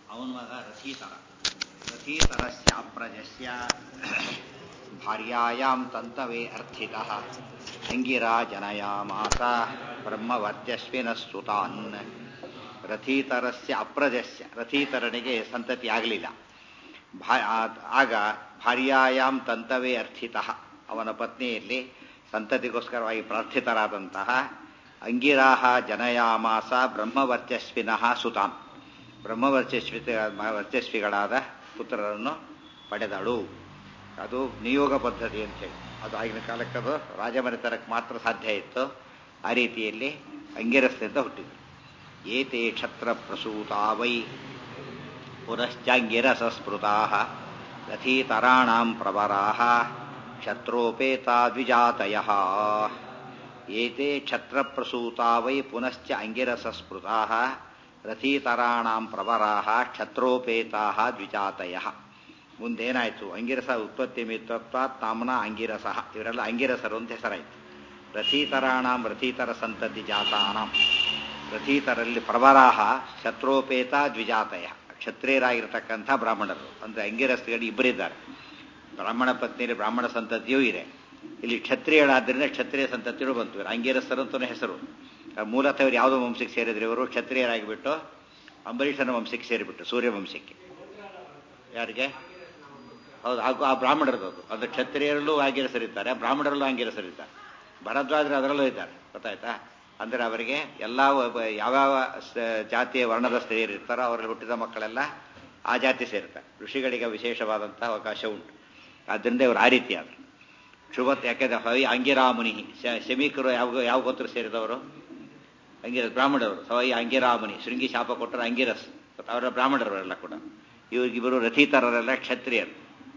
ಅವನ ಮಗ ರಥೀತರ ರಥೀತರಸ್ಯ ಅಪ್ರಜಸ್ಯ ಭಾರ್ಯಾಯಾಂ ತಂತವೇ ಅರ್ಥಿತಃ ಅಂಗಿರಾ ಜನಯಾಮಾಸ ಬ್ರಹ್ಮವರ್ಚಸ್ವಿನ ಸುತಾನ್ ರಥೀತರಸ್ಯ ಅಪ್ರಜಸ್ಯ ರಥೀತರನಿಗೆ ಸಂತತಿ ಆಗಲಿಲ್ಲ ಆಗ ಭಾರ್ಯಾಯಾಂ ತಂತವೇ ಅರ್ಥಿತಃ ಅವನ ಪತ್ನಿಯಲ್ಲಿ ಸಂತತಿಗೋಸ್ಕರವಾಗಿ ಪ್ರಾರ್ಥಿತರಾದಂತಹ ಅಂಗಿರಾಹ ಜನಯಾಮಾಸ ಬ್ರಹ್ಮವರ್ಚಸ್ವಿನಃ ಸುತಾನ್ ಬ್ರಹ್ಮವರ್ಚಸ್ವಿ ವರ್ಚಸ್ವಿಗಳಾದ ಪುತ್ರರನ್ನು ಪಡೆದಳು ಅದು ನಿಯೋಗ ಪದ್ಧತಿ ಅಂತೇಳಿ ಅದು ಆಗಿನ ಕಾಲಕ್ಕೆ ಅದು ರಾಜಮನೆತನಕ್ಕೆ ಮಾತ್ರ ಸಾಧ್ಯ ಇತ್ತು ಆ ರೀತಿಯಲ್ಲಿ ಅಂಗಿರಸ್ನಿಂದ ಹುಟ್ಟಿದರು ಏತೆ ಕ್ಷತ್ರ ಪ್ರಸೂತಾ ವೈ ಪುನಶ್ಚಾಂಗಿರಸ ಸ್ಮೃತಾ ರಥೀತರಾಣಾಂ ಪ್ರವರಾ ಕ್ಷತ್ರೋಪೇತಾ ದ್ವಿಜಾತಯ ಏತೆ ಕ್ಷತ್ರಪ್ರಸೂತಾ ವೈ ಪುನಶ್ಚ ಅಂಗಿರಸ ಸ್ಮೃತಾ ರಥೀತರಾಣಾಂ ಪ್ರವರಾ ಕ್ಷತ್ರೋಪೇತಾ ದ್ವಿಜಾತಯ ಮುಂದೇನಾಯಿತು ಅಂಗಿರಸ ಉತ್ಪತ್ತಿ ಮಿತ್ರತ್ವಾತ್ ನಾಮನ ಅಂಗಿರಸ ಇವರೆಲ್ಲ ಅಂಗಿರಸರು ಅಂತ ಹೆಸರಾಯಿತು ರಥೀತರಾಣಾಂ ರಥೀತರ ಸಂತತಿ ಜಾತಾನಾಂ ರಥೀತರಲ್ಲಿ ಪ್ರವರಾಹ ಶತ್ರೋಪೇತ ದ್ವಿಜಾತಯ ಕ್ಷತ್ರಿಯರಾಗಿರ್ತಕ್ಕಂಥ ಬ್ರಾಹ್ಮಣರು ಅಂದರೆ ಅಂಗಿರಸ್ಗಳು ಇಬ್ಬರಿದ್ದಾರೆ ಬ್ರಾಹ್ಮಣ ಪತ್ನಿಯಲ್ಲಿ ಬ್ರಾಹ್ಮಣ ಸಂತತಿಯೂ ಇದೆ ಇಲ್ಲಿ ಕ್ಷತ್ರಿಯಳಾದ್ದರಿಂದ ಕ್ಷತ್ರಿಯ ಸಂತತಿಗಳು ಬಂತು ಅಂಗಿರಸರು ಅಂತಲೇ ಹೆಸರು ಮೂಲತಃ ಇವರು ಯಾವುದೋ ವಂಶಕ್ಕೆ ಸೇರಿದ್ರು ಇವರು ಕ್ಷತ್ರಿಯರಾಗಿಬಿಟ್ಟು ಅಂಬರೀಷನ ವಂಶಕ್ಕೆ ಸೇರಿಬಿಟ್ಟು ಸೂರ್ಯವಂಶಕ್ಕೆ ಯಾರಿಗೆ ಹೌದು ಹಾಗೂ ಆ ಬ್ರಾಹ್ಮಣರದ್ದು ಅದು ಅದು ಕ್ಷತ್ರಿಯರಲ್ಲೂ ಆಗಿರಸರಿದ್ದಾರೆ ಬ್ರಾಹ್ಮಣರಲ್ಲೂ ಅಂಗಿರಸರಿದ್ದಾರೆ ಭರದ್ವಾಜರು ಅದರಲ್ಲೂ ಇದ್ದಾರೆ ಗೊತ್ತಾಯ್ತಾ ಅಂದರೆ ಅವರಿಗೆ ಎಲ್ಲ ಯಾವ್ಯಾವ ಜಾತಿಯ ವರ್ಣದ ಸ್ತ್ರೀಯರು ಇರ್ತಾರೋ ಅವರಲ್ಲಿ ಹುಟ್ಟಿದ ಮಕ್ಕಳೆಲ್ಲ ಆ ಜಾತಿ ಸೇರ್ತಾರೆ ಋಷಿಗಳಿಗೆ ವಿಶೇಷವಾದಂತಹ ಅವಕಾಶ ಉಂಟು ಆದ್ದರಿಂದ ಇವರು ಆ ರೀತಿ ಆದರು ಶುಭತ್ ಯಾಕೆಂದ್ರೆ ಹೈ ಅಂಗಿರಾಮುನಿ ಶಮೀಕರು ಯಾವ ಯಾವ ಗೋತ್ರ ಸೇರಿದವರು ಅಂಗಿರಸ್ ಬ್ರಾಹ್ಮಣರು ಸವೈ ಅಂಗಿರಾಮುನಿ ಶೃಂಗಿ ಶಾಪ ಕೊಟ್ಟರೆ ಅಂಗಿರಸ್ ಅವರ ಬ್ರಾಹ್ಮಣರವರೆಲ್ಲ ಕೂಡ ಇವ್ರಿಗಿಬ್ಬರು ರಥೀತರರೆಲ್ಲ ಕ್ಷತ್ರಿಯರು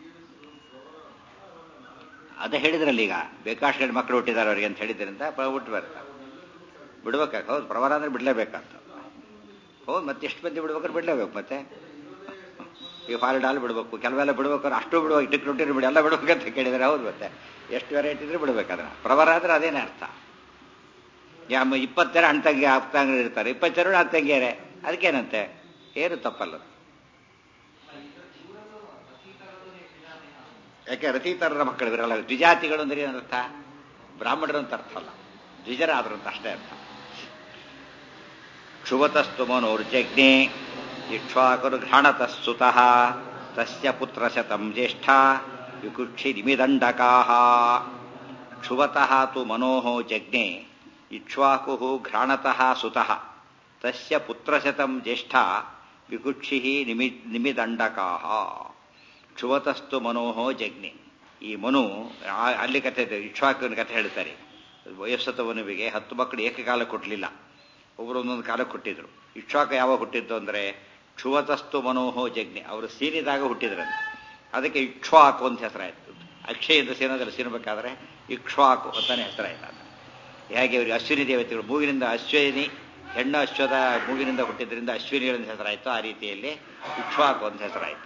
ಅದೇ ಹೇಳಿದ್ರಲ್ಲಿ ಈಗ ಬೇಕಾಷ್ಟು ಮಕ್ಕಳು ಹುಟ್ಟಿದ್ದಾರೆ ಅವರಿಗೆ ಅಂತ ಹೇಳಿದ್ರಿಂದ ಹುಟ್ಟು ಬರ್ತಾರೆ ಬಿಡ್ಬೇಕಾಗ ಹೌದು ಪ್ರವಾರ ಅಂದ್ರೆ ಬಿಡಲೇಬೇಕಂತ ಹೌದು ಮತ್ತೆ ಎಷ್ಟು ಮಂದಿ ಬಿಡ್ಬೇಕಾದ್ರೆ ಬಿಡಲೇಬೇಕು ಮತ್ತೆ ಈಗ ಫಾರಿಡಾಲ್ ಬಿಡಬೇಕು ಕೆಲವೆಲ್ಲ ಬಿಡ್ಬೇಕಾದ್ರೆ ಅಷ್ಟು ಬಿಡುವಾಗ ಟಿಕ್ ರೊಟ್ಟಿ ಬಿಡಿ ಎಲ್ಲ ಬಿಡ್ಬೇಕಂತ ಕೇಳಿದರೆ ಹೌದು ಮತ್ತೆ ಎಷ್ಟು ವೆರೈಟಿ ಇದ್ರೆ ಬಿಡ್ಬೇಕಾದ್ರೆ ಪ್ರವಾರ ಅಂದ್ರೆ ಅದೇನೇ ಅರ್ಥ ಯಾವ ಇಪ್ಪತ್ತು ಜನ ಅಣ್ತಂಗಿ ಅಪ್ಪಂಗಿ ಇರ್ತಾರೆ ಇಪ್ಪತ್ತು ಜನ ಅತ್ತಂಗಿಯರೆ ಅದಕ್ಕೇನಂತೆ ಏನು ತಪ್ಪಲ್ಲ ಯಾಕೆ ರಥೀತರರ ಮಕ್ಕಳು ಇರಲ್ಲ ದ್ವಿಜಾತಿಗಳು ಅಂದ್ರೆ ಏನರ್ಥ ಬ್ರಾಹ್ಮಣರು ಅಂತ ಅರ್ಥ ಅಲ್ಲ ದ್ವಿಜರ ಆದ್ರು ಅಂತ ಅಷ್ಟೇ ಅರ್ಥ ಕ್ಷುವತಸ್ತು ಮನೋರ್ಜಜ್ಞೆ ಇಕ್ಷ್ವಾಕರು ಘ್ರಾಣತಃಸುತಃ ತಸ್ಯ ಪುತ್ರ ಶತಂ ಜ್ಯೇಷ್ಠ ವಿಕುಕ್ಷಿ ನಿಮಿದಂಡಕಾ ಕ್ಷುವತಃ ತು ಮನೋಃ ಜಜ್ಞೆ ಇಕ್ಷ್ವಾಕು ಘ್ರಾಣತಃ ಸುತಃ ತಸ್ಯ ಪುತ್ರಶತಂ ಜ್ಯೇಷ್ಠ ವಿಕುಕ್ಷಿ ನಿಮಿ ನಿಮಿದಂಡಕಾ ಕ್ಷುವತಸ್ತು ಮನೋಹ ಜಜ್ಞೆ ಈ ಮನು ಅಲ್ಲಿ ಕಥೆ ಇಕ್ಷ್ವಾಕನ ಕಥೆ ಹೇಳ್ತಾರೆ ವಯಸ್ಸತ ಮನುವಿಗೆ ಹತ್ತು ಮಕ್ಕಳು ಏಕಕಾಲ ಕೊಟ್ಟಲಿಲ್ಲ ಒಬ್ಬರು ಒಂದೊಂದು ಕಾಲ ಕೊಟ್ಟಿದ್ರು ಇಕ್ಷ್ವಾಕ ಯಾವಾಗ ಹುಟ್ಟಿದ್ದು ಅಂದರೆ ಕ್ಷುವತಸ್ತು ಮನೋಹೋ ಜಜ್ಞೆ ಅವರು ಸೀನಿದಾಗ ಹುಟ್ಟಿದ್ರಂತೆ ಅದಕ್ಕೆ ಇಕ್ಷ್ವಾಕು ಅಂತ ಹೆಸರಾಯಿತು ಅಕ್ಷಯದ ಸೀನದಲ್ಲಿ ಸೀನಬೇಕಾದ್ರೆ ಇಕ್ಷ್ವಾಕು ಅಂತಾನೆ ಹೆಸರಾಯಿತು ಅದು ಹೇಗೆ ಅವರಿಗೆ ಅಶ್ವಿನಿ ದೇವತೆಗಳು ಮೂಗಿನಿಂದ ಅಶ್ವಿನಿ ಹೆಣ್ಣು ಅಶ್ವದ ಮೂಗಿನಿಂದ ಹುಟ್ಟಿದ್ರಿಂದ ಅಶ್ವಿನಿಗಳಿಂದ ಹೆಸರಾಯಿತು ಆ ರೀತಿಯಲ್ಲಿ ಇಕ್ಷ್ವಾಕು ಅಂತ ಹೆಸರಾಯಿತು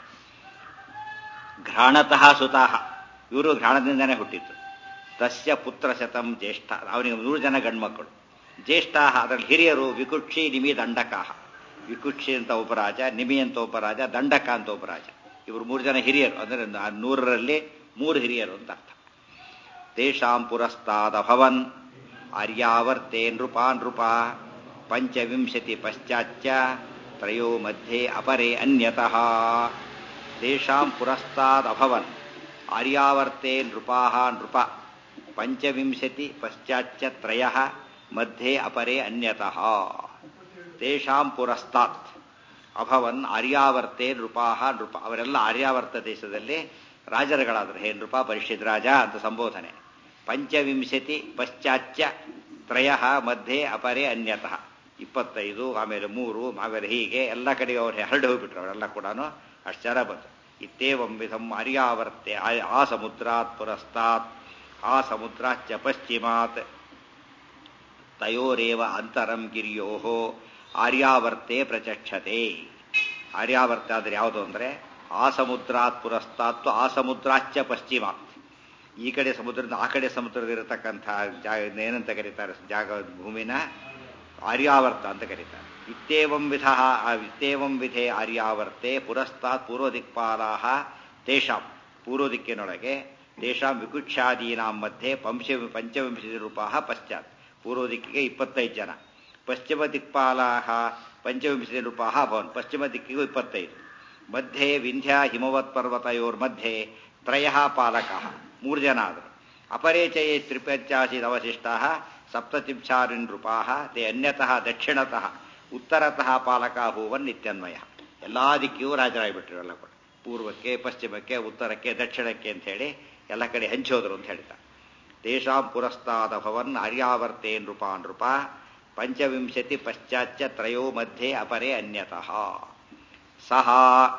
ಘ್ರಾಣತಃ ಸುತಾಹ ಇವರು ಘ್ರಾಣದಿಂದನೇ ಹುಟ್ಟಿದ್ದು ತಸ್ಯ ಪುತ್ರ ಶತಂ ಜ್ಯೇಷ್ಠ ಅವನಿಗೆ ನೂರು ಜನ ಗಂಡ್ಮಕ್ಕಳು ಜ್ಯೇಷ್ಠ ಅದರಲ್ಲಿ ಹಿರಿಯರು ವಿಕುಕ್ಷಿ ನಿಮಿ ದಂಡಕಾಹ ವಿಕುಕ್ಷಿ ಅಂತ ಉಪರಾಜ ನಿಮಿ ಅಂತ ಉಪರಾಜ ದಂಡಕ ಅಂತ ಉಪರಾಜ ಇವರು ಮೂರು ಜನ ಹಿರಿಯರು ಅಂದರೆ ನೂರರಲ್ಲಿ ಮೂರು ಹಿರಿಯರು ಅಂತ ಅರ್ಥ ತೇಷಾಂ ಪುರಸ್ತಾದಭವನ್ ಆರ್ಯಾವರ್ತೆ ನೃಪಾ ನೃಪ ಪಂಚವಿಂಶತಿ ಪಶ್ಚಾಚ್ಚ ತ್ರಯೋ ಮಧ್ಯೆ ಅಪರೆ ಅನ್ಯತಃ ತೇಷಾಂ ಪುರಸ್ತಾದಭವನ್ ಆರ್ಯಾವರ್ತೆ ನೃಪಾ ನೃಪ ಪಂಚವಿಂಶತಿ ಪಶ್ಚಾಚ್ಚ ತ್ರಯ ಮಧ್ಯೆ ಅಪರೆ ಅನ್ಯತಃ ತೇಷಾಂ ಪುರಸ್ತಾತ್ ಅಭವನ್ ಆರ್ಯಾವರ್ತೆ ನೃಪಾ ನೃಪ ಅವರೆಲ್ಲ ಆರ್ಯಾವರ್ತ ದೇಶದಲ್ಲಿ ರಾಜರುಗಳಾದರು ಹೇ ನೃಪ ಪರಿಷತ್ ರಾಜ ಅಂತ ಸಂಬೋಧನೆ ಪಂಚವಿಂಶತಿ ಪಶ್ಚಾಚ್ಚ ತ್ರಯ ಮಧ್ಯೆ ಅಪರೆ ಅನ್ಯತಃ ಇಪ್ಪತ್ತೈದು ಆಮೇಲೆ ಮೂರು ಆಮೇಲೆ ಹೀಗೆ ಎಲ್ಲ ಕಡೆಗೆ ಅವ್ರು ಹರಡಿ ಹೋಗ್ಬಿಟ್ರು ಅವರೆಲ್ಲ ಕೂಡ ಅಷ್ಟು ಜನ ಬಂತು ಇತ್ತೇವಂ ವಿಧಂ ಆರ್ಯಾವರ್ತೆ ಆ ಸಮುದ್ರಾತ್ ಪುರಸ್ತಾತ್ ಆ ಸಮುದ್ರಾಚ್ಚ ಪಶ್ಚಿಮಾತ್ ತಯೋರೇವ ಅಂತರಂ ಗಿರಿಯೋ ಆರ್ಯಾವರ್ತೆ ಪ್ರಚಕ್ಷತೆ ಆರ್ಯಾವರ್ತೆ ಆದರೆ ಯಾವುದು ಅಂದರೆ ಆ ಸಮುದ್ರಾತ್ ಪುರಸ್ತಾತ್ತು ಆ ಸಮುದ್ರಾಚ್ಚ ಪಶ್ಚಿಮಾತ್ ಈ ಕಡೆ ಸಮುದ್ರದ ಆ ಕಡೆ ಸಮುದ್ರದಿರತಕ್ಕಂಥ ಜಾಗ ಏನಂತ ಕರೀತಾರೆ ಜಾಗ ಭೂಮಿನ ಆರ್ಯಾವರ್ತ ಅಂತ ಕರೀತಾರೆ ಇತ್ಯೇವಂ ವಿಧ ಇತ್ಯೇವಂ ವಿಧೆ ಆರ್ಯಾವರ್ತೆ ಪುರಸ್ತಾತ್ ಪೂರ್ವದಿಕ್ಪಾಲಾ ತೇಷಾಂ ಪೂರ್ವ ದಿಕ್ಕಿನೊಳಗೆ ತೇಷಾಂ ವಿಕುಚ್ಛಾದೀನಾಂ ಮಧ್ಯೆ ಪಂಚ ಪಂಚವಿಂಶತಿ ರೂಪಾಹ ಪಶ್ಚಾತ್ ಪೂರ್ವ ದಿಕ್ಕಿಗೆ ಇಪ್ಪತ್ತೈದು ಜನ ಪಶ್ಚಿಮ ದಿಕ್ಪಾಲಾ ಪಂಚವಿಂಶತಿ ರೂಪಾಹ ಭವನ್ ಪಶ್ಚಿಮ ದಿಕ್ಕಿಗೂ ಇಪ್ಪತ್ತೈದು ಮಧ್ಯೆ ವಿಂಧ್ಯ ಹಿಮವತ್ ಪರ್ವತಯೋರ್ ಮಧ್ಯೆ ತ್ರಯ ಪಾಲಕ ಮೂರು ಜನ ಆದರು ಅಪರೇಚಯೇ ತ್ರಿಪಂಚಾಶೀತ್ ಅವಶಿಷ್ಟ ಸಪ್ತತಿಂಚಾರಿನ್ ರೂಪಾಹ ತೇ ಅನ್ಯತಃ ದಕ್ಷಿಣತಃ ಉತ್ತರತಃ ಪಾಲಕ ಭೂವನ್ ನಿತ್ಯನ್ವಯ ಎಲ್ಲಾ ದಿಕ್ಕಿಗೂ ರಾಜರಾಗಿಬಿಟ್ರು ಎಲ್ಲ ಕೂಡ ಪೂರ್ವಕ್ಕೆ ಪಶ್ಚಿಮಕ್ಕೆ ಉತ್ತರಕ್ಕೆ ದಕ್ಷಿಣಕ್ಕೆ ಅಂತ ಹೇಳಿ ಎಲ್ಲ ಕಡೆ ಹಂಚೋದ್ರು ಅಂತ ಹೇಳ್ತಾರೆ ತೇಷಾಂ ಪುರಸ್ತಾದ ಭವನ್ ಆರ್ಯಾವರ್ತೆ ನೃಪಾ ನೃಪ ಪಂಚವಿಂಶತಿ ಪಶ್ಚಾಚ್ಚ ತ್ರಯೋ ಮಧ್ಯೆ ಅಪರೆ ಅನ್ಯತಃ ಸಹ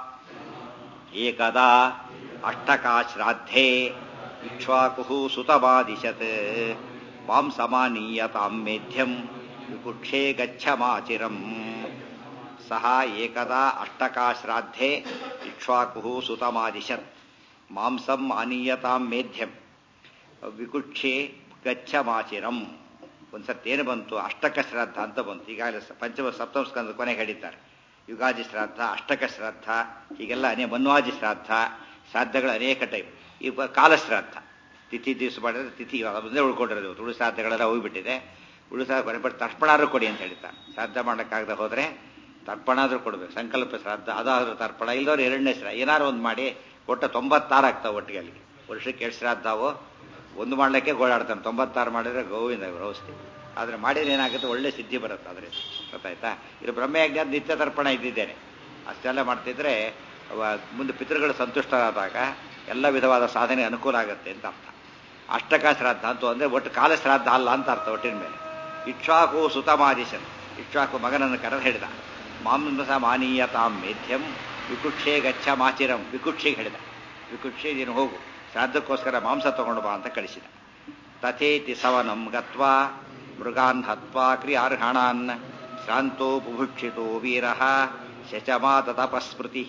ಏಕದಾ ಅಷ್ಟಕಾಶ್ರಾದ್ಧೆ ಇಕ್ಷ್ವಾಕು ಸುತಮಾದಿಶತ್ ಮಾಂ ಸಮಾನೀಯತಾಂ ಮೇಧ್ಯಂ ವಿಕುಕ್ಷೇ ಗಚ್ಚಮಾಚಿರಂ ಸಹ ಏಕದಾ ಅಷ್ಟಕಾಶ್ರಾದ್ಧೆ ಇಕ್ಷ್ವಾಕು ಸುತಮಾದಿಶತ್ ಮಾಂಸಂ ಆನೀಯತಾಂ ಮೇಧ್ಯಂ ವಿಕುಕ್ಷೆ ಗಚ್ಚಮಾಚಿರಂ ಒಂದ್ಸತಿ ಏನು ಬಂತು ಅಷ್ಟಕ ಶ್ರಾದ್ದ ಅಂತ ಬಂತು ಈಗಾಗಲೇ ಪಂಚಮ ಸಪ್ತಮ ಸ್ಕಂದ ಕೊನೆಗೆ ಹೇಳಿದ್ದಾರೆ ಯುಗಾದಿ ಶ್ರಾದ್ದ ಅಷ್ಟಕ ಶ್ರಾದ್ದ ಹೀಗೆಲ್ಲ ಅನೇಕ ಮನ್ವಾದಿ ಶ್ರಾದ್ದ ಶ್ರಾದ್ದಗಳು ಅನೇಕ ಟೈಪ್ ಈಗ ಕಾಲಶ್ರಾದ್ದ ತಿಥಿ ದಿವಸ ಮಾಡಿದ್ರೆ ತಿಥಿ ಮುಂದೆ ಉಳ್ಕೊಂಡಿರೋದು ತುಳು ಶ್ರಾದ್ದಗಳೆಲ್ಲ ಹೋಗ್ಬಿಟ್ಟಿದೆ ಉಳು ಶ್ರಾದ್ದ ಬಟ್ ತರ್ಪಣಾದ್ರೂ ಕೊಡಿ ಅಂತ ಹೇಳ್ತಾರೆ ಶ್ರಾದ್ದ ಮಾಡೋಕ್ಕಾಗದೆ ಹೋದರೆ ತರ್ಪಣಾದ್ರೂ ಕೊಡಬೇಕು ಸಂಕಲ್ಪ ಶ್ರಾದ್ದ ಅದಾದ್ರೂ ತರ್ಪಣ ಇಲ್ಲದವ್ರು ಎರಡನೇ ಶ್ರಾದ್ದ ಏನಾರು ಒಂದು ಮಾಡಿ ಒಟ್ಟು ತೊಂಬತ್ತಾರು ಆಗ್ತಾವೆ ಒಟ್ಟಿಗೆ ಅಲ್ಲಿ ವರ್ಷಕ್ಕೆ ಎಷ್ಟು ಶ್ರಾದ್ದಾವೋ ಒಂದು ಮಾಡ್ಲಿಕ್ಕೆ ಗೋಳಾಡ್ತಾನೆ ತೊಂಬತ್ತಾರು ಮಾಡಿದ್ರೆ ಗೋವಿಂದ ಔಷಧಿ ಆದರೆ ಮಾಡಿದ್ರೆ ಏನಾಗುತ್ತೆ ಒಳ್ಳೆ ಸಿದ್ಧಿ ಬರುತ್ತೆ ಆದರೆ ಗೊತ್ತಾಯ್ತಾ ಇದು ಬ್ರಹ್ಮಯಜ್ಞ ನಿತ್ಯ ತರ್ಪಣ ಇದ್ದಿದ್ದೇನೆ ಅಷ್ಟೆಲ್ಲ ಮಾಡ್ತಿದ್ರೆ ಮುಂದೆ ಪಿತೃಗಳು ಸಂತುಷ್ಟರಾದಾಗ ಎಲ್ಲ ವಿಧವಾದ ಸಾಧನೆ ಅನುಕೂಲ ಆಗುತ್ತೆ ಅಂತ ಅರ್ಥ ಅಷ್ಟಕ ಶ್ರಾದ್ದ ಅಂತೂ ಅಂದರೆ ಒಟ್ಟು ಕಾಲ ಶ್ರಾದ್ದ ಅಲ್ಲ ಅಂತ ಅರ್ಥ ಒಟ್ಟಿನ ಮೇಲೆ ಇಕ್ಷ್ವಾಕು ಸುತಮಾದಿಶನ್ ಇಕ್ಷ್ವಾಕು ಮಗನನ್ನು ಕರೆದು ಹೇಳಿದ ಮಾಂಸ ಮಾನೀಯತಾಂ ಮೇಧ್ಯಂ ವಿಕುಕ್ಷೆ ಗಚ್ಚ ಮಾಚಿರಂ ವಿಕುಕ್ಷೆಗೆ ಹೇಳಿದ ವಿಕುಕ್ಷೆ ನೀನು ಹೋಗು ಶ್ರಾದ್ದಕ್ಕೋಸ್ಕರ ಮಾಂಸ ತಗೊಂಡು ಬಾ ಅಂತ ಕಳಿಸಿದ ತಥೇತಿ ಸವನಂ ಗತ್ವಾ ಮೃಗಾನ್ ಹತ್ವಾ ಕ್ರಿಯಾರ್ಹಣಾನ್ ಶ್ರಾಂತೋ ಬುಭುಕ್ಷಿತೋ ವೀರ ಶಚಮಾತ ತಪಸ್ಮೃತಿ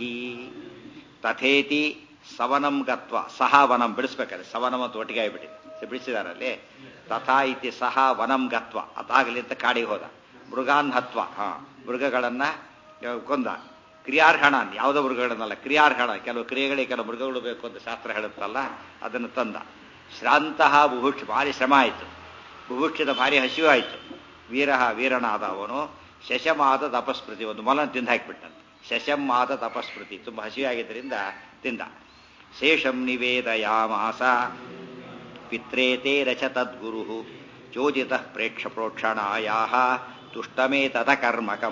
ತಥೇತಿ ಸವನಂ ಗತ್ವ ಸಹ ವನಂ ಬಿಡಿಸ್ಬೇಕಾದ್ರೆ ಸವನಂ ಅಂತ ಒಟ್ಟಿಗೆ ಆಗಿಬಿಟ್ಟಿದೆ ಬಿಡಿಸಿದಾರಲ್ಲಿ ತಥಾ ಇತಿ ಸಹ ವನಂ ಗತ್ವ ಅದಾಗಲಿ ಅಂತ ಕಾಡಿಗೆ ಹೋದ ಮೃಗಾನ್ ಹತ್ವ ಹಾ ಮೃಗಗಳನ್ನ ಕೊಂದ ಕ್ರಿಯಾರ್ಹಣಾನ್ ಯಾವುದೋ ಮೃಗಗಳನ್ನಲ್ಲ ಕ್ರಿಯಾರ್ಹಣ ಕೆಲವು ಕ್ರಿಯೆಗಳಿಗೆ ಕೆಲವು ಮೃಗಗಳು ಬೇಕು ಅಂತ ಶಾಸ್ತ್ರ ಹೇಳುತ್ತಲ್ಲ ಅದನ್ನು ತಂದ ಶ್ರಾಂತಹ ಬುಭುಕ್ಷ ಭಾರಿ ಶ್ರಮ ಆಯಿತು ಬುಭುಕ್ಷದ ಭಾರಿ ಹಸಿವು ಆಯಿತು ವೀರಹ ವೀರನಾದ ಅವನು ಶಶಮಾದ ತಪಸ್ಮೃತಿ ಒಂದು ಮೊಲನ ತಿಂದು ಹಾಕಿಬಿಟ್ಟಂತೆ ಶಶಮಾದ ತಪಸ್ಮೃತಿ ತುಂಬ ಹಸಿವಾಗಿದ್ದರಿಂದ ತಿಂದ ಶೇಷಂ ನಿವೇದಯಾಮಾಸ ಪಿತ್ರೇತೆ ರಚ ತದ್ಗುರು ಚೋದಿತ ಪ್ರೇಕ್ಷ ಪ್ರೋಕ್ಷಣಾಯಾ ತುಷ್ಟಮೇ ತದ ಕರ್ಮಕಂ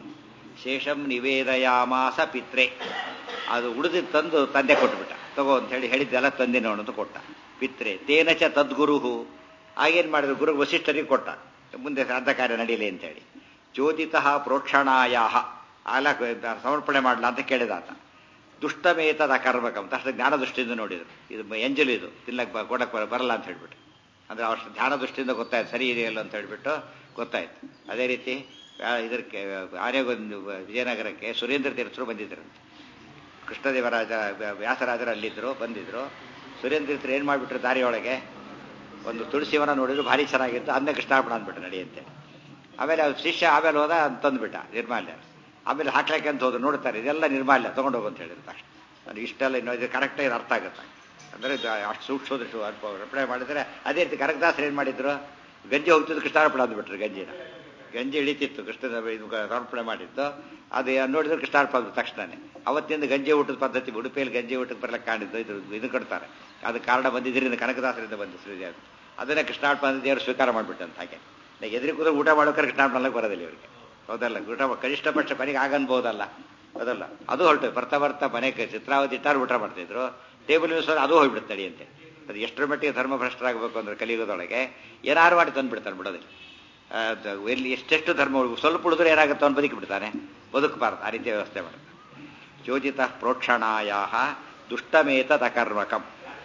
ಶೇಷಂ ನಿವೇದಯಾಮಾಸ ಪಿತ್ರೆ ಅದು ಉಳಿದಿದ್ದು ತಂದು ತಂದೆ ಕೊಟ್ಟುಬಿಟ್ಟ ತಗೋ ಅಂತ ಹೇಳಿ ಹೇಳಿದ್ದೆಲ್ಲ ತಂದೆ ನೋಡೋದು ಕೊಟ್ಟ ಪಿತ್ರೆ ತೇನ ಚ ತದ್ಗುರು ಆಗೇನು ಮಾಡಿದ್ರು ಗುರು ವಸಿಷ್ಠರಿಗೆ ಕೊಟ್ಟ ಮುಂದೆ ಶ್ರಾದ್ದ ಕಾರ್ಯ ನಡೀಲಿ ಅಂತೇಳಿ ಜ್ಯೋತಿತ ಪ್ರೋಕ್ಷಣಾಯ ಆಲ ಸಮರ್ಪಣೆ ಮಾಡಲ ಅಂತ ಕೇಳಿದಾತ ದುಷ್ಟಮೇತದ ಕರ್ಮಕಂ ತಕ್ಷಣ ಜ್ಞಾನ ದೃಷ್ಟಿಯಿಂದ ನೋಡಿದ್ರು ಇದು ಎಂಜಲು ಇದು ತಿನ್ನಕ್ಕೆ ಕೊಡಕ್ಕೆ ಬರಲ್ಲ ಅಂತ ಹೇಳ್ಬಿಟ್ಟು ಅಂದ್ರೆ ಅಷ್ಟು ಧ್ಯಾನ ದೃಷ್ಟಿಯಿಂದ ಗೊತ್ತಾಯ್ತು ಸರಿ ಇದೆಯಲ್ಲ ಅಂತ ಹೇಳ್ಬಿಟ್ಟು ಗೊತ್ತಾಯ್ತು ಅದೇ ರೀತಿ ಇದಕ್ಕೆ ಆರ್ಯಗೊಂದು ವಿಜಯನಗರಕ್ಕೆ ಸುರೇಂದ್ರ ತೀರ್ಥರು ಬಂದಿದ್ರು ಕೃಷ್ಣದೇವರಾಜ ವ್ಯಾಸರಾಜರು ಅಲ್ಲಿದ್ದರು ಬಂದಿದ್ರು ಸುರೇಂದ್ರ ತೀರ್ಥರು ಏನು ಮಾಡಿಬಿಟ್ರು ದಾರಿಯೊಳಗೆ ಒಂದು ತುಳಸಿವನ ನೋಡಿದ್ರು ಭಾರಿ ಚೆನ್ನಾಗಿತ್ತು ಅದನ್ನೇ ಕೃಷ್ಣಾರ್ಪಣ ಅಂದ್ಬಿಟ್ಟು ನಡೆಯುತ್ತೆ ಆಮೇಲೆ ಅವ್ರು ಶಿಷ್ಯ ಆಮೇಲೆ ಹೋದ ತಂದುಬಿಟ್ಟ ನಿರ್ಮಾಲ್ಯ ಆಮೇಲೆ ಹಾಕ್ಲಿಕ್ಕೆ ಅಂತ ಹೋದ್ರು ನೋಡ್ತಾರೆ ಇದೆಲ್ಲ ನಿರ್ಮಾಲ್ಯ ತೊಗೊಂಡು ಹೋಗು ಅಂತ ಹೇಳಿದ್ರು ತಕ್ಷಣ ಅದು ಇಷ್ಟೆಲ್ಲ ಇನ್ನೂ ಇದು ಕರೆಕ್ಟಾಗಿ ಅರ್ಥ ಆಗುತ್ತೆ ಅಂದರೆ ಅಷ್ಟು ಸೂಕ್ಷ್ಮದಷ್ಟು ರಿಪ್ಲೈ ಮಾಡಿದರೆ ಅದೇ ರೀತಿ ಕನಕದಾಸರು ಏನು ಮಾಡಿದ್ರು ಗಂಜಿ ಹೋಗ್ತಿದ್ದು ಕೃಷ್ಣಾರ್ಪಣ ಅಂದ್ಬಿಟ್ರು ಗಂಜಿನ ಗಂಜಿ ಇಳಿತಿತ್ತು ಕೃಷ್ಣನ ಇದು ಸಮರ್ಪಣೆ ಮಾಡಿದ್ದು ಅದು ನೋಡಿದ್ರೆ ಕೃಷ್ಣಾರ್ಪಣ ತಕ್ಷಣನೇ ಅವತ್ತಿಂದ ಗಂಜಿ ಊಟದ ಪದ್ಧತಿ ಉಡುಪಿಯಲ್ಲಿ ಗಂಜಿ ಊಟಕ್ಕೆ ಬರ್ಲಿಕ್ಕೆ ಕಾಣಿದ್ದು ಇದು ಇದು ಕೊಡ್ತಾರೆ ಅದು ಕಾರಣ ಬಂದಿದ್ದರಿಂದ ಕನಕದಾಸರಿಂದ ಬಂದು ಶ್ರೀದೇವಿ ಅದನ್ನೇ ಕೃಷ್ಣಾರ್ಪಣ ದೇವರು ಸ್ವೀಕಾರ ಮಾಡಿಬಿಟ್ಟಂತ ಹಾಗೆ ಎದುರು ಕೂತ್ರೆ ಊಟ ಮಾಡೋಕೆ ಕೃಷ್ಣಾರ್ಪಣಕ್ಕೆ ಬರೋದಿಲ್ಲ ಇವರಿಗೆ ಹೌದಲ್ಲ ಊಟ ಕನಿಷ್ಠ ಪಕ್ಷ ಕೊನೆಗೆ ಆಗನ್ಬೋದಲ್ಲ ಅದಲ್ಲ ಅದು ಹೊರಟು ಬರ್ತಾ ಬರ್ತಾ ಮನೆಗೆ ಚಿತ್ರಾವತಿ ಇಟ್ಟಾರು ಊಟ ಮಾಡ್ತಿದ್ರು ಟೇಬಲ್ ಯೂಸ್ ಅದು ಹೋಗ್ಬಿಡುತ್ತೆ ಅಂತೆ ಅದು ಎಷ್ಟರ ಮಟ್ಟಿಗೆ ಧರ್ಮಭ್ರಷ್ಟರಾಗಬೇಕು ಅಂದ್ರೆ ಕಲಿಯುಗದೊಳಗೆ ಏನಾರು ಮಾಡಿ ತಂದುಬಿಡ್ತಾನೆ ಬಿಡೋದಿಲ್ಲ ಎಲ್ಲಿ ಎಷ್ಟೆಷ್ಟು ಧರ್ಮ ಸ್ವಲ್ಪ ಉಳಿದ್ರೆ ಏನಾಗುತ್ತೆ ಅವ್ನು ಬದುಕಿ ಬಿಡ್ತಾನೆ ಬದುಕಬಾರ್ದು ಆ ರೀತಿಯ ವ್ಯವಸ್ಥೆ ಮಾಡ್ತಾನೆ ಚೋದಿತ ಪ್ರೋಕ್ಷಣಾಯ ದುಷ್ಟಮೇತದ ಕರ್ಮಕಂ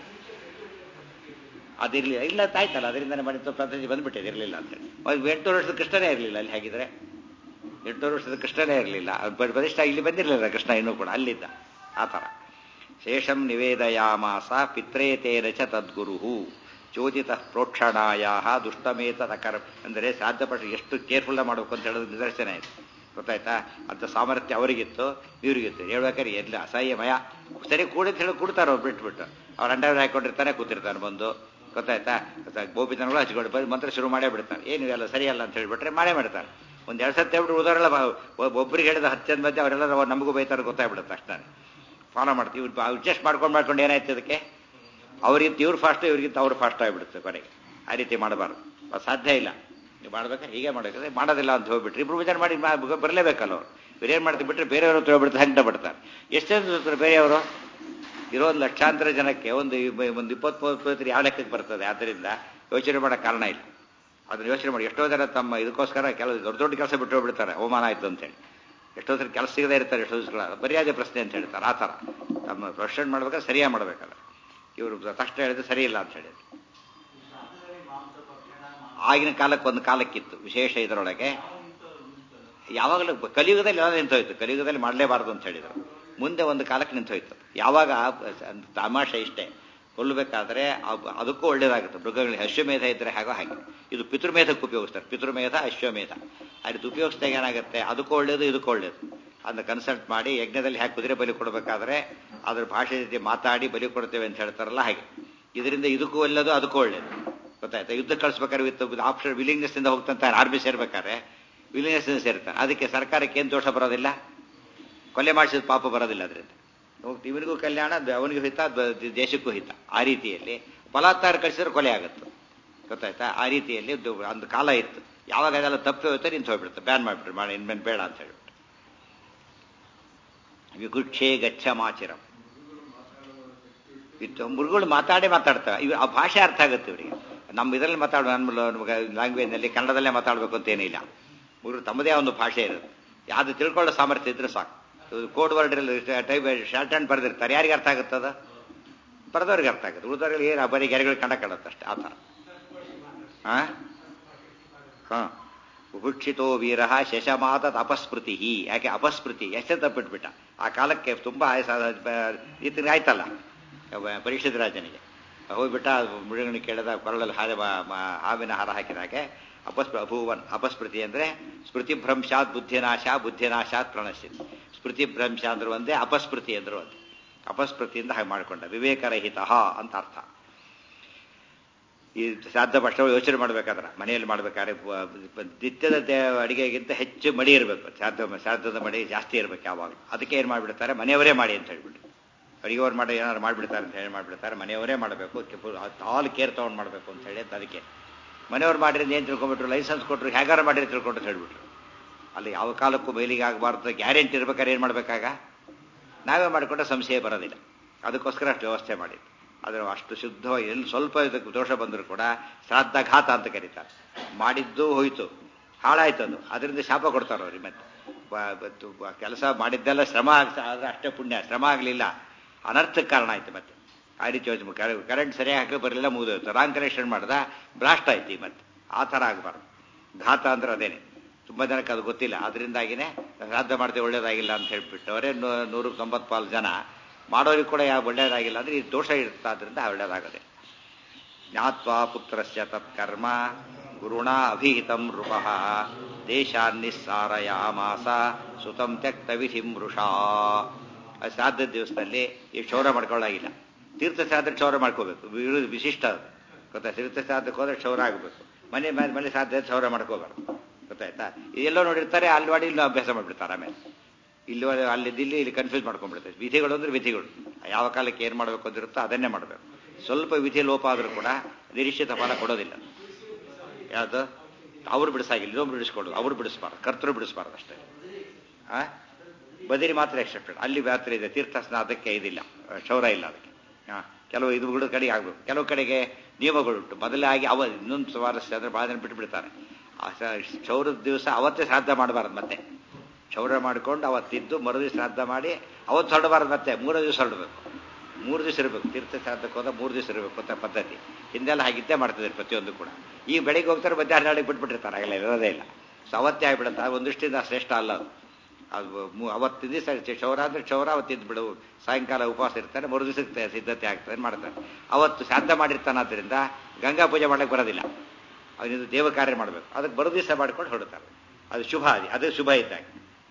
ಅದಿರಲಿ ಇಲ್ಲ ತಾಯ್ತಲ್ಲ ಅದರಿಂದನೇ ಮಾಡಿದ ಪದ್ಧತಿ ಬಂದ್ಬಿಟ್ಟಿದೆ ಇರಲಿಲ್ಲ ಅಂತೇಳಿ ಎಂಟೂರು ವರ್ಷದ ಕೃಷ್ಣನೇ ಇರಲಿಲ್ಲ ಅಲ್ಲಿ ಹಾಗಿದ್ರೆ ಎಂಟೂರು ವರ್ಷದ ಕೃಷ್ಣನೇ ಇರಲಿಲ್ಲ ಬಲಿಷ್ಠ ಇಲ್ಲಿ ಬಂದಿರಲಿಲ್ಲ ಕೃಷ್ಣ ಇನ್ನೂ ಕೂಡ ಅಲ್ಲಿದ್ದ ಆ ಥರ ಶೇಷಂ ನಿವೇದಯಾಮಾಸ ಪಿತ್ರೇತೇನ ಚ ತದ್ಗುರು ಚೋದಿತ ಪ್ರೋಕ್ಷಣಾಯ ದುಷ್ಟಮೇತದ ಕರ್ ಅಂದರೆ ಸಾಧ್ಯಪಟ್ಟು ಎಷ್ಟು ಕೇರ್ಫುಲ್ ಮಾಡಬೇಕು ಅಂತ ಹೇಳೋದು ನಿದರ್ಶನ ಇದೆ ಗೊತ್ತಾಯ್ತಾ ಅಂತ ಸಾಮರ್ಥ್ಯ ಅವರಿಗಿತ್ತು ಇವ್ರಿಗಿತ್ತು ಹೇಳ್ಬೇಕಾದ್ರೆ ಎಲ್ಲ ಅಸಹ್ಯಮಯ ಸರಿ ಕೂಡಿ ಹೇಳಿ ಕೊಡ್ತಾರೆ ಅವ್ರು ಬಿಟ್ಬಿಟ್ಟು ಅವ್ರು ಅಂಡರ್ ಹಾಕೊಂಡಿರ್ತಾನೆ ಕೂತಿರ್ತಾನೆ ಬಂದು ಗೊತ್ತಾಯ್ತಾ ಗೋಪಿತನಗಳು ಹಚ್ಕೊಂಡು ಬಂದು ಮಂತ್ರ ಶುರು ಮಾಡೇ ಬಿಡ್ತಾರೆ ಏನು ಇವೆಲ್ಲ ಸರಿಯಲ್ಲ ಅಂತ ಹೇಳ್ಬಿಟ್ರೆ ಮಾಡೇ ಮಾಡ್ತಾರೆ ಒಂದು ಎರಡು ಸತಿ ಹೇಳ್ಬಿಟ್ಟು ಉದಾರೆಲ್ಲ ಒಬ್ಬರಿಗೆ ಹೇಳಿದ ಹತ್ತು ಜನ ಮಧ್ಯೆ ಅವರೆಲ್ಲ ನಮಗೂ ಬೈತಾರೆ ಗೊತ್ತಾಗ್ಬಿಡುತ್ತೆ ಅಷ್ಟೇ ಫಾಲೋ ಮಾಡ್ತೀವಿ ಇವ್ರು ಅಡ್ಜಸ್ಟ್ ಮಾಡ್ಕೊಂಡು ಮಾಡ್ಕೊಂಡು ಏನಾಯ್ತು ಇದಕ್ಕೆ ಅವ್ರಿಗಿಂತ ಇವ್ರು ಫಾಸ್ಟ್ ಇವ್ರಿಗಿಂತ ಅವ್ರು ಫಾಸ್ಟ್ ಆಗಿಬಿಡುತ್ತೆ ಕೊನೆಗೆ ಆ ರೀತಿ ಮಾಡಬಾರ್ದು ಅದು ಸಾಧ್ಯ ಇಲ್ಲ ನೀವು ಮಾಡ್ಬೇಕಾದ್ರೆ ಹೀಗೆ ಮಾಡಬೇಕಾದ್ರೆ ಮಾಡೋದಿಲ್ಲ ಅಂತ ಹೋಗ್ಬಿಟ್ರೆ ಇಬ್ರು ವಿಚಾರ ಮಾಡಿ ಬರಲೇಬೇಕಲ್ಲ ಅವರು ಬೇರೆ ಮಾಡ್ತೀವಿ ಬಿಟ್ಟರೆ ಬೇರೆಯವರು ತೊಗೊಬಿಡ್ತಾರೆ ಹಂಗೆ ಬಿಡ್ತಾರೆ ಎಷ್ಟೇ ಬೇರೆಯವರು ಇರೋ ಒಂದು ಲಕ್ಷಾಂತರ ಜನಕ್ಕೆ ಒಂದು ಒಂದು ಇಪ್ಪತ್ತು ಮೂವತ್ತು ಯಾವ ಲೆಕ್ಕಕ್ಕೆ ಬರ್ತದೆ ಆದ್ದರಿಂದ ಯೋಚನೆ ಮಾಡೋ ಕಾರಣ ಇಲ್ಲ ಅದನ್ನ ಯೋಚನೆ ಮಾಡಿ ಎಷ್ಟೋ ಜನ ತಮ್ಮ ಇದಕ್ಕೋಸ್ಕರ ಕೆಲವು ದೊಡ್ಡ ದೊಡ್ಡ ಕೆಲಸ ಬಿಟ್ಟು ಹೋಗ್ಬಿಡ್ತಾರೆ ಅವಮಾನ ಆಯಿತು ಅಂತೇಳಿ ಎಷ್ಟೋ ಸರಿ ಕೆಲಸ ಸಿಗದೇ ಇರ್ತಾರೆ ಎಷ್ಟೋ ದಿವಸಗಳ ಮರ್ಯಾದೆ ಪ್ರಶ್ನೆ ಅಂತ ಹೇಳ್ತಾರೆ ಆ ಥರ ತಮ್ಮ ಪ್ರಶ್ನೆ ಮಾಡ್ಬೇಕಾದ್ರೆ ಸರಿಯಾಗಿ ಮಾಡಬೇಕಲ್ಲ ಇವರು ತಕ್ಷಣ ಹೇಳಿದ್ರೆ ಸರಿ ಇಲ್ಲ ಅಂತ ಹೇಳಿ ಆಗಿನ ಕಾಲಕ್ಕೆ ಒಂದು ಕಾಲಕ್ಕಿತ್ತು ವಿಶೇಷ ಇದರೊಳಗೆ ಯಾವಾಗಲೂ ಕಲಿಯುಗದಲ್ಲಿ ಎಲ್ಲ ನಿಂತೋಯ್ತು ಕಲಿಯುಗದಲ್ಲಿ ಮಾಡಲೇಬಾರದು ಅಂತ ಹೇಳಿದರು ಮುಂದೆ ಒಂದು ಕಾಲಕ್ಕೆ ನಿಂತೋಯ್ತು ಯಾವಾಗ ತಮಾಷೆ ಇಷ್ಟೇ ಕೊಲ್ಲಬೇಕಾದ್ರೆ ಅದಕ್ಕೂ ಒಳ್ಳೇದಾಗುತ್ತೆ ಮೃಗಗಳಿಗೆ ಅಶ್ವಮೇಧ ಇದ್ರೆ ಹಾಗೋ ಹಾಗೆ ಇದು ಪಿತೃಮೇಧಕ್ಕೆ ಉಪಯೋಗಿಸ್ತಾರೆ ಪಿತೃಮೇಧ ಅಶ್ವಮೇಧ ಆ ರೀತಿ ಉಪಯೋಗಿಸಿದಾಗ ಏನಾಗುತ್ತೆ ಅದಕ್ಕೂ ಒಳ್ಳೇದು ಇದಕ್ಕೂ ಒಳ್ಳೇದು ಅದನ್ನ ಕನ್ಸಲ್ಟ್ ಮಾಡಿ ಯಜ್ಞದಲ್ಲಿ ಹಾಕಿ ಕುದುರೆ ಬಲಿ ಕೊಡಬೇಕಾದ್ರೆ ಅದ್ರ ಭಾಷೆ ಜೊತೆ ಮಾತಾಡಿ ಬಲಿ ಕೊಡ್ತೇವೆ ಅಂತ ಹೇಳ್ತಾರಲ್ಲ ಹಾಗೆ ಇದರಿಂದ ಇದಕ್ಕೂ ಒಳ್ಳೇದು ಅದಕ್ಕೂ ಒಳ್ಳೇದು ಗೊತ್ತಾಯ್ತಾ ಯುದ್ಧ ಕಳಿಸ್ಬೇಕಾದ್ರೆ ವಿತ್ ಆಪ್ಷನ್ ವಿಲಿಂಗ್ನೆಸ್ ಇಂದ ಹೋಗ್ತಂತ ಆರ್ಮಿ ಸೇರ್ಬೇಕಾದ್ರೆ ವಿಲಿಂಗ್ನೆಸ್ ಇಂದ ಸೇರ್ತಾನೆ ಅದಕ್ಕೆ ಸರ್ಕಾರಕ್ಕೆ ಏನು ದೋಷ ಬರೋದಿಲ್ಲ ಕೊಲೆ ಮಾಡಿಸಿದ ಪಾಪ ಬರೋದಿಲ್ಲ ಅದರಿಂದ ಇವನಿಗೂ ಕಲ್ಯಾಣ ಅವನಿಗೂ ಹಿತ ದೇಶಕ್ಕೂ ಹಿತ ಆ ರೀತಿಯಲ್ಲಿ ಬಲಾತ್ಕಾರ ಕಳಿಸಿದ್ರೆ ಕೊಲೆ ಆಗುತ್ತೆ ಗೊತ್ತಾಯ್ತಾ ಆ ರೀತಿಯಲ್ಲಿ ಒಂದು ಕಾಲ ಇತ್ತು ಯಾವಾಗ ಅದೆಲ್ಲ ತಪ್ಪಿ ಹೋಯ್ತಾರೆ ನಿಂತು ಹೋಗ್ಬಿಡುತ್ತೆ ಬ್ಯಾನ್ ಮಾಡಿಬಿಟ್ರು ಮಾಡಿ ಇನ್ಮೇಲೆ ಬೇಡ ಅಂತ ಹೇಳ್ಬಿಟ್ಟು ವಿಗುಕ್ಷೇ ಗಚ್ಚ ಮಾಚಿರಂ ಇತ್ತು ಮೃಗಗಳು ಮಾತಾಡೇ ಮಾತಾಡ್ತವೆ ಇವ್ ಆ ಭಾಷೆ ಅರ್ಥ ಆಗುತ್ತೆ ಇವರಿಗೆ ನಮ್ಮ ಇದರಲ್ಲಿ ಮಾತಾಡೋ ನಮ್ಮ ಲ್ಯಾಂಗ್ವೇಜ್ನಲ್ಲಿ ಕನ್ನಡದಲ್ಲೇ ಮಾತಾಡಬೇಕು ಅಂತ ಏನಿಲ್ಲ ಮೃಗರು ತಮ್ಮದೇ ಒಂದು ಭಾಷೆ ಇರುತ್ತೆ ಯಾವುದು ತಿಳ್ಕೊಳ್ಳೋ ಸಾಮರ್ಥ್ಯ ಇದ್ರೆ ಸಾಕು code word type shorthand ಬರೆದಿರ್ತಾರೆ ಯಾರಿಗೆ ಅರ್ಥ ಆಗುತ್ತದ ಬರೆದವ್ರಿಗೆ ಅರ್ಥ ಆಗುತ್ತೆ ಉಳಿದವ್ರಿಗೆ ಏನು ಬರೀ ಗೆರೆಗಳು ಕಂಡ ಕಾಣುತ್ತೆ ಅಷ್ಟೇ ಆ ಥರ ಹಾಂ ಉಪುಕ್ಷಿತೋ ವೀರ ಶಶಮಾತತ್ ಅಪಸ್ಮೃತಿ ಯಾಕೆ ಅಪಸ್ಮೃತಿ ಎಷ್ಟೇ ತಪ್ಪಿಟ್ಬಿಟ್ಟ ಆ ಕಾಲಕ್ಕೆ ತುಂಬ ಈತನಿಗೆ ಆಯ್ತಲ್ಲ ಪರೀಕ್ಷಿತ ರಾಜನಿಗೆ ಹೋಗ್ಬಿಟ್ಟ ಮೃಗಣಿಗೆ ಕೇಳಿದ ಕೊರಳಲ್ಲಿ ಹಾಲೆ ಹಾವಿನ ಹಾರ ಹಾಕಿದಾಗೆ ಅಪಸ್ಪ ಅಭೂವನ್ ಅಪಸ್ಮೃತಿ ಅಂದರೆ ಸ್ಮೃತಿಭ್ರಂಶಾತ್ ಬುದ್ಧಿನಾಶ ಬುದ್ಧಿನಾಶಾತ್ ಪ್ರಣಶ್ಯತಿ ಸ್ಮೃತಿಭ್ರಂಶ ಅಂದ್ರು ಒಂದೇ ಅಪಸ್ಮೃತಿ ಅಂದ್ರು ಒಂದೇ ಅಪಸ್ಮೃತಿಯಿಂದ ಹಾಗೆ ಮಾಡಿಕೊಂಡ ವಿವೇಕರಹಿತ ಅಂತ ಅರ್ಥ ಈ ಶ್ರಾದ್ದ ಭಕ್ಷಗಳು ಯೋಚನೆ ಮಾಡ್ಬೇಕಾದ್ರೆ ಮನೆಯಲ್ಲಿ ಮಾಡ್ಬೇಕಾದ್ರೆ ನಿತ್ಯದ ಅಡಿಗೆಗಿಂತ ಹೆಚ್ಚು ಮಡಿ ಇರಬೇಕು ಶ್ರಾದ್ದ ಶ್ರಾದ್ದದ ಮಡಿ ಜಾಸ್ತಿ ಇರಬೇಕು ಯಾವಾಗ ಅದಕ್ಕೆ ಏನು ಮಾಡಿಬಿಡ್ತಾರೆ ಮನೆಯವರೇ ಮಾಡಿ ಅಂತ ಹೇಳ್ಬಿಟ್ಟು ಅಡಿಗೆವ್ರು ಮಾಡಿ ಏನಾದ್ರು ಮಾಡಿಬಿಡ್ತಾರೆ ಅಂತ ಹೇಳಿ ಮಾಡಿಬಿಡ್ತಾರೆ ಮನೆಯವರೇ ಮಾಡಬೇಕು ಆಲ್ ಕೇರ್ ತೊಗೊಂಡು ಮಾಡಬೇಕು ಅಂತ ಹೇಳಿ ಅದಕ್ಕೆ ಮನೆಯವ್ರು ಮಾಡಿದ್ರೆ ಏನು ತಿಳ್ಕೊಂಡ್ಬಿಟ್ರು ಲೈಸೆನ್ಸ್ ಕೊಟ್ಟರು ಹೇಗಾರ ಮಾಡಿರಿ ತಿಳ್ಕೊಂಡು ಹೇಳ್ಬಿಟ್ರು ಅಲ್ಲಿ ಯಾವ ಕಾಲಕ್ಕೂ ಬಯಲಿಗೆ ಆಗಬಾರ್ದು ಗ್ಯಾರಂಟಿ ಇರ್ಬೇಕಾದ್ರೆ ಏನು ಮಾಡಬೇಕಾಗ ನಾವೇ ಮಾಡಿಕೊಂಡ್ರೆ ಸಂಶಯ ಬರೋದಿಲ್ಲ ಅದಕ್ಕೋಸ್ಕರ ಅಷ್ಟು ವ್ಯವಸ್ಥೆ ಮಾಡಿದ್ದು ಆದರೆ ಅಷ್ಟು ಶುದ್ಧವಾಗಿ ಎಲ್ಲಿ ಸ್ವಲ್ಪ ಇದಕ್ಕೆ ದೋಷ ಬಂದರೂ ಕೂಡ ಶ್ರಾದ್ದಾಘಾತ ಅಂತ ಕರೀತಾರೆ ಮಾಡಿದ್ದು ಹೋಯ್ತು ಹಾಳಾಯ್ತು ಅದು ಅದರಿಂದ ಶಾಪ ಕೊಡ್ತಾರೆ ಅವ್ರಿಗೆ ಮತ್ತೆ ಕೆಲಸ ಮಾಡಿದ್ದೆಲ್ಲ ಶ್ರಮ ಆದರೆ ಅಷ್ಟೇ ಪುಣ್ಯ ಶ್ರಮ ಆಗಲಿಲ್ಲ ಅನರ್ಥಕ್ಕೆ ಕಾರಣ ಆಯ್ತು ಮತ್ತೆ ಆ ರೀತಿ ಯೋಚನೆ ಕರೆಂಟ್ ಸರಿಯಾಗಿ ಹಾಕಿ ಬರಲಿಲ್ಲ ಮುಗಿದೋಯ್ತು ರಾಂಗ್ ಕನೆಕ್ಷನ್ ಮಾಡ್ದ ಬ್ಲಾಸ್ಟ್ ಆಯ್ತು ಈ ಮತ್ತೆ ಆ ಥರ ಆಗಬಾರ್ದು ಘಾತ ಅಂದ್ರೆ ಅದೇನೆ ತುಂಬ ಜನಕ್ಕೆ ಅದು ಗೊತ್ತಿಲ್ಲ ಅದರಿಂದಾಗಿನೇ ಶ್ರಾದ್ದ ಮಾಡ್ತೇವೆ ಒಳ್ಳೇದಾಗಿಲ್ಲ ಅಂತ ಹೇಳ್ಬಿಟ್ಟು ಅವರೇ ನೂರು ತೊಂಬತ್ತು ಪಾಲು ಜನ ಮಾಡೋರಿಗೆ ಕೂಡ ಯಾವ ಒಳ್ಳೇದಾಗಿಲ್ಲ ಅಂದರೆ ಈ ದೋಷ ಇರ್ತಾ ಅದರಿಂದ ಒಳ್ಳೇದಾಗದೆ ಜ್ಞಾತ್ವಾ ಪುತ್ರಸ್ಯ ತತ್ಕರ್ಮ ಗುರುಣ ಅಭಿಹಿತಂ ನೃಪಃ ದೇಶಾನ್ನಿಸ್ಸಾರಯಾಮಾಸ ಸುತಂ ತ್ಯಕ್ತ ವಿಧಿ ಮೃಷಾ ಶ್ರಾದ್ದ ದಿವಸದಲ್ಲಿ ಈ ಕ್ಷೌರ ಮಾಡ್ಕೊಳ್ಳಾಗಿಲ್ಲ ತೀರ್ಥ ಶ್ರಾದ್ದ ಕ್ಷೌರ ಮಾಡ್ಕೋಬೇಕು ವಿಶಿಷ್ಟ ಅದು ಗೊತ್ತಾ ತೀರ್ಥ ಶ್ರಾದ್ದಕ್ಕೆ ಹೋದ್ರೆ ಕ್ಷೌರ ಆಗಬೇಕು ಮನೆ ಮೇಲೆ ಮನೆ ಶ್ರಾದ್ದ ಕ್ಷೌರ ಮಾಡ್ಕೋಬಾರ್ದು ಗೊತ್ತಾಯ್ತಾ ಎಲ್ಲೋ ನೋಡಿರ್ತಾರೆ ಅಲ್ಲಿ ಮಾಡಿ ಇಲ್ಲೂ ಅಭ್ಯಾಸ ಮಾಡಿಬಿಡ್ತಾರೆ ಆಮೇಲೆ ಇಲ್ಲಿ ಅಲ್ಲಿ ಇಲ್ಲಿ ಇಲ್ಲಿ ಕನ್ಫ್ಯೂಸ್ ಮಾಡ್ಕೊಂಡ್ಬಿಡ್ತಾರೆ ವಿಧಿಗಳು ಅಂದ್ರೆ ವಿಧಿಗಳು ಯಾವ ಕಾಲಕ್ಕೆ ಏನು ಮಾಡಬೇಕು ಅಂತಿರುತ್ತೋ ಅದನ್ನೇ ಮಾಡಬೇಕು ಸ್ವಲ್ಪ ವಿಧಿ ಲೋಪ ಆದರೂ ಕೂಡ ನಿರೀಕ್ಷಿತ ಫಲ ಕೊಡೋದಿಲ್ಲ ಯಾವುದು ಅವ್ರು ಬಿಡಿಸಾಗಿಲ್ಲ ಇನ್ನೊಬ್ರು ಬಿಡಿಸ್ಕೊಡೋದು ಅವ್ರು ಬಿಡಿಸ್ಬಾರ್ದು ಕರ್ತರು ಬಿಡಿಸ್ಬಾರ್ದು ಅಷ್ಟೇ ಆ ಬದಿರಿ ಮಾತ್ರ ಎಕ್ಸೆಪ್ಟೆಡ್ ಅಲ್ಲಿ ಮಾತ್ರ ಇದೆ ತೀರ್ಥಸ್ನ ಅದಕ್ಕೆ ಇದಿಲ್ಲ ಕ್ಷೌರ ಇಲ್ಲ ಅದಕ್ಕೆ ಹಾಂ ಕೆಲವು ಇದುಗಳು ಕಡೆಗೆ ಆಗಬೇಕು ಕೆಲವು ಕಡೆಗೆ ನಿಯಮಗಳುಂಟು ಮೊದಲಾಗಿ ಅವ ಇನ್ನೊಂದು ಸ್ವಾರಸ್ಯ ಅಂದರೆ ಭಾಳ ಜನ ಬಿಟ್ಬಿಡ್ತಾರೆ ಕ್ಷೌರದ ದಿವಸ ಅವತ್ತೇ ಶ್ರಾದ್ದ ಮಾಡಬಾರ್ದು ಮತ್ತೆ ಕ್ಷೌರ ಮಾಡಿಕೊಂಡು ಅವತ್ತಿದ್ದು ಮರುದಿವಸ ಶ್ರಾದ್ದ ಮಾಡಿ ಅವತ್ತು ಹೊರಡಬಾರ್ದು ಮತ್ತೆ ಮೂರು ದಿವಸ ಹೊರಡಬೇಕು ಮೂರು ದಿವಸ ಇರಬೇಕು ತೀರ್ಥ ಶ್ರಾದ್ದಕ್ಕೆ ಹೋದ ಮೂರು ದಿವಸ ಇರಬೇಕು ಅಂತ ಪದ್ಧತಿ ಹಿಂದೆಲ್ಲ ಹಾಗಿದ್ದೇ ಮಾಡ್ತಿದ್ದಾರೆ ಪ್ರತಿಯೊಂದು ಕೂಡ ಈ ಬೆಳಿಗ್ಗೆ ಹೋಗ್ತಾರೆ ಮಧ್ಯಾಹ್ನ ನಾಳೆಗೆ ಬಿಟ್ಬಿಟ್ಟಿರ್ತಾರೆ ಆಗಲೇ ಇರೋದೇ ಇಲ್ಲ ಸೊ ಅವತ್ತೇ ಆಗಿಬಿಡುತ್ತೆ ಅದು ಒಂದಷ್ಟಿಂದ ಶ್ರೇಷ್ಠ ಅಲ್ಲ ಅದು ಅದು ಅವತ್ತಿನ ದಿವಸ ಕ್ಷೌರ ಅಂದರೆ ಕ್ಷೌರ ಅವತ್ತಿದ್ದು ಬಿಡು ಸಾಯಂಕಾಲ ಉಪವಾಸ ಇರ್ತಾರೆ ಮರು ದಿವಸಕ್ಕೆ ಸಿದ್ಧತೆ ಆಗ್ತದೆ ಮಾಡ್ತಾರೆ ಅವತ್ತು ಶ್ರಾದ್ದ ಮಾಡಿರ್ತಾನಾದ್ರಿಂದ ಗಂಗಾ ಪೂಜೆ ಮಾಡಕ್ಕೆ ಬರೋದಿಲ್ಲ ಅವನಿಂದ ದೇವ ಕಾರ್ಯ ಮಾಡಬೇಕು ಅದಕ್ಕೆ ಬರೋ ದಿವಸ ಮಾಡ್ಕೊಂಡು ಹೊರಡ್ತಾರೆ ಅದು ಶುಭ ಅದು ಅದು ಶುಭ ಇದ್ದಾಗ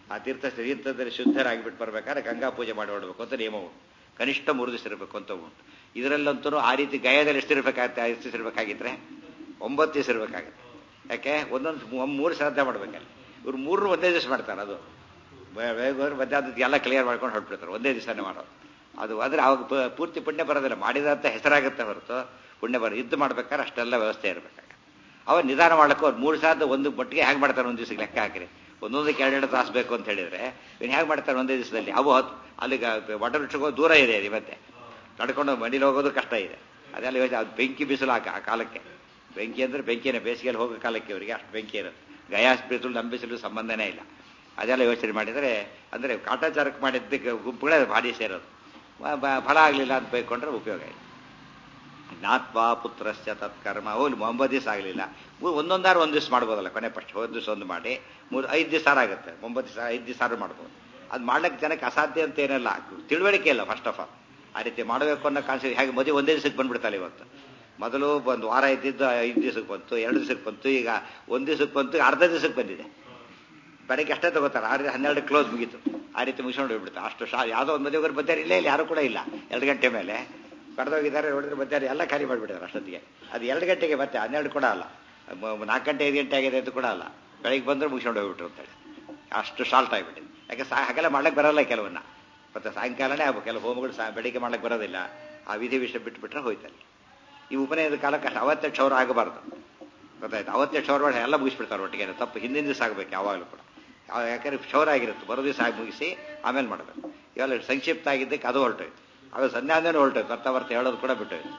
ಆ ತೀರ್ಥ ತೀರ್ಥದಲ್ಲಿ ಶುದ್ಧರಾಗಿಬಿಟ್ಟು ಬರ್ಬೇಕಾದ್ರೆ ಗಂಗಾ ಪೂಜೆ ಮಾಡಿ ಹೊಡ್ಬೇಕು ಅಂತ ನಿಯಮ ಉಂಟು ಕನಿಷ್ಠ ಮೂರು ದಿವಸ ಇರಬೇಕು ಅಂತ ಉಂಟು ಇದರಲ್ಲಂತೂ ಆ ರೀತಿ ಗಯಾದಲ್ಲಿ ಎಷ್ಟು ಇರಬೇಕಾಗುತ್ತೆ ಐದು ದಿವಸ ಇರಬೇಕಾಗಿದ್ರೆ ಒಂಬತ್ತು ದಿವಸ ಇರಬೇಕಾಗುತ್ತೆ ಯಾಕೆ ಒಂದೊಂದು ಮೂ- ಮೂರು ಶ್ರಾದ್ದ ಮಾಡ್ಬೇಕಲ್ಲಿ ಇವ್ರು ಮೂರು ಒಂದೇ ದಿವಸ ಮಾಡ್ತಾರೆ ಅದು ಮಧ್ಯಾಹ್ನದ ಎಲ್ಲ ಕ್ಲಿಯರ್ ಮಾಡ್ಕೊಂಡು ಹೊರಟ್ಬಿಡ್ತಾರೆ ಒಂದೇ ದಿವಸನೇ ಮಾಡೋದು ಅದು ಆದರೆ ಅವಾಗ ಪ- ಪೂರ್ತಿ ಪುಣ್ಯ ಬರೋದಿಲ್ಲ ಮಾಡಿದಂತ ಹೆಸರಾಗುತ್ತೆ ಹೊರತು ಪುಣ್ಯ ಬರೋ ಇದ್ದು ಮಾಡ್ಬೇಕಾದ್ರೆ ಅಷ್ಟೆಲ್ಲ ವ್ಯವಸ್ಥೆ ಇರಬೇಕಾಗ ಅವ ನಿಧಾನ ಮಾಡ್ಲಿಕ್ಕೆ ಅವ್ರು ಮೂರು ಸಾವಿರದ ಒಂದು ಮಟ್ಟಿಗೆ ಹೇಗೆ ಮಾಡ್ತಾರೆ ಒಂದು ದಿವಸಕ್ಕೆ ಲೆಕ್ಕ ಹಾಕಿರಿ ಒಂದೊಂದಕ್ಕೆ ಎರಡೆರಡು ತಾಸು ಬೇಕು ಅಂತ ಹೇಳಿದ್ರೆ ಇವ್ನು ಹೇಗೆ ಮಾಡ್ತಾರೆ ಒಂದೇ ದಿವಸದಲ್ಲಿ ಅವು ಹೊತ್ತು ಅಲ್ಲಿಗೆ ವಟವೃಕ್ಷಕ್ಕೋ ದೂರ ಇದೆ ಅದು ಇವತ್ತೆ ನಡ್ಕೊಂಡು ಮನೇಲಿ ಹೋಗೋದು ಕಷ್ಟ ಇದೆ ಅದೆಲ್ಲ ಯೋಚನೆ ಅದು ಬೆಂಕಿ ಬಿಸಿಲು ಆ ಆ ಕಾಲಕ್ಕೆ ಬೆಂಕಿ ಅಂದ್ರೆ ಬೆಂಕಿನೇ ಬೇಸಿಗೆಯಲ್ಲಿ ಹೋಗೋ ಕಾಲಕ್ಕೆ ಇವರಿಗೆ ಅಷ್ಟು ಬೆಂಕಿ ಇರುತ್ತೆ ಗಯಾಸ್ ಬಿಸಿಲು ನಮ್ಮ ಬಿಸಿಲು ಸಂಬಂಧನೇ ಇಲ್ಲ ಅದೆಲ್ಲ ಯೋಚನೆ ಮಾಡಿದರೆ ಅಂದರೆ ಕಾಟಾಚಾರಕ್ಕೆ ಮಾಡಿದ್ದಕ್ಕೆ ಗುಂಪುಗಳೇ ಭಾರಿ ಸೇರೋದು ವ- ಬ- ಫಲ ಆಗಲಿಲ್ಲ ಅಂತ ಬೈಕೊಂಡ್ರೆ ಉಪಯೋಗ ಇಲ್ಲ ಜ್ಞಾತ್ವಾ ಪುತ್ರಶ್ಚ ತತ್ಕರ್ಮ ಹೋಗ್ಲಿ ಒಂಬತ್ತು ದಿವಸ ಆಗಲಿಲ್ಲ ಒಂದೊಂದಾರು ಒಂದು ದಿವಸ ಮಾಡ್ಬೋದಲ್ಲ ಕೊನೆ ಫಸ್ಟ್ ಒಂದು ದಿವಸ ಒಂದು ಮಾಡಿ ಮೂರು ಐದು ದಿವಸ ಆಗುತ್ತೆ ಒಂಬತ್ತು ದಿವಸ ಐದು ದಿವಸ ಮಾಡ್ಬೋದು ಅದು ಮಾಡ್ಲಿಕ್ಕೆ ಜನಕ್ಕೆ ಅಸಾಧ್ಯ ಅಂತ ಏನಿಲ್ಲ ತಿಳುವಳಿಕೆ ಇಲ್ಲ ಫಸ್ಟ್ ಆಫ್ ಆಲ್ ಆ ರೀತಿ ಮಾಡಬೇಕು ಅನ್ನೋ ಕಾನ್ಸೆಪ್ಟ್ ಹೇಗೆ ಮದುವೆ ಒಂದೇ ದಿವಸಕ್ಕೆ ಬಂದ್ಬಿಡ್ತಾಳೆ ಇವತ್ತು ಮೊದಲು ಒಂದು ವಾರ ಇದ್ದಿದ್ದು ಐದು ದಿವಸಕ್ಕೆ ಬಂತು ಎರಡು ದಿವಸಕ್ಕೆ ಬಂತು ಈಗ ಒಂದು ದಿವಸಕ್ಕೆ ಬಂತು ಅರ್ಧ ದಿವಸಕ್ಕೆ ಬಂದಿದೆ ಬೆಳಗ್ಗೆ ಅಷ್ಟೇ ತಗೋತಾರೆ ಆರು ಹನ್ನೆರಡು ಕ್ಲೋಸ್ ಮುಗೀತು ಆ ರೀತಿ ಮುಗಿಸ್ಕೊಂಡು ಹೋಗ್ಬಿಡ್ತಾರೆ ಅಷ್ಟು ಶಾ ಯಾವುದೋ ಒಂದು ಮದುವೆಗೆ ಬರ್ತಾರೆ ಇಲ್ಲೇ ಇಲ್ಲಿ ಯಾರು ಕೂಡ ಇಲ್ಲ ಎರಡು ಗಂಟೆ ಮೇಲೆ ಕಡ್ದೋಗಿದ್ದಾರೆ ನೋಡಿದ್ರೆ ಬರ್ತಾರೆ ಎಲ್ಲ ಖಾಲಿ ಮಾಡಿಬಿಟ್ಟಿದ್ದಾರೆ ಅಷ್ಟೊತ್ತಿಗೆ ಅದು ಎರಡು ಗಂಟೆಗೆ ಮತ್ತೆ ಹನ್ನೆರಡು ಕೂಡ ಅಲ್ಲ ಮ- ನಾಲ್ಕು ಗಂಟೆ ಐದು ಗಂಟೆ ಆಗಿದೆ ಅಂತ ಕೂಡ ಅಲ್ಲ ಬೆಳಗ್ಗೆ ಬಂದ್ರೆ ಮುಗಿಸ್ಕೊಂಡು ಹೋಗ್ಬಿಟ್ರು ಅಂತೇಳಿ ಅಷ್ಟು ಶಾಲ್ಟ್ ಆಗಿಬಿಟ್ಟಿದೆ ಯಾಕೆ ಸಾ ಹಾಗೆಲ್ಲ ಮಾಡ್ಲಿಕ್ಕೆ ಬರಲ್ಲ ಕೆಲವನ್ನ ಮತ್ತೆ ಸಾಯಂಕಾಲನೇ ಆಗ್ಬೇಕು ಕೆಲವು ಹೋಮಗಳು ಸಾ ಬೆಳಿಗ್ಗೆ ಮಾಡ್ಲಿಕ್ಕೆ ಬರೋದಿಲ್ಲ ಆ ವಿಧಿ ವಿಷಯ ಬಿಟ್ಬಿಟ್ರೆ ಹೋಯ್ತಲ್ಲಿ ಈ ಉಪನಯನದ ಕಾಲಕ್ಕೆ ಅಷ್ಟು ಅವತ್ತೇ ಕ್ಷೌರ ಆಗಬಾರ್ದು ಗೊತ್ತಾಯ್ತು ಅವತ್ತೇ ಕ್ಷೌರ ಮಾಡಿ ಎಲ್ಲ ಮುಗಿಸ್ಬಿಡ್ತಾರೆ ಒಟ್ಟಿಗೆ ತಪ್ಪು ಹಿಂದಿನ ದಿವಸ ಆಗಬೇಕು ಯಾವಾಗಲೂ ಕೂಡ ಯಾವ- ಯಾಕಂದ್ರೆ ಕ್ಷೌರ ಆಗಿರುತ್ತೆ ಬರೋ ದಿವಸ ಆಗಿ ಮುಗಿಸಿ ಆಮೇಲೆ ಮಾಡಬೇಕು ಇವೆಲ್ಲ ಸಂಕ್ಷಿಪ್ತ ಆಗಿದ್ದಕ್ಕೆ ಅದು ಹೊರಟೋಯ್ತು ಆಮೇಲೆ ಸಂಧ್ಯಾನೇ ಹೊರಟೋಯ್ತು ಬರ್ತಾ ಬರ್ತಾ ಹೇಳೋದು ಕೂಡ ಬಿಟ್ಟೋಯ್ತು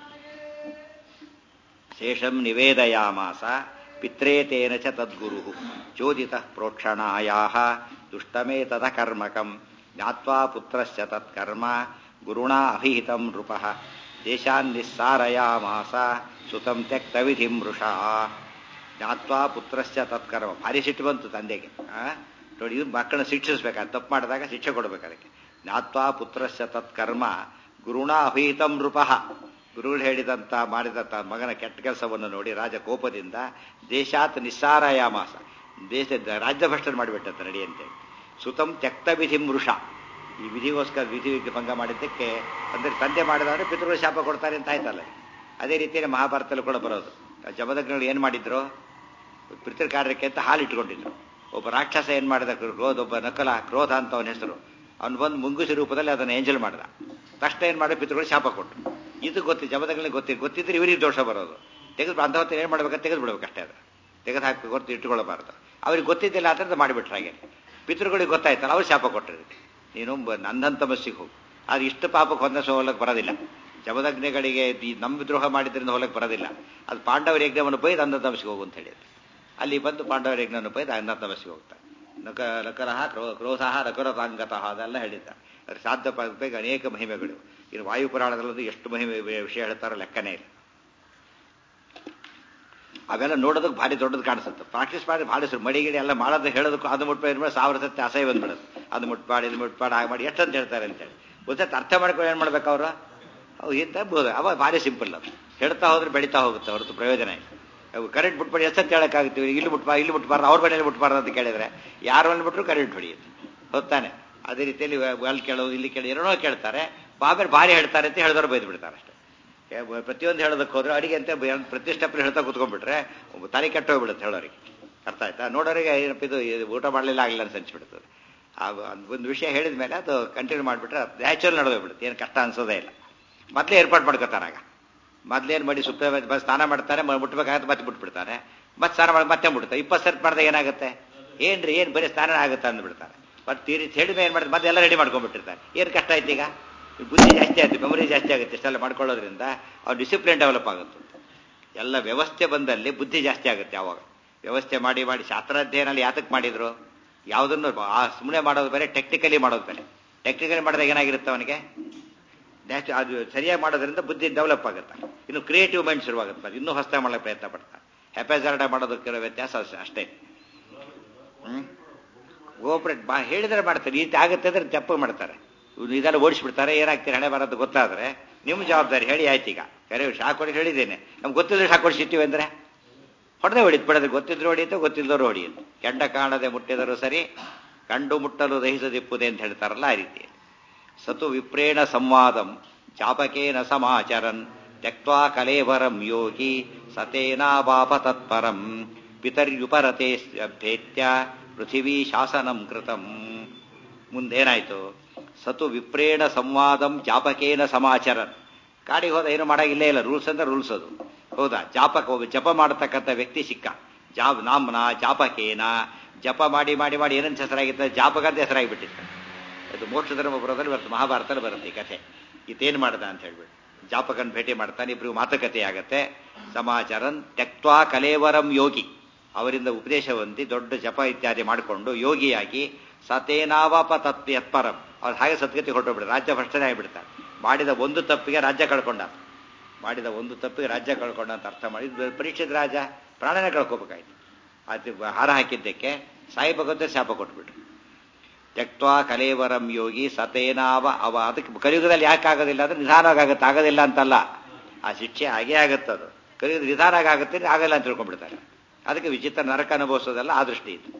ಶೇಷಂ ನಿವೇದಯಾಮಾಸ ಪಿತ್ರೇತೇನ ಚ ತದ್ಗುರು ಚೋದಿತ ಪ್ರೋಕ್ಷಣಾಯಾ ದುಷ್ಟಮೇ ತದ ಕರ್ಮಕಂ ಜ್ಞಾತ್ವಾ ಪುತ್ರಶ್ಚ ತತ್ಕರ್ಮ ಗುರುಣಾ ಅಭಿಹಿತಂ ನೃಪ ದೇಶಾನ್ ನಿಸ್ಸಾರಯಾಮಾಸ ಸುತಂ ತ್ಯಕ್ತವಿಧಿಂ ವೃಷಾ ಜ್ಞಾತ್ವಾ ಪುತ್ರಶ್ಚ ತತ್ಕರ್ಮ ಭಾರಿ ಸಿಟ್ಟು ಬಂತು ತಂದೆಗೆ ಆ? ನೋಡಿ ಇದು ಮಕ್ಕಳನ್ನ ಶಿಕ್ಷಿಸ್ಬೇಕು ತಪ್ಪು ಮಾಡಿದಾಗ ಶಿಕ್ಷೆ ಕೊಡ್ಬೇಕು ಅದಕ್ಕೆ ಜ್ಞಾತ್ವಾ ಪುತ್ರಶ್ಚ ತತ್ಕರ್ಮ ಗುರುಣ ಅಭಿಹಿತಂ ನೃಪಃ ಗುರುಗಳು ಹೇಳಿದಂತ ಮಾಡಿದಂತ ಮಗನ ಕೆಟ್ಟ ಕೆಲಸವನ್ನು ನೋಡಿ ರಾಜ ಕೋಪದಿಂದ ದೇಶಾತ್ ನಿಸ್ಸಾರಯಾಮಾಸ ದೇಶದ ರಾಜ್ಯಭ್ರಷ್ಟನ ಮಾಡಿಬಿಟ್ಟಂತ ನಡಿ ಅಂತೇಳಿ ಸುತಂ ತ್ಯಕ್ತ ವಿಧಿ ಮೃಷ ಈ ವಿಧಿಗೋಸ್ಕರ ವಿಧಿ ಭಂಗ ಮಾಡಿದ್ದಕ್ಕೆ ಅಂದ್ರೆ ತಂದೆ ಮಾಡಿದವರೆ ಪಿತೃಗಳು ಶಾಪ ಕೊಡ್ತಾರೆ ಅಂತ ಆಯ್ತಲ್ಲ ಅದೇ ರೀತಿಯಲ್ಲಿ ಮಹಾಭಾರತದಲ್ಲಿ ಕೂಡ ಬರೋದು ಜಮದಗ್ನಿಗಳು ಏನ್ ಮಾಡಿದ್ರು ಪಿತೃ ಕಾರ್ಯಕ್ಕೆ ಅಂತ ಹಾಲು ಇಟ್ಕೊಂಡಿದ್ರು ಒಬ್ಬ ರಾಕ್ಷಸ ಏನ್ ಮಾಡಿದ ಕ್ರೋಧ ಒಬ್ಬ ನಕಲ ಕ್ರೋಧ ಅಂತ ಅವನ ಹೆಸರು ಅವ್ನು ಬಂದು ಮುಂಗುಸಿ ರೂಪದಲ್ಲಿ ಅದನ್ನ ಏಂಜಲ್ ಮಾಡ್ದ ತಕ್ಷಣ ಏನ್ ಮಾಡಿ ಪಿತೃಗಳು ಶಾಪ ಕೊಟ್ಟರು ಇದು ಗೊತ್ತಿ ಜಮದಗ್ನಿಗೆ ಗೊತ್ತಿ ಗೊತ್ತಿದ್ರೆ ಇವರಿಗೆ ದೋಷ ಬರೋದು ತೆಗೆದು ಅಂಥವತ್ತು ಏನ್ ಮಾಡ್ಬೇಕಂತ ತೆಗೆದು ಬಿಡ್ಬೇಕು ಅಷ್ಟೇ ಅದು ತೆಗೆದು ಹಾಕಿ ಗೊತ್ತು ಇಟ್ಕೊಳ್ಬಾರ್ದು ಅವ್ರಿಗೆ ಗೊತ್ತಿದ್ದಿಲ್ಲ ಅಂತ ಮಾಡಿಬಿಟ್ರೆ ಹಾಗೆ ಪಿತೃಗಳಿಗೆ ಗೊತ್ತಾಯ್ತಲ್ಲ ಅವ್ರು ಶಾಪ ಕೊಟ್ಟರು ನೀನು ಬ- ನಂದನ್ ತಮಸ್ಸಿಗೆ ಹೋಗು ಅದು ಇಷ್ಟು ಪಾಪಕ್ಕೆ ಹೊಂದಿಸೋ ಹೋಗಕ್ಕೆ ಬರೋದಿಲ್ಲ ಜಮದಗ್ನಿಗಳಿಗೆ ಈ ನಮ್ಮ ದ್ರೋಹ ಮಾಡಿದ್ರಿಂದ ಹೋಗಕ್ಕೆ ಬರೋದಿಲ್ಲ ಅದು ಪಾಂಡವರ ಯಜ್ಞವನ್ನು ಬೈದು ಅಂಧ ತಮಸ್ಸಿಗೆ ಹೋಗು ಅಂತ ಹೇಳಿದ್ರು ಅಲ್ಲಿ ಬಂದು ಪಾಂಡವರ ಯಜ್ಞವನ್ನು ಬೈದು ಅಂಧ ತಮಸ್ಸಿಗೆ ಹೋಗ್ತಾರೆ ನಕ ನಕರಹ ಕ್ರೋ ಕ್ರೋಧಃ ನಕರತಾಂಗತಃ ಅದೆಲ್ಲ ಹೇಳಿದ್ದಾರೆ ಅದ್ರ ಸಾಧ್ಯ ಬೇಕು ಅನೇಕ ಮಹಿಮೆಗಳು ಇನ್ನು ವಾಯುಪುರಾಣದಲ್ಲೊಂದು ಎಷ್ಟು ಮಹಿಮೆ ವಿಷಯ ಹೇಳ್ತಾರೋ ಲೆಕ್ಕನೇ ಇಲ್ಲ ಅವೆಲ್ಲ ನೋಡೋದಕ್ಕೆ ಭಾರಿ ದೊಡ್ಡದು ಕಾಣಿಸುತ್ತೆ ಪ್ರಾಕ್ಟೀಸ್ ಮಾಡಿ ಭಾರಿ ಸುರು ಮಡಿಗಿಡಿ ಎಲ್ಲ ಮಾಡೋದು ಹೇಳೋದಕ್ಕೂ ಅದು ಮುಟ್ಬೇಡಿ ಮೇಲೆ ಸಾವಿರ ಸತ್ಯ ಅಸಹ್ಯ ಬಂದ್ಬಿಡುತ್ತೆ ಅದು ಮುಟ್ಪಾಡಿ ಇದು ಮುಟ್ಪಾಡಿ ಹಾಗೆ ಮಾಡಿ ಎಷ್ಟಂತ ಹೇಳ್ತಾರೆ ಅಂತೇಳಿ ಒಂದ್ಸತಿ ಅರ್ಥ ಮಾಡ್ಕೊಂಡು ಏನು ಮಾಡ್ಬೇಕು ಅವರು ಅವು ಇಂತ ಬೋದು ಅವ ಭಾರಿ ಸಿಂಪಲ್ ಅದು ಹೇಳ್ತಾ ಹೋದ್ರೆ ಬೆಳೀತಾ ಹೋಗುತ್ತೆ ಹೊರತು ಪ್ರಯೋಜನ ಇಲ್ಲ ಅವು ಕರೆಂಟ್ ಬಿಟ್ಬಿಡಿ ಎಷ್ಟಂತ ಹೇಳಕ್ಕಾಗುತ್ತೆ ಇಲ್ಲಿ ಮುಟ್ಬಾ ಇಲ್ಲಿ ಮುಟ್ಬಾರ್ದು ಅವ್ರ ಮನೇಲಿ ಮುಟ್ಬಾರ್ದು ಅಂತ ಕೇಳಿದ್ರೆ ಯಾರ ಮನೇಲಿ ಬಿಟ್ಟರು ಕರೆಂಟ್ ಹೊಡಿಯುತ್ತೆ ಹೊತ್ತಾನೆ ಅದೇ ರೀತಿಯಲ್ಲಿ ಅಲ್ಲಿ ಕೇಳೋದು ಇಲ್ಲಿ ಕೇಳೋದು ಏನೋ ಕೇಳ್ತಾರೆ ಆಮೇಲೆ ಭಾರಿ ಹೇಳ್ತಾರೆ ಅಂತ ಹೇಳಿದವರು ಬೈದು ಬಿಡ್ತಾರೆ ಅಷ್ಟೇ ಏ, ಬ- ಪ್ರತಿಯೊಂದು ಹೇಳೋದಕ್ಕೆ ಹೋದ್ರೆ ಅಡಿಗೆ ಅಂತ ಬ- ಪ್ರತಿ ಸ್ಟೆಪ್ ಹೇಳ್ತಾ ಕೂತ್ಕೊಂಡ್ಬಿಟ್ರೆ ಒಬ್ಬ ತಲೆ ಕೆಟ್ಟೋಗ್ಬಿಡುತ್ತೆ ಹೇಳೋರಿಗೆ ಅರ್ಥ ಆಯ್ತಾ ನೋಡೋರಿಗೆ ಏನಪ್ಪ ಇದು ಇದು ಊಟ ಮಾಡಲಿಲ್ಲ ಆಗಿಲ್ಲ ಅಂತ ಅನ್ಸ್ಬಿಡ್ತದೆ ಆ ಒಂದು ವಿಷಯ ಹೇಳಿದ ಮೇಲೆ ಅದು ಕಂಟಿನ್ಯೂ ಮಾಡಿಬಿಟ್ರೆ ನ್ಯಾಚುರಲ್ ನಡೆದೋಗ್ಬಿಡುತ್ತೆ ಏನು ಕಷ್ಟ ಅನ್ಸೋದೇ ಇಲ್ಲ ಮೊದಲೇ ಏರ್ಪಾಡು ಮಾಡ್ಕೋತಾರೆ ಆಗ ಮೊದಲೇನು ಮಾಡಿ ಸುಪ್ಪ ಬಸ್ ಸ್ನಾನ ಮಾಡ್ತಾರೆ ಮ- ಮುಟ್ಬೇಕಾಗತ್ತೆ ಮತ್ತೆ ಬಿಟ್ಬಿಡ್ತಾರೆ ಮತ್ತೆ ಸ್ನಾನ ಮಾಡಿ ಮತ್ತೆ ಮುಟ್ತಾರೆ ಇಪ್ಪತ್ತು ಸರ್ತಿ ಮಾಡಿದಾಗ ಏನಾಗುತ್ತೆ ಏನ್ರಿ ಏನು ಬರೀ ಸ್ನಾನ ಆಗುತ್ತೆ ಅಂದ್ಬಿಡ್ತಾರೆ ಬಟ್ ತೀರಿ ಹೇಳಿದ ಏನು ಮಾಡಿದ್ರೆ ಮತ್ತೆ ಎಲ್ಲ ರೆಡಿ ಮಾಡ್ಕೊಂಡ್ಬಿಟ್ಟಿರ್ತಾರೆ ಏನು ಕಷ್ಟ ಆಯ್ತು ಈಗ ಈ ಬುದ್ಧಿ ಜಾಸ್ತಿ ಆಗುತ್ತೆ ಮೆಮೊರಿ ಜಾಸ್ತಿ ಆಗುತ್ತೆ ಇಷ್ಟೆಲ್ಲ ಮಾಡ್ಕೊಳ್ಳೋದ್ರಿಂದ ಅವ್ರ ಡಿಸಿಪ್ಲಿನ್ ಡೆವಲಪ್ ಆಗುತ್ತೆ ಎಲ್ಲ ವ್ಯವಸ್ಥೆ ಬಂದಲ್ಲಿ ಬುದ್ಧಿ ಜಾಸ್ತಿ ಆಗುತ್ತೆ ಯಾವಾಗ ವ್ಯವಸ್ಥೆ ಮಾಡಿ ಮಾಡಿ ಶಾಸ್ತ್ರಾಧ್ಯಯನಲ್ಲಿ ಯಾತಕ್ಕೆ ಮಾಡಿದ್ರು ಯಾವುದನ್ನು ಆ ಸುಮ್ಮನೆ ಮಾಡೋದು ಬೇರೆ ಟೆಕ್ನಿಕಲಿ ಮಾಡೋದು ಬೇರೆ ಟೆಕ್ನಿಕಲಿ ಮಾಡಿದಾಗ ಏನಾಗಿರುತ್ತೆ ಅವನಿಗೆ ನ್ಯಾಚು ಅದು ಸರಿಯಾಗಿ ಮಾಡೋದ್ರಿಂದ ಬುದ್ಧಿ ಡೆವಲಪ್ ಆಗುತ್ತೆ ಇನ್ನು ಕ್ರಿಯೇಟಿವ್ ಮೈಂಡ್ ಶುರುವಾಗುತ್ತೆ ಅದು ಇನ್ನೂ ಹೊಸ ಮಾಡಕ್ಕೆ ಪ್ರಯತ್ನ ಪಡ್ತಾರೆ ಹೆಪಾಜಾರ್ಡ ಮಾಡೋದಕ್ಕಿರೋ ವ್ಯತ್ಯಾಸ ಅಷ್ಟೇ- ಅಷ್ಟೇ ಹ್ಮ್ ಕೋಆಪರೇಟ್ ಬಾ ಹೇಳಿದ್ರೆ ಮಾಡ್ತಾರೆ ಈ ರೀತಿ ಆಗುತ್ತೆ ಅಂದ್ರೆ ತಪ್ಪು ಮಾಡ್ತಾರೆ ಇವ್ರು ಇದೆಲ್ಲ ಓಡಿಸ್ಬಿಡ್ತಾರೆ ಏನಾಗ್ತೀರಿ ಹಣೆ ಬರೋದು ಗೊತ್ತಾದ್ರೆ ನಿಮ್ಮ ಜವಾಬ್ದಾರಿ ಹೇಳಿ ಆಯ್ತು ಈಗ ಬೇರೆ ಶಾಕ್ ಹೊಡಿ ಹೇಳಿದ್ದೇನೆ ನಮ್ಗೆ ಗೊತ್ತಿದ್ರೆ ಶಾಕ್ ಹೊಡಿಸಿರ್ತೀವಿ ಅಂದ್ರೆ ಹೊಡೆದೇ ಹೊಡಿತು ಬಿಡೋದು ಗೊತ್ತಿದ್ರು ಹೊಡಿಯುತ್ತೆ ಗೊತ್ತಿಲ್ಲದವರು ಹೊಡಿಯುತ್ತೆ ಕೆಂಡ ಕಾಣದೆ ಮುಟ್ಟಿದರೂ ಸರಿ ಕಂಡು ಮುಟ್ಟಲು ದಹಿಸದಿಪ್ಪುದೆ ಅಂತ ಹೇಳ್ತಾರಲ್ಲ ಆ ರೀತಿ ಸತು ವಿಪ್ರೇಣ ಸಂವಾದಂ ಜಾಪಕೇನ ಸಮಾಚರನ್ ತ್ಯಕ್ವಾ ಕಲೇವರಂ ಯೋಗಿ ಸತೇನಾವಾಪ ತತ್ಪರಂ ಪಿತರ್ಯುಪರತೆ ಅಭ್ಯೇತ್ಯ ಪೃಥಿವೀ ಶಾಸನಂ ಕೃತಂ ಮುಂದೇನಾಯ್ತು ಸತು ವಿಪ್ರೇಣ ಸಂವಾದಂ ಜಾಪಕೇನ ಸಮಾಚರನ್ ಕಾಡಿಗೆ ಹೋದ ಏನು ಮಾಡಾಗಿಲ್ಲೇ ಇಲ್ಲ ರೂಲ್ಸ್ ಅಂದ್ರೆ ರೂಲ್ಸ್ ಅದು ಹೌದಾ ಜಾಪಕ ಒಬ್ಬ ಜಪ ಮಾಡತಕ್ಕಂಥ ವ್ಯಕ್ತಿ ಸಿಕ್ಕ ಜಾಬ್ ನಾಮ್ನ ಜಾಪಕೇನ ಜಪ ಮಾಡಿ ಮಾಡಿ ಮಾಡಿ ಏನಂತ ಹೆಸರಾಗಿತ್ತು ಜಾಪಕ ಅಂತ ಹೆಸರಾಗಿಬಿಟ್ಟಿತ್ತು ಇದು ಮೋಕ್ಷ ಧರ್ಮ ಬರೋದ್ರಲ್ಲಿ ಬರುತ್ತೆ ಮಹಾಭಾರತದಲ್ಲಿ ಬರುತ್ತೆ ಈ ಕಥೆ ಈತೇನು ಮಾಡ್ದ ಅಂತ ಹೇಳ್ಬಿಟ್ಟು ಜಾಪಕನ್ ಭೇಟಿ ಮಾಡ್ತಾನೆ ಇಬ್ರಿಗೂ ಮಾತುಕತೆ ಆಗತ್ತೆ ಸಮಾಚಾರನ್ ತ್ಯಕ್ವಾ ಕಲೇವರಂ ಯೋಗಿ ಅವರಿಂದ ಉಪದೇಶ ಹೊಂದಿ ದೊಡ್ಡ ಜಪ ಇತ್ಯಾದಿ ಮಾಡಿಕೊಂಡು ಯೋಗಿಯಾಗಿ ಸತೇನಾವಾಪ ತತ್ ಯತ್ಪರಂ ಅವ್ರು ಹಾಗೆ ಸದ್ಗತಿ ಹೊರಟೋಗ್ಬಿಡ ರಾಜ್ಯ ಭ್ರಷ್ಟನೇ ಆಗಿಬಿಡ್ತಾರೆ ಮಾಡಿದ ಒಂದು ತಪ್ಪಿಗೆ ರಾಜ್ಯ ಕಳ್ಕೊಂಡ ಮಾಡಿದ ಒಂದು ತಪ್ಪಿಗೆ ರಾಜ್ಯ ಕಳ್ಕೊಂಡ ಅಂತ ಅರ್ಥ ಮಾಡಿ ಇದು ಪರೀಕ್ಷಿತ ರಾಜ ಪ್ರಾಣನೇ ಕಳ್ಕೊಬೇಕಾಯ್ತು ಅದು ಹಾರ ಹಾಕಿದ್ದಕ್ಕೆ ಸಾಯಿಬಗಂತ ಶಾಪ ಕೊಟ್ಬಿಟ್ರು ತ್ಯಕ್ವಾ ಕಲೇವರಂ ಯೋಗಿ ಸತೇನಾವ ಅವ ಅದಕ್ಕೆ ಕಲಿಯುಗದಲ್ಲಿ ಯಾಕೆ ಆಗೋದಿಲ್ಲ ಅಂದ್ರೆ ನಿಧಾನವಾಗಿ ಆಗುತ್ತೆ ಆಗೋದಿಲ್ಲ ಅಂತಲ್ಲ ಆ ಶಿಕ್ಷೆ ಹಾಗೇ ಆಗುತ್ತದು ಕಲಿಯುಗ ನಿಧಾನವಾಗಿ ಆಗುತ್ತೆ ಆಗಲ್ಲ ಅಂತ ತಿಳ್ಕೊಂಡ್ಬಿಡ್ತಾರೆ ಅದಕ್ಕೆ ವಿಚಿತ್ರ ನರಕ ಅನುಭವಿಸೋದಲ್ಲ ಆ ದೃಷ್ಟಿ ಇದು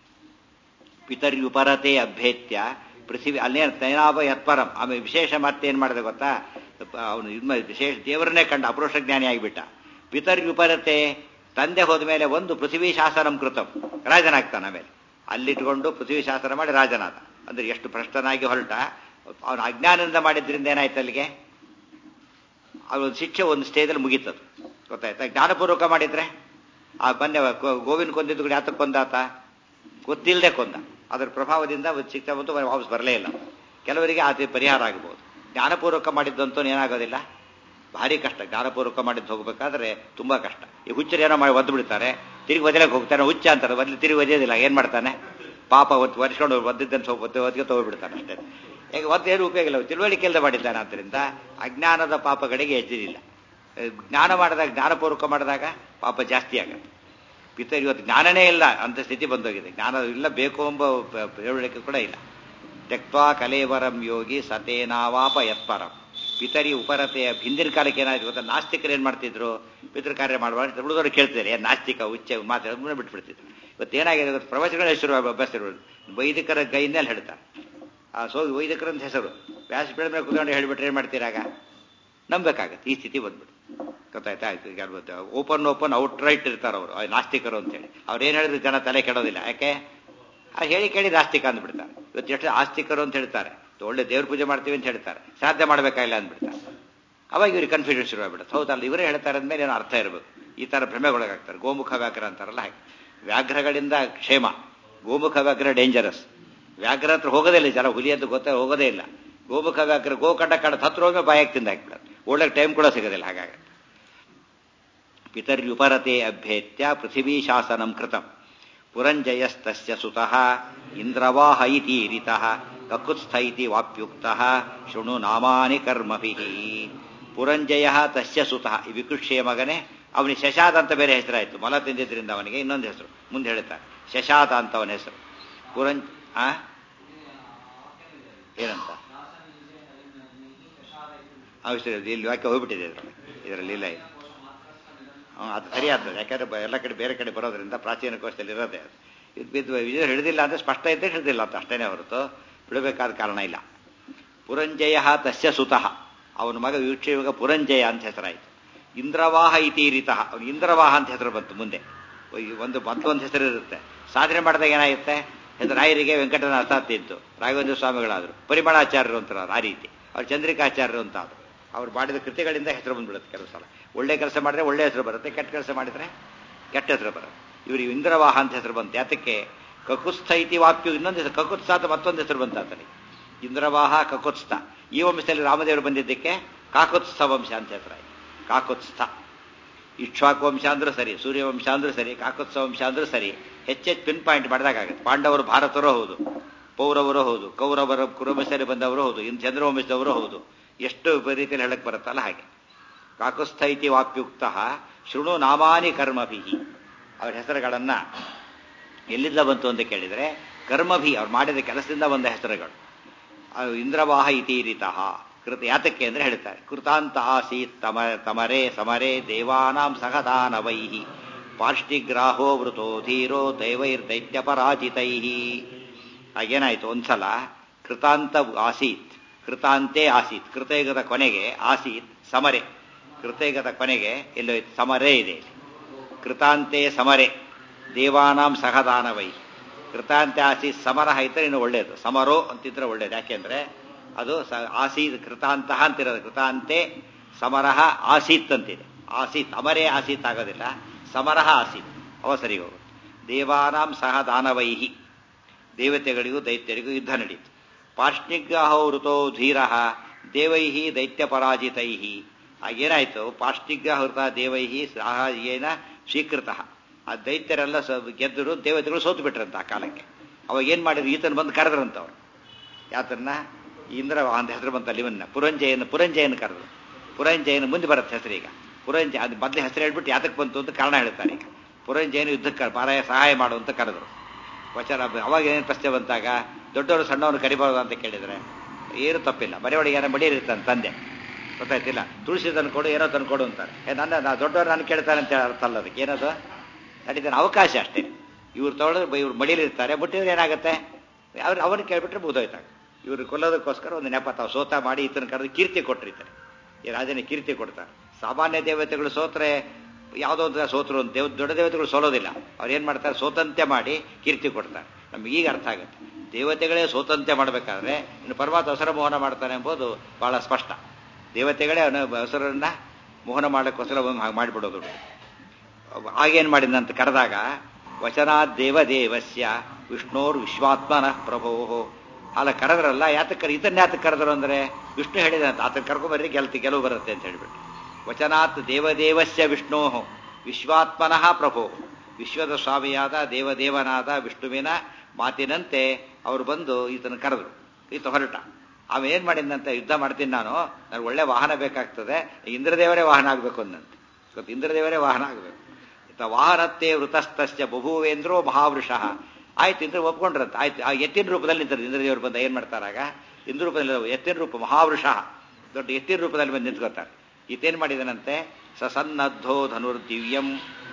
ಪಿತರ್ಯುಪರತೆ ಅಭ್ಯೇತ್ಯ ಪೃಥ್ವಿ ಅಲ್ಲೇ ತೈನಾಭ ಯತ್ಪರಂ ಆಮೇಲೆ ವಿಶೇಷ ಮತ್ತೇನು ಮಾಡಿದೆ ಗೊತ್ತಾ ಅವನು ಇದು ವಿಶೇಷ ದೇವರನ್ನೇ ಕಂಡ ಅಪರೋಷ ಜ್ಞಾನಿ ಆಗಿಬಿಟ್ಟ ಪಿತರ್ಯುಪರತೆ ತಂದೆ ಹೋದ ಮೇಲೆ ಒಂದು ಪೃಥ್ವಿ ಶಾಸನಂ ಕೃತಂ ರಾಜನಾಗ್ತಾನೆ ಆಮೇಲೆ ಅಲ್ಲಿಟ್ಕೊಂಡು ಪೃಥ್ವಿ ಶಾಸನ ಮಾಡಿ ರಾಜನಾದ ಅಂದ್ರೆ ಎಷ್ಟು ಭ್ರಷ್ಟನಾಗಿ ಹೊರಟ ಅವನ ಅಜ್ಞಾನದಿಂದ ಮಾಡಿದ್ರಿಂದ ಏನಾಯ್ತು ಅಲ್ಲಿಗೆ ಅವ್ರ ಶಿಕ್ಷೆ ಒಂದು ಸ್ಟೇಜಲ್ಲಿ ಮುಗೀತದು ಗೊತ್ತಾಯ್ತಾ ಜ್ಞಾನಪೂರ್ವಕ ಮಾಡಿದ್ರೆ ಆ ಮೊನ್ನೆ ಗೋವಿನ ಕೊಂದಿದ್ದು ಕೂಡ ಯಾತಕ್ಕೆ ಕೊಂದಾತ ಗೊತ್ತಿಲ್ಲದೆ ಕೊಂದ ಅದರ ಪ್ರಭಾವದಿಂದ ಶಿಕ್ಷೆ ಬಂತು ವಾಪಸ್ ಬರಲೇ ಇಲ್ಲ ಕೆಲವರಿಗೆ ಆತ ಪರಿಹಾರ ಆಗಬಹುದು ಜ್ಞಾನಪೂರ್ವಕ ಮಾಡಿದ್ದಂತೂ ಏನಾಗೋದಿಲ್ಲ ಭಾರಿ ಕಷ್ಟ ಜ್ಞಾನಪೂರ್ವಕ ಮಾಡಿದ್ದು ಹೋಗ್ಬೇಕಾದ್ರೆ ತುಂಬಾ ಕಷ್ಟ ಈ ಹುಚ್ಚರು ಏನೋ ಮಾಡಿ ಒದ್ದು ಬಿಡ್ತಾರೆ ತಿರುಗಿ ಒದಲಕ್ಕೆ ಹೋಗ್ತಾನೆ ಹುಚ್ಚ ಅಂತಾರೆ ಬದಲು ತಿರುಗಿ ಒದೆಯೋದಿಲ್ಲ ಏನ್ ಮಾಡ್ತಾನೆ ಪಾಪ ಒತ್ತು ಒರೆಸ್ಕೊಂಡು ಒದ್ದಿದ್ದನ್ನು ಸ್ವಲ್ಪ ಒತ್ತೆ ಒತ್ತಿಗೆ ತಗೋಬಿಡ್ತಾನೆ ಅಷ್ಟೇ ಈಗ ಒದ್ದೇನು ಉಪಯೋಗ ಇಲ್ಲ ತಿಳುವಳಿಕೆ ಇಲ್ಲದೆ ಮಾಡಿದ್ದಾನೆ ಆದ್ದರಿಂದ ಅಜ್ಞಾನದ ಪಾಪಗಳಿಗೆ ಎದ್ದಿಲ್ಲ ಜ್ಞಾನ ಮಾಡಿದಾಗ ಜ್ಞಾನಪೂರ್ವಕ ಮಾಡಿದಾಗ ಪಾಪ ಜಾಸ್ತಿ ಆಗುತ್ತೆ ಪಿತರ್ ಇವತ್ತು ಜ್ಞಾನನೇ ಇಲ್ಲ ಅಂತ ಸ್ಥಿತಿ ಬಂದೋಗಿದೆ ಜ್ಞಾನ ಇಲ್ಲ ಬೇಕು ಎಂಬ ತಿಳುವಳಿಕೆ ಕೂಡ ಇಲ್ಲ ತೆಕ್ವಾ ಕಲೇವರಂ ಯೋಗಿ ಸತೇನಾವಾಪ ಯತ್ಪರಂ ಪಿತರಿ ಉಪರತೆಯ ಹಿಂದಿನ ಕಾಲಕ್ಕೆ ಏನಾಯ್ತು ಗೊತ್ತಾ ನಾಸ್ತಿಕರು ಏನ್ ಮಾಡ್ತಿದ್ರು ಪಿತೃ ಕಾರ್ಯ ಮಾಡುವಾಗ ಉಳಿದವರು ಕೇಳ್ತಿದ್ದಾರೆ ಏನ್ ನಾಸ್ತಿಕ ಉಚ್ಚ ಮಾತು ಮುಂದೆ ಬಿಟ್ಬಿಡ್ತಿದ್ರು ಇವತ್ತು ಏನಾಗಿದೆ ಗೊತ್ತಾ ಪ್ರವಚನಗಳ ಹೆಸರು ಅಭ್ಯಾಸ ವೈದಿಕರ ಗೈನಲ್ಲಿ ಹೇಳ್ತಾರೆ ಆ ಸೋ ವೈದಿಕರ ಅಂತ ಹೆಸರು ವ್ಯಾಸ ಪೀಠ ಮೇಲೆ ಕುತ್ಕೊಂಡು ಹೇಳ್ಬಿಟ್ರೆ ಏನ್ ಮಾಡ್ತೀರಾಗ ನಂಬೇಕಾಗತ್ತೆ ಈ ಸ್ಥಿತಿ ಬಂದ್ಬಿಟ್ಟು ಗೊತ್ತಾಯ್ತಾ ಆಯ್ತು ಓಪನ್ ಓಪನ್ ಔಟ್ ರೈಟ್ ಇರ್ತಾರೆ ಅವರು ನಾಸ್ತಿಕರು ಅಂತೇಳಿ ಅವ್ರು ಏನ್ ಹೇಳಿದ್ರು ಜನ ತಲೆ ಕೆಡೋದಿಲ್ಲ ಯಾಕೆ ಆ ಹೇಳಿ ಕೇಳಿ ನಾಸ್ತಿಕ ಅಂದ್ಬಿಡ್ತಾರೆ ಇವತ್ತು ಎಷ್ಟು ಆಸ್ತಿಕರು ಅಂತ ಹೇಳ್ತಾರೆ ಒಳ್ಳೆ ದೇವ್ರ ಪೂಜೆ ಮಾಡ್ತೀವಿ ಅಂತ ಹೇಳ್ತಾರೆ ಸಾಧ್ಯ ಮಾಡಬೇಕಾಗಿಲ್ಲ ಅಂದ್ಬಿಡ್ತಾರೆ ಅವಾಗ ಇವ್ರಿಗೆ ಕನ್ಫ್ಯೂಷನ್ ಶುರು ಆಗ್ಬಿಡುತ್ತೆ ಹೌದಲ್ಲ ಇವರೇ ಹೇಳ್ತಾರೆ ಅಂದ್ಮೇಲೆ ಏನೋ ಅರ್ಥ ಇರಬೇಕು ಈ ತರ ಭ್ರಮೆಗೊಳಗಾಗ್ತಾರೆ ಗೋಮುಖ ವ್ಯಾಘ್ರ ಅಂತಾರಲ್ಲ ಹಾಗೆ ವ್ಯಾಘ್ರಗಳಿಂದ ಕ್ಷೇಮ ಗೋಮುಖ ವ್ಯಾಘ್ರ ಡೇಂಜರಸ್ ವ್ಯಾಘ್ರ ಹತ್ರ ಹೋಗೋದೇ ಇಲ್ಲ ಜನ ಹುಲಿ ಅಂತ ಗೊತ್ತೇ ಹೋಗೋದೇ ಇಲ್ಲ ಗೋಮುಖ ವ್ಯಾಘ್ರ ಗೋಕಂಡ ಕಡ ಹತ್ರ ಹೋಗಿ ಬಾಯಾಗಿ ತಿಂದ ಹಾಕ್ಬಿಡೋದು ಒಳ್ಳೆ ಟೈಮ್ ಕೂಡ ಸಿಗೋದಿಲ್ಲ ಹಾಗಾಗಿ ಪಿತರ್ಯುಪರತೆ ಅಭ್ಯೇತ್ಯ ಪೃಥಿವೀ ಶಾಸನಂ ಕೃತಂ ಪುರಂಜಯಸ್ತಸ್ಯ ಸುತಃ ಇಂದ್ರವಾಹ ಇತೀರಿತಃ ಕಕುತ್ಸ್ಥ ಇತಿ ವಾಪ್ಯುಕ್ತಃ ಶೃಣು ನಾಮಾನಿ ಕರ್ಮಭಿಃ ಪುರಂಜಯ ತಸ್ಯ ಸುತಃ ಈ ವಿಕೃಕ್ಷೆಯ ಮಗನೇ ಅವನಿಗೆ ಶಶಾದ ಅಂತ ಬೇರೆ ಹೆಸರಾಯಿತು ಮೊಲ ತಿಂದಿದ್ರಿಂದ ಅವನಿಗೆ ಇನ್ನೊಂದು ಹೆಸರು ಮುಂದೆ ಹೇಳ್ತಾರೆ ಶಶಾದ ಅಂತ ಅವನ ಹೆಸರು ಪುರಂಜ ಆ ಏನಂತ ಅವಶ್ಯ ಇಲ್ಲಿ ವಾಕ್ಯ ಹೋಗ್ಬಿಟ್ಟಿದೆ ಇದರಲ್ಲಿ ಇದರಲ್ಲಿ ಇಲ್ಲ ಇದು ಅದು ಸರಿ ಆಗ್ತದೆ ಯಾಕಂದ್ರೆ ಎಲ್ಲ ಕಡೆ ಬೇರೆ ಕಡೆ ಬರೋದ್ರಿಂದ ಪ್ರಾಚೀನ ಕೋಶದಲ್ಲಿ ಇರೋದೇ ಇದು ಬಿದ್ದು ವಿಜಯ ಹಿಡಿದಿಲ್ಲ ಅಂದ್ರೆ ಸ್ಪಷ್ಟ ಇದ್ದೇ ಹಿಡಿದಿಲ್ಲ ಅಂತ ಅಷ್ಟೇನೆ ಹೊರತು ಬಿಡಬೇಕಾದ ಕಾರಣ ಇಲ್ಲ ಪುರಂಜಯ ತಸ್ಯ ಸುತಃ ಅವನ ಮಗ ವೀಕ್ಷಿವಾಗ ಪುರಂಜಯ ಅಂತ ಹೆಸರಾಯಿತು ಇಂದ್ರವಾಹ ಇತೀರಿತಃ ಅವನು ಇಂದ್ರವಾಹ ಅಂತ ಹೆಸರು ಬಂತು ಮುಂದೆ ಒಂದು ಮತ್ತೊಂದು ಹೆಸರು ಇರುತ್ತೆ ಸಾಧನೆ ಮಾಡಿದಾಗ ಏನಾಗುತ್ತೆ ಹೆಸರು ರಾಯರಿಗೆ ವೆಂಕಟನಾಥ ತಿಂತು ರಾಘವೇಂದ್ರ ಸ್ವಾಮಿಗಳಾದರು ಪರಿಮಳಾಚಾರ್ಯರು ಅಂತಾರೆ ಆ ರೀತಿ ಅವ್ರು ಚಂದ್ರಿಕಾಚಾರ್ಯರು ಅಂತ ಆದರು ಅವ್ರು ಮಾಡಿದ ಕೃತಿಗಳಿಂದ ಹೆಸರು ಬಂದ್ಬಿಡುತ್ತೆ ಕೆಲವು ಸಲ ಒಳ್ಳೆ ಕೆಲಸ ಮಾಡಿದ್ರೆ ಒಳ್ಳೆ ಹೆಸರು ಬರುತ್ತೆ ಕೆಟ್ಟ ಕೆಲಸ ಮಾಡಿದ್ರೆ ಕೆಟ್ಟ ಹೆಸರು ಬರುತ್ತೆ ಇವರು ಇಂದ್ರವಾಹ ಅಂತ ಹೆಸರು ಬಂತು ಯಾತಕ್ಕೆ ಕಕುತ್ಸ್ಥ ಇತಿ ವಾಕ್ಯು ಇನ್ನೊಂದು ಹೆಸರು ಕಕುತ್ಸ್ಥ ಅಂತ ಮತ್ತೊಂದು ಹೆಸರು ಬಂತ ಆತನಿಗೆ ಇಂದ್ರವಾಹ ಕಕುತ್ಸ್ಥ ಈ ವಂಶದಲ್ಲಿ ರಾಮದೇವರು ಬಂದಿದ್ದಕ್ಕೆ ಕಾಕುತ್ಸ್ಥ ವಂಶ ಅಂತ ಹೆಸರಾಯ್ತು ಕಾಕುತ್ಸ್ಥ ಇಕ್ಷ್ವಾಕು ವಂಶ ಅಂದ್ರೂ ಸರಿ ಸೂರ್ಯವಂಶ ಅಂದ್ರೂ ಸರಿ ಕಾಕುತ್ಸ ವಂಶ ಅಂದ್ರೂ ಸರಿ ಹೆಚ್ಚೆಚ್ಚು ಪಿನ್ ಪಾಯಿಂಟ್ ಮಾಡಿದಾಗುತ್ತೆ ಪಾಂಡವರು ಭಾರತರು ಹೌದು ಪೌರವರು ಹೌದು ಕೌರವರ ಕುರುವಂಶದಲ್ಲಿ ಬಂದವರು ಹೌದು ಇನ್ನು ಚಂದ್ರವಂಶದವರು ಹೌದು ಎಷ್ಟು ರೀತಿಯಲ್ಲಿ ಹೇಳಕ್ ಬರುತ್ತಲ್ಲ ಹಾಗೆ ಕಾಕುಸ್ಥ ಇತಿ ವಾಪ್ಯುಕ್ತ ಶೃಣು ನಾಮಾನಿ ಕರ್ಮಭಿಹಿ ಅವ್ರ ಹೆಸರುಗಳನ್ನ ಎಲ್ಲಿಂದ ಬಂತು ಅಂತ ಕೇಳಿದರೆ ಕರ್ಮಭಿ ಅವ್ರು ಮಾಡಿದ ಕೆಲಸದಿಂದ ಬಂದ ಹೆಸರುಗಳು ಇಂದ್ರವಾಹ ಇತೀರಿತಃ ಕೃತ ಯಾತಕ್ಕೆ ಅಂದ್ರೆ ಹೇಳ್ತಾರೆ ಕೃತಾಂತ ಆಸೀತ್ ತಮ ತಮರೆ ಸಮರೆ ದೇವಾನಾಂ ಸಹದಾನವೈ ಪಾರ್ಷ್ಟಿಗ್ರಾಹೋ ವೃತೋ ಧೀರೋ ದೈವೈರ್ದೈತ್ಯ ಪರಾಜಿತೈ ಆಗೇನಾಯ್ತು ಒಂದ್ಸಲ ಕೃತಾಂತ ಆಸೀತ್ ಕೃತಾಂತೆ ಆಸೀತ್ ಕೃತಯುಗದ ಕೊನೆಗೆ ಆಸೀತ್ ಸಮರೆ ಕೃತಯುಗದ ಕೊನೆಗೆ ಎಲ್ಲೋಯ್ತು ಸಮರೇ ಇದೆ ಕೃತಾಂತೆ ಸಮರೆ ದೇವಾನಾಂ ಸಹದಾನವೈ ಕೃತಾಂತೆ ಆಸೀತ್ ಸಮರ ಇದ್ರೆ ಇನ್ನು ಒಳ್ಳೇದು ಸಮರೋ ಅಂತಿದ್ರೆ ಒಳ್ಳೇದು ಯಾಕೆಂದ್ರೆ ಅದು ಸ ಆಸೀತ್ ಕೃತಾಂತಹ ಅಂತಿರೋದು ಕೃತಾಂತೆ ಸಮರಹ ಆಸೀತ್ ಅಂತಿದೆ ಆಸೀತ್ ಅಮರೇ ಆಸೀತ್ ಆಗೋದಿಲ್ಲ ಸಮರಹ ಆಸೀತ್ ಅವ ಸರಿ ಹೋಗುತ್ತೆ ದೇವಾನಾಂ ಸಹ ದಾನವೈಹಿ ದೇವತೆಗಳಿಗೂ ದೈತ್ಯರಿಗೂ ಯುದ್ಧ ನಡೀತು ಪಾರ್ಷ್ಣಿಗ್ರಹೋ ಋತೋ ಧೀರ ದೇವೈಹಿ ದೈತ್ಯ ಪರಾಜಿತೈಹಿ ಆಗೇನಾಯ್ತು ಪಾರ್ಷ್ಣಿಗ್ರಹ ಹೃತ ದೇವೈಹಿ ಸಾಹಾಯೇನ ಸ್ವೀಕೃತ ಆ ದೈತ್ಯರೆಲ್ಲ ಸ ಗೆದ್ದರು ದೇವತೆಗಳು ಸೋತು ಬಿಟ್ರಂತ ಆ ಕಾಲಕ್ಕೆ ಅವಾಗ ಏನ್ ಮಾಡಿದ್ರು ಈತನ ಬಂದು ಕರೆದ್ರಂತ ಅವ್ರು ಯಾತನ್ನ ಇಂದ್ರ ಅಂತ ಹೆಸರು ಬಂತಲ್ಲ ಇವನ್ನ ಪುರಂಜಯನ ಪುರಂಜಯನ ಕರೆದ್ರು ಪುರಂಜಯನ ಮುಂದೆ ಬರುತ್ತೆ ಹೆಸರು ಈಗ ಪುರಂಜಯ ಅದು ಮೊದಲೇ ಹೆಸರು ಹೇಳ್ಬಿಟ್ಟು ಯಾತಕ್ಕೆ ಬಂತು ಅಂತ ಕಾರಣ ಹೇಳ್ತಾರೆ ಈಗ ಪುರಂಜಯನ ಯುದ್ಧಕ್ಕೆ ಮಾರಾಯ ಸಹಾಯ ಮಾಡು ಅಂತ ಕರೆದ್ರು ವಚನ ಅವಾಗ ಏನೇನು ಪ್ರಶ್ನೆ ಬಂತಾಗ ದೊಡ್ಡವರು ಸಣ್ಣವರು ಕರಿಬಾರ್ದು ಅಂತ ಕೇಳಿದ್ರೆ ಏನು ತಪ್ಪಿಲ್ಲ ಮನೆಯೊಳಗೆ ಏನೋ ಮಡಿಯಿರ್ತಾನೆ ತಂದೆ ಗೊತ್ತಾಯ್ತಿಲ್ಲ ತುಳಸಿ ತಂದ್ಕೊಡು ಏನೋ ತಂದ್ಕೊಡು ಅಂತಾರೆ ಏ ನನ್ನ ನಾ ದೊಡ್ಡವರು ನಾನು ಕೇಳ್ತಾನೆ ಅಂತ ಹೇಳಿ ಅರ್ಥ ಅಲ್ಲ ಅದಕ್ಕೆ ಏನದು ನಡೀತಾನೆ ಅವಕಾಶ ಅಷ್ಟೇ ಇವ್ರು ತಗೊಳ್ಳೋದು ಇವ್ರು ಮಡಿಲಿರ್ತಾರೆ ಮುಟ್ಟಿದ್ರೆ ಏನಾಗುತ್ತೆ ಅವ್ರು ಅವನು ಕೇಳ್ಬಿಟ್ರೆ ಮುಗಿದೋಯ್ತಾಗ ಇವ್ರು ಕೊಲ್ಲೋದಕ್ಕೋಸ್ಕರ ಒಂದು ನೆಪ ತಾವು ಸೋತ ಮಾಡಿ ಈತನ ಕರೆದು ಕೀರ್ತಿ ಕೊಟ್ಟಿರ್ತಾರೆ ಈ ರಾಜನ ಕೀರ್ತಿ ಕೊಡ್ತಾರೆ ಸಾಮಾನ್ಯ ದೇವತೆಗಳು ಸೋತ್ರೆ ಯಾವುದೋ ಒಂದು ಸೋತರು ಅಂತ ದೇವ ದೊಡ್ಡ ದೇವತೆಗಳು ಸೋಲೋದಿಲ್ಲ ಅವ್ರು ಏನು ಮಾಡ್ತಾರೆ ಸೋತಂತೆ ಮಾಡಿ ಕೀರ್ತಿ ಕೊಡ್ತಾರೆ ನಮ್ಗೆ ಈಗ ಅರ್ಥ ಆಗುತ್ತೆ ದೇವತೆಗಳೇ ಸೋತಂತೆ ಮಾಡಬೇಕಾದ್ರೆ ಇನ್ನು ಪರಮಾತ್ಮ ಅವಸರ ಮೋಹನ ಮಾಡ್ತಾನೆ ಎಂಬುದು ಬಹಳ ಸ್ಪಷ್ಟ ದೇವತೆಗಳೇ ಅವನ ಹೆಸರನ್ನ ಮೋಹನ ಮಾಡೋಕ್ಕೋಸ್ಕರ ಹಾಗೆ ಮಾಡಿಬಿಡೋದು ಆಗೇನು ಮಾಡಿದಂತ ಕರೆದಾಗ ವಚನಾತ್ ದೇವದೇವಸ್ಯ ವಿಷ್ಣೋರ್ ವಿಶ್ವಾತ್ಮನಃ ಪ್ರಭೋ ಅಲ್ಲ ಕರೆದ್ರಲ್ಲ ಯಾತಕ್ಕೆ ಕರೆ ಇದನ್ನ ಯಾತಕ್ಕೆ ಕರೆದ್ರು ಅಂದ್ರೆ ವಿಷ್ಣು ಹೇಳಿದಂತ ಆತನ ಕರ್ಕೊಂಬರ್ರಿ ಗೆಲ್ತಿ ಗೆಲುವು ಬರುತ್ತೆ ಅಂತ ಹೇಳ್ಬಿಟ್ಟು ವಚನಾತ್ ದೇವದೇವಸ್ಯ ವಿಷ್ಣೋ ವಿಶ್ವಾತ್ಮನಃ ಪ್ರಭೋ ವಿಶ್ವದ ಸ್ವಾಮಿಯಾದ ದೇವದೇವನಾದ ವಿಷ್ಣುವಿನ ಮಾತಿನಂತೆ ಅವರು ಬಂದು ಈತನ ಕರೆದ್ರು ಈತ ಹೊರಟ ಅವ ಏನ್ ಮಾಡಿದಂತೆ ಯುದ್ಧ ಮಾಡ್ತೀನಿ ನಾನು ನನಗೆ ಒಳ್ಳೆ ವಾಹನ ಬೇಕಾಗ್ತದೆ ಇಂದ್ರದೇವರೇ ವಾಹನ ಆಗ್ಬೇಕು ಅಂದಂತೆ ಗೊತ್ತು ಇಂದ್ರದೇವರೇ ವಾಹನ ಆಗಬೇಕು ಇತ್ತ ವಾಹನತ್ತೆ ವೃತಸ್ತಶ್ಚ ಬಭೂವೇಂದ್ರೋ ಮಹಾವೃಷಃ ಆಯ್ತು ಇಂದ್ರ ಒಪ್ಕೊಂಡ್ರಂತ ಆಯ್ತು ಆ ಎತ್ತಿನ ರೂಪದಲ್ಲಿ ನಿಂತಾರೆ ಇಂದ್ರದೇವರು ಬಂದ ಏನ್ ಮಾಡ್ತಾರಾಗ ಇಂದ್ರ ರೂಪದಲ್ಲಿ ಎತ್ತಿನ ರೂಪ ಮಹಾವೃಷ ದೊಡ್ಡ ಎತ್ತಿನ ರೂಪದಲ್ಲಿ ಬಂದು ನಿಂತ್ಕೋತಾರೆ ಈತೇನ್ ಮಾಡಿದನಂತೆ ಸಸನ್ನದ್ಧೋ ಧನುರ್ದಿವ್ಯಂ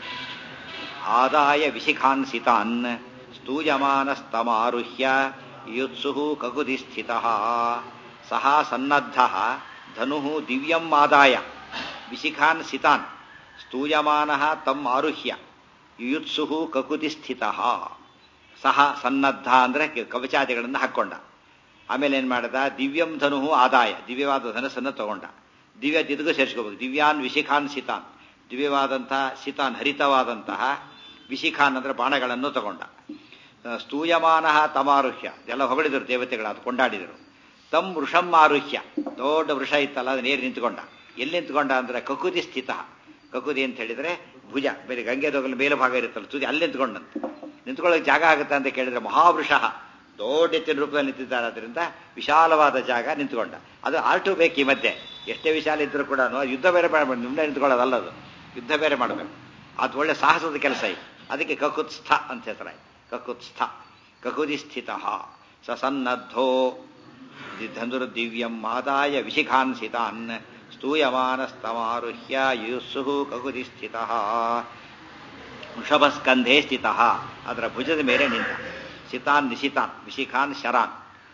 ಆದಾಯ ವಿಶಿಖಾನ್ ಸಿತಾನ್ ಸ್ತೂಯಮಾನಸ್ತಮಾರುಹ್ಯ ಯುತ್ಸು ಕಗುದಿ ಸ್ಥಿತ ಸಹ ಸನ್ನದ್ಧ ಧನು ದಿವ್ಯಂ ಆದಾಯ ವಿಶಿಖಾನ್ ಸಿತಾನ್ ಸ್ತೂಯಮಾನ ತಮ್ ಆರುಹ್ಯ ಯುತ್ಸು ಕಕುತಿ ಸ್ಥಿತ ಸಹ ಸನ್ನದ್ಧ ಅಂದ್ರೆ ಕವಚಾದಿಗಳನ್ನು ಹಾಕೊಂಡ ಆಮೇಲೆ ಏನ್ ಮಾಡದ ದಿವ್ಯಂ ಧನು ಆದಾಯ ದಿವ್ಯವಾದ ಧನಸ್ಸನ್ನು ತಗೊಂಡ ದಿವ್ಯ ದಿದಗೂ ಸೇರಿಸ್ಕೋಬೇಕು ದಿವ್ಯಾನ್ ವಿಶಿಖಾನ್ ಸಿತಾನ್ ದಿವ್ಯವಾದಂತಹ ಸಿತಾನ್ ಹರಿತವಾದಂತಹ ವಿಶಿಖಾನ್ ಅಂದ್ರೆ ಬಾಣಗಳನ್ನು ತಗೊಂಡ ಸ್ತೂಯಮಾನ ತಮಾರುಹ್ಯ ಇದೆಲ್ಲ ಹೊಗಳಿದರು ದೇವತೆಗಳಾದ ಕೊಂಡಾಡಿದರು ತಮ್ ವೃಷಂ ಆರುಹ್ಯ ದೊಡ್ಡ ವೃಷ ಇತ್ತಲ್ಲ ಅದನ್ನ ಏರಿ ನಿಂತ್ಕೊಂಡ ಎಲ್ಲಿ ನಿಂತ್ಕೊಂಡ ಅಂದ್ರೆ ಕಕುದಿ ಸ್ಥಿತ ಕಕುದಿ ಅಂತ ಹೇಳಿದ್ರೆ ಭುಜ ಬೇರೆ ಗಂಗೆ ದೊಗಲ ಮೇಲೆ ಭಾಗ ಇರುತ್ತಲ್ಲ ತುದಿ ಅಲ್ಲಿ ನಿಂತ್ಕೊಂಡಂತ ನಿಂತ್ಕೊಳ್ಳೋಕೆ ಜಾಗ ಆಗುತ್ತೆ ಅಂತ ಕೇಳಿದ್ರೆ ಮಹಾವೃಷ ದೊಡ್ಡ ಎತ್ತಿನ ರೂಪದಲ್ಲಿ ನಿಂತಿದ್ದಾರೆ ಅದರಿಂದ ವಿಶಾಲವಾದ ಜಾಗ ನಿಂತ್ಕೊಂಡ ಅದು ಆರ್ಟು ಬೇಕು ಈ ಮಧ್ಯೆ ಎಷ್ಟೇ ವಿಶಾಲ ಇದ್ರೂ ಕೂಡ ಯುದ್ಧ ಬೇರೆ ಮಾಡಬೇಕು ನಿಮ್ಮನೆ ನಿಂತ್ಕೊಳ್ಳೋದಲ್ಲ ಅದು ಯುದ್ಧ ಬೇರೆ ಮಾಡಬೇಕು ಅದು ಒಳ್ಳೆ ಸಾಹಸದ ಕೆಲಸ ಇದೆ ಅದಕ್ಕೆ ಕಕುತ್ಸ್ಥ ಅಂತ ಹೆಸರಾಯ್ತು ಕಕುತ್ಸ್ಥ ಕಕುದಿ ಸ್ಥಿತ ಸಸನ್ನದ್ಧೋ ಧನುರ್ದಿವ್ಯಂ ಆದಾಯ ವಿಶಿಖಾನ್ ಸಿತಾನ್ ಸ್ತೂಯಮಾನಸ್ತಮಾರುಹ್ಯ ಯುಸ್ಸು ಕಗುದಿ ಸ್ಥಿತ ವೃಷಭಸ್ಕಂಧೆ ಸ್ಥಿತ ಅದರ ಭುಜದ ಮೇಲೆ ನಿಂತ ಸಿತಾನ್ ನಿಶಿತಾನ್ ವಿಶಿಖಾನ್ ಶರಾನ್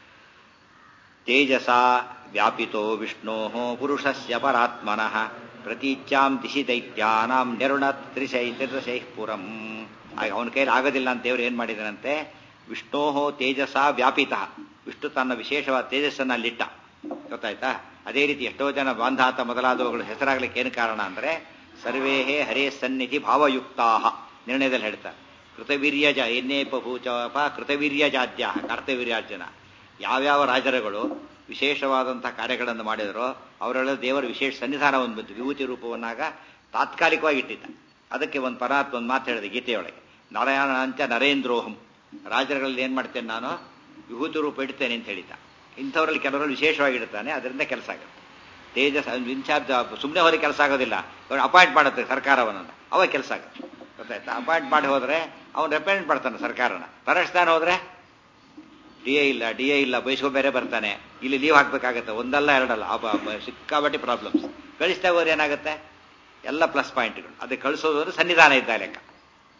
ತೇಜಸಾ ವ್ಯಾಪಿತೋ ವಿಷ್ಣೋ ಪುರುಷಸ್ಯ ಪರಾತ್ಮನಃ ಪ್ರತೀಚ್ಯಾಂ ದಿಶಿ ದೈತ್ಯಾನಾಂ ನೆರುಣತ್ ತ್ರಿಶೈ ತ್ರಿಶೈ ಪುರಂ ಅವನ ಕೈಲಿ ಆಗೋದಿಲ್ಲ ಅಂತ ದೇವರು ಏನ್ ಮಾಡಿದನಂತೆ ವಿಷ್ಣೋ ತೇಜಸ ವ್ಯಾಪಿತ ವಿಷ್ಣು ತನ್ನ ವಿಶೇಷವಾದ ತೇಜಸ್ಸನ್ನ ಅಲ್ಲಿಟ್ಟ ಗೊತ್ತಾಯ್ತಾ ಅದೇ ರೀತಿ ಎಷ್ಟೋ ಜನ ಬಾಂಧಾತ ಮೊದಲಾದವುಗಳು ಹೆಸರಾಗ್ಲಿಕ್ಕೆ ಏನು ಕಾರಣ ಅಂದ್ರೆ ಸರ್ವೇಹೇ ಹರೇ ಸನ್ನಿಧಿ ಭಾವಯುಕ್ತಾ ನಿರ್ಣಯದಲ್ಲಿ ಹೇಳ್ತಾರೆ ಕೃತವೀರ್ಯಜ ಎನ್ನೇ ಪೂಚಪ ಕೃತವೀರ್ಯಜಾದ್ಯ ಕರ್ತವೀರ್ಯಾರ್ಜನ ಯಾವ್ಯಾವ ರಾಜರುಗಳು ವಿಶೇಷವಾದಂತಹ ಕಾರ್ಯಗಳನ್ನು ಮಾಡಿದರೋ ಅವರೆಲ್ಲ ದೇವರ ವಿಶೇಷ ಸನ್ನಿಧಾನವನ್ನು ಬಂತು ವಿಭೂತಿ ರೂಪವನ್ನಾಗ ತಾತ್ಕಾಲಿಕವಾಗಿ ಇಟ್ಟಿದ್ದ ಅದಕ್ಕೆ ಒಂದು ಪರಾತ್ ಒಂದು ಮಾತು ಹೇಳಿದೆ ಗೀತೆಯೊಳಗೆ ನಾರಾಯಣ ಅಂತ್ಯ ನರೇಂದ್ರೋಹಂ ರಾಜರುಗಳಲ್ಲಿ ಏನ್ ಮಾಡ್ತೇನೆ ನಾನು ವಿಭೂತಿ ರೂಪ ಇಡ್ತೇನೆ ಅಂತ ಹೇಳಿದ್ದ ಇಂಥವರಲ್ಲಿ ಕೆಲವರಲ್ಲಿ ವಿಶೇಷವಾಗಿ ಇಡ್ತಾನೆ ಅದರಿಂದ ಕೆಲಸ ಆಗುತ್ತೆ ತೇಜಸ್ ಇನ್ಚಾರ್ಜ್ ಸುಮ್ಮನೆ ಹೋದ್ರೆ ಕೆಲಸ ಆಗೋದಿಲ್ಲ ಅಪಾಯಿಂಟ್ ಮಾಡುತ್ತೆ ಸರ್ಕಾರವನ್ನು ಅವಾಗ ಕೆಲಸ ಆಗುತ್ತೆ ಗೊತ್ತಾಯ್ತಾ ಅಪಾಯಿಂಟ್ ಮಾಡಿ ಹೋದ್ರೆ ಅವನು ರೆಪ್ರೆಸೆಂಟ್ ಮಾಡ್ತಾನೆ ಸರ್ಕಾರನ ಪರಸ್ತಾನ ಹೋದ್ರೆ ಡಿ ಎ ಇಲ್ಲ ಡಿ ಎ ಇಲ್ಲ ಬಯಸ್ಕೊ ಬೇರೆ ಬರ್ತಾನೆ ಇಲ್ಲಿ ಲೀವ್ ಹಾಕ್ಬೇಕಾಗತ್ತೆ ಒಂದಲ್ಲ ಎರಡಲ್ಲ ಸಿಕ್ಕಾಬಟ್ಟಿ ಪ್ರಾಬ್ಲಮ್ಸ್ ಕಳಿಸ್ತಾ ಹೋದ್ರೆ ಏನಾಗುತ್ತೆ ಎಲ್ಲ ಪ್ಲಸ್ ಪಾಯಿಂಟ್ಗಳು ಅದಕ್ಕೆ ಕಳಿಸೋದು ಅಂದ್ರೆ ಸನ್ನಿಧಾನ ಇದ್ದ ಲೆಕ್ಕ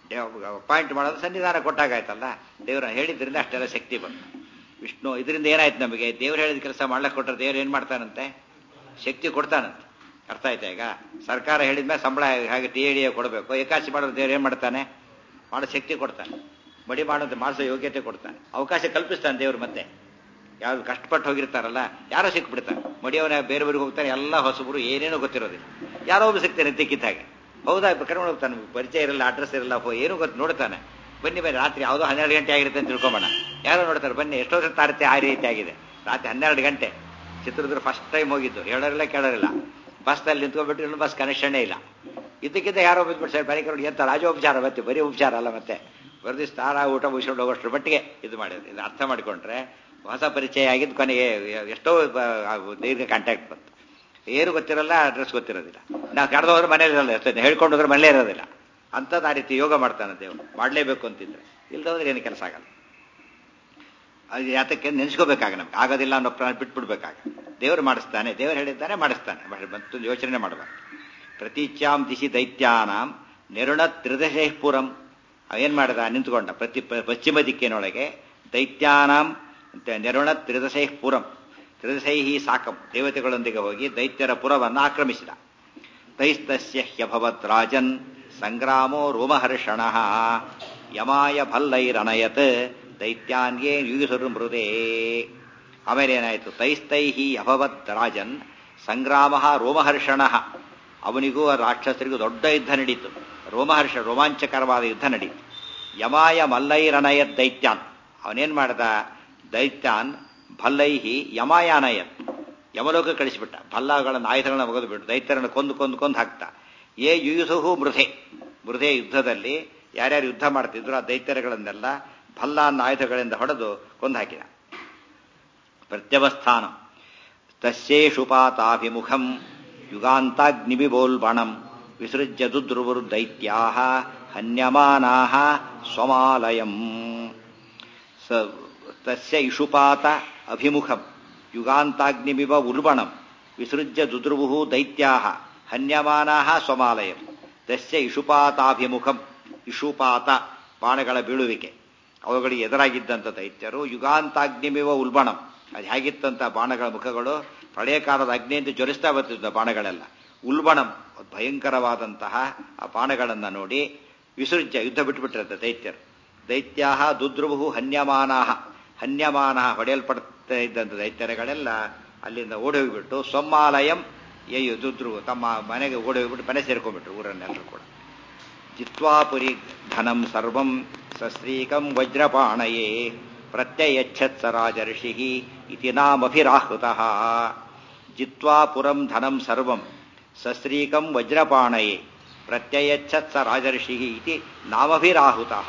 ಪಾಯಿಂಟ್ ಮಾಡೋದು ಸನ್ನಿಧಾನ ಕೊಟ್ಟಾಗಾಯ್ತಲ್ಲ ದೇವರ ಹೇಳಿದ್ರಿಂದ ಅಷ್ಟೆಲ್ಲ ಶಕ್ತಿ ಬಂತು ವಿಷ್ಣು ಇದರಿಂದ ಏನಾಯ್ತು ನಮಗೆ ದೇವ್ರು ಹೇಳಿದ ಕೆಲಸ ಮಾಡ್ಲಿಕ್ಕೆ ಕೊಟ್ಟರೆ ದೇವ್ರು ಏನು ಮಾಡ್ತಾನಂತೆ ಶಕ್ತಿ ಕೊಡ್ತಾನಂತೆ ಅರ್ಥ ಆಯ್ತಾ ಈಗ ಸರ್ಕಾರ ಹೇಳಿದ್ಮೇಲೆ ಸಂಬಳ ಹಾಗೆ ಟಿ ಎ ಕೊಡಬೇಕು ಏಕಾಶಿ ಮಾಡೋದು ದೇವ್ರು ಏನು ಮಾಡ್ತಾನೆ ಮಾಡೋ ಶಕ್ತಿ ಕೊಡ್ತಾನೆ ಮಡಿ ಮಾಡೋದು ಮಾಡಿಸೋ ಯೋಗ್ಯತೆ ಕೊಡ್ತಾನೆ ಅವಕಾಶ ಕಲ್ಪಿಸ್ತಾನೆ ದೇವ್ರು ಮತ್ತೆ ಯಾವ್ದು ಕಷ್ಟಪಟ್ಟು ಹೋಗಿರ್ತಾರಲ್ಲ ಯಾರೋ ಸಿಕ್ಬಿಡ್ತಾನೆ ಮಡಿಯವನ ಬೇರೆಯವ್ರಿಗೆ ಹೋಗ್ತಾನೆ ಎಲ್ಲ ಹೊಸಬರು ಏನೇನೋ ಗೊತ್ತಿರೋದಿಲ್ಲ ಯಾರೋ ಒಬ್ಬ ಸಿಗ್ತಾನೆ ತಿಕ್ಕಿದ ಹಾಗೆ ಹೌದಾ ಕರ್ಕೊಂಡು ಹೋಗ್ತಾನೆ ಪರಿಚಯ ಇರಲ್ಲ ಅಡ್ರೆಸ್ ಇರಲ್ಲ ಹೋ ಏನೂ ಗೊತ್ತು ನೋಡ್ತಾನೆ ಬನ್ನಿ ಬನ್ನಿ ರಾತ್ರಿ ಯಾವುದೋ ಹನ್ನೆರಡು ಗಂಟೆ ಆಗಿರುತ್ತೆ ಅಂತ ತಿಳ್ಕೊಂಬೋಣ ಯಾರೋ ನೋಡ್ತಾರೆ ಬನ್ನಿ ಎಷ್ಟೋ ಸಲ ತಾರತೆ ಆ ರೀತಿ ಆಗಿದೆ ರಾತ್ರಿ ಹನ್ನೆರಡು ಗಂಟೆ ಚಿತ್ರದುರ್ಗ ಫಸ್ಟ್ ಟೈಮ್ ಹೋಗಿದ್ದು ಹೇಳೋರಿಲ್ಲ ಕೇಳೋರಿಲ್ಲ ಬಸ್ನಲ್ಲಿ ನಿಂತ್ಕೊಂಡ್ಬಿಟ್ಟು ಇನ್ನೂ ಬಸ್ ಕನೆಕ್ಷನ್ನೇ ಇಲ್ಲ ಇದಕ್ಕಿಂತ ಯಾರೋ ಬಿಟ್ಬಿಟ್ಟು ಸರ್ ಬೆಳಗ್ಗೆ ನೋಡಿ ಎಂತ ರಾಜೋಪಚಾರ ಮತ್ತೆ ಬರೀ ಉಪಚಾರ ಅಲ್ಲ ಮತ್ತೆ ಬರೆದಿ ಸ್ನಾನ ಊಟ ಮುಗಿಸ್ಕೊಂಡು ಹೋಗೋಷ್ಟ್ರ ಮಟ್ಟಿಗೆ ಇದು ಮಾಡಿದ್ರು ಇದು ಅರ್ಥ ಮಾಡಿಕೊಂಡ್ರೆ ಹೊಸ ಪರಿಚಯ ಆಗಿದ್ದು ಕೊನೆಗೆ ಎಷ್ಟೋ ದೀರ್ಘ ಕಾಂಟ್ಯಾಕ್ಟ್ ಬಂತು ಏನು ಗೊತ್ತಿರಲ್ಲ ಅಡ್ರೆಸ್ ಗೊತ್ತಿರೋದಿಲ್ಲ ನಾವು ಕರೆದು ಹೋದ್ರೆ ಮನೇಲಿ ಇರಲ್ಲ ಎಷ್ಟೊಂದು ಹೇಳ್ಕೊಂಡು ಹೋದ್ರೆ ಮನೇಲೇ ಇರೋದಿಲ್ಲ ಅಂಥದ್ದು ಆ ರೀತಿ ಯೋಗ ಮಾಡ್ತಾನೆ ದೇವರು ಮಾಡಲೇಬೇಕು ಅಂತಿದ್ರೆ ಇಲ್ದೋದ್ರೆ ಏನು ಕೆಲಸ ಆಗಲ್ಲ ಅದು ಯಾತಕ್ಕೆ ನೆನೆಸ್ಕೋಬೇಕಾಗ ನಮ್ಗೆ ಆಗೋದಿಲ್ಲ ಅನ್ನೋ ಪ್ರಾಣ ಬಿಟ್ಬಿಡ್ಬೇಕಾಗ ದೇವರು ಮಾಡಿಸ್ತಾನೆ ದೇವರು ಹೇಳಿದ್ದಾನೆ ಮಾಡಿಸ್ತಾನೆ ಮತ್ತು ಯೋಚನೆ ಮಾಡಬಾರ್ದು ಪ್ರತೀಚ್ಯಾಂ ದಿಶಿ ದೈತ್ಯಾನಾಂ ನೆರುಣ ತ್ರಿದಶೇಪುರಂ ಏನ್ ಮಾಡಿದ ನಿಂತ್ಕೊಂಡ ಪ್ರತಿ ಪಶ್ಚಿಮ ದಿಕ್ಕಿನೊಳಗೆ ದೈತ್ಯಾನಾಂ ನೆರುಣ ತ್ರಿದಶೈಪುರಂ ತ್ರಿದಶೈಹಿ ಸಾಕಂ ದೇವತೆಗಳೊಂದಿಗೆ ಹೋಗಿ ದೈತ್ಯರ ಪುರವನ್ನು ಆಕ್ರಮಿಸಿದ ದೈಸ್ತಸ್ಯ ಹ್ಯಭವತ್ ರಾಜನ್ ಸಂಗ್ರಾಮೋ ರೋಮಹರ್ಷಣ ಯಮಾಯ ಭಲ್ಲೈರನಯತ್ ದೈತ್ಯಾನ್ಯೇ ಯುಗಿಸುರು ಮೃದೇ ಆಮೇಲೆ ಏನಾಯಿತು ತೈಸ್ತೈಹಿ ಅಭವತ್ ರಾಜನ್ ಸಂಗ್ರಾಮ ರೋಮಹರ್ಷಣ ಅವನಿಗೂ ಆ ರಾಕ್ಷಸರಿಗೂ ದೊಡ್ಡ ಯುದ್ಧ ನಡೀತು ರೋಮಹರ್ಷ ರೋಮಾಂಚಕರವಾದ ಯುದ್ಧ ನಡೀತು ಯಮಾಯ ಮಲ್ಲೈರನಯತ್ ದೈತ್ಯಾನ್ ಅವನೇನ್ ಮಾಡ್ದ ದೈತ್ಯಾನ್ ಭಲ್ಲೈಹಿ ಯಮಾಯಾನಯತ್ ಯಮಲೋಕ ಕಳಿಸಿಬಿಟ್ಟ ಭಲ್ಲಗಳನ್ನು ಆಯುಧಗಳನ್ನ ಒಗೆದು ಬಿಟ್ಟು ದೈತ್ಯರನ್ನು ಕೊಂದು ಕೊಂದು ಕೊಂದು ಹಾಕ್ತಾ ಏ ಯುಯುಸುಹು ಮೃಧೆ ಮೃಧೆ ಯುದ್ಧದಲ್ಲಿ ಯಾರ್ಯಾರು ಯುದ್ಧ ಮಾಡ್ತಿದ್ರು ಆ ದೈತ್ಯರಗಳನ್ನೆಲ್ಲ ಭಲ್ಲ ಅನ್ನ ಆಯುಧಗಳಿಂದ ಹೊಡೆದು ಕೊಂದು ಹಾಕಿದ ಪ್ರತ್ಯವಸ್ಥಾನ ತಸ್ಯೇಷುಪಾತಾಭಿಮುಖಂ ಯುಗಾಂತಾಗ್ನಿಬಿಬೋಲ್ಬಣಂ ವಿಸೃಜ್ಯ ದುದ್ರುವುರ್ ದೈತ್ಯಾ ಹನ್ಯಮಾನಾ ಸ್ವಮಾಲಯಂ ಸ ತಸ್ಯ ಇಷುಪಾತ ಅಭಿಮುಖಂ ಯುಗಾಂತಾಗ್ನಿಮಿವ ಉಲ್ಬಣಂ ವಿಸೃಜ್ಯ ದುದ್ರುವು ದೈತ್ಯಾ ಹನ್ಯಮಾನಾ ಸ್ವಮಾಲಯಂ ತಸ್ಯ ಇಷುಪಾತಾಭಿಮುಖಂ ಇಷುಪಾತ ಬಾಣಗಳ ಬೀಳುವಿಕೆ ಅವುಗಳಿಗೆ ಎದುರಾಗಿದ್ದಂಥ ದೈತ್ಯರು ಯುಗಾಂತಾಗ್ನಿಮಿವ ಉಲ್ಬಣಂ ಅದು ಹೇಗಿತ್ತಂತ ಬಾಣಗಳ ಮುಖಗಳು ಪ್ರಳಯ ಕಾಲದ ಅಗ್ನಿಯಿಂದ ಜ್ವರಿಸ್ತಾ ಬರ್ತಿದ್ದ ಬಾಣಗಳೆಲ್ಲ ಉಲ್ಬಣಂ ಭಯಂಕರವಾದಂತಹ ಆ ಬಾಣಗಳನ್ನು ನೋಡಿ ವಿಸೃಜ್ಯ ಯುದ್ಧ ಬಿಟ್ಟುಬಿಟ್ಟಿರುತ್ತೆ ದೈತ್ಯರು ದೈತ್ಯಾ ದುದ್ರುವು ಹನ್ಯಮಾನಾ ಹನ್ಯಮಾನ ಹೊಡೆಯಲ್ಪಡ್ತಾ ಇದ್ದಂಥ ದೈತ್ಯರುಗಳೆಲ್ಲ ಅಲ್ಲಿಂದ ಓಡಿ ಹೋಗಿಬಿಟ್ಟು ಸೊಮ್ಮಾಲಯಂ ಯಯ್ಯು ದುದ್ರುವು ತಮ್ಮ ಮನೆಗೆ ಓಡಿ ಹೋಗ್ಬಿಟ್ಟು ಮನೆ ಸೇರ್ಕೊಂಡ್ಬಿಟ್ರು ಊರನ್ನೆಲ್ಲರೂ ಕೂಡ ಜಿತ್ವಾಪುರಿ ಧನಂ ಸರ್ವಂ ಸಸ್ತ್ರೀಕಂ ವಜ್ರಪಾಣಯೇ ಪ್ರತ್ಯಯಚ್ಛತ್ ಸ ರಾಜರ್ಷಿ ಇತಿ ನಾಮಭಿರಾಹೃತಃ ಜಿತ್ವಾ ಪುರಂ ಧನಂ ಸರ್ವಂ ಸಸ್ತ್ರೀಕಂ ವಜ್ರಪಾಣಯೇ ಪ್ರತ್ಯಯಚ್ಛತ್ ಸ ರಾಜರ್ಷಿ ಇತಿ ನಾಮಭಿರಾಹುತಃ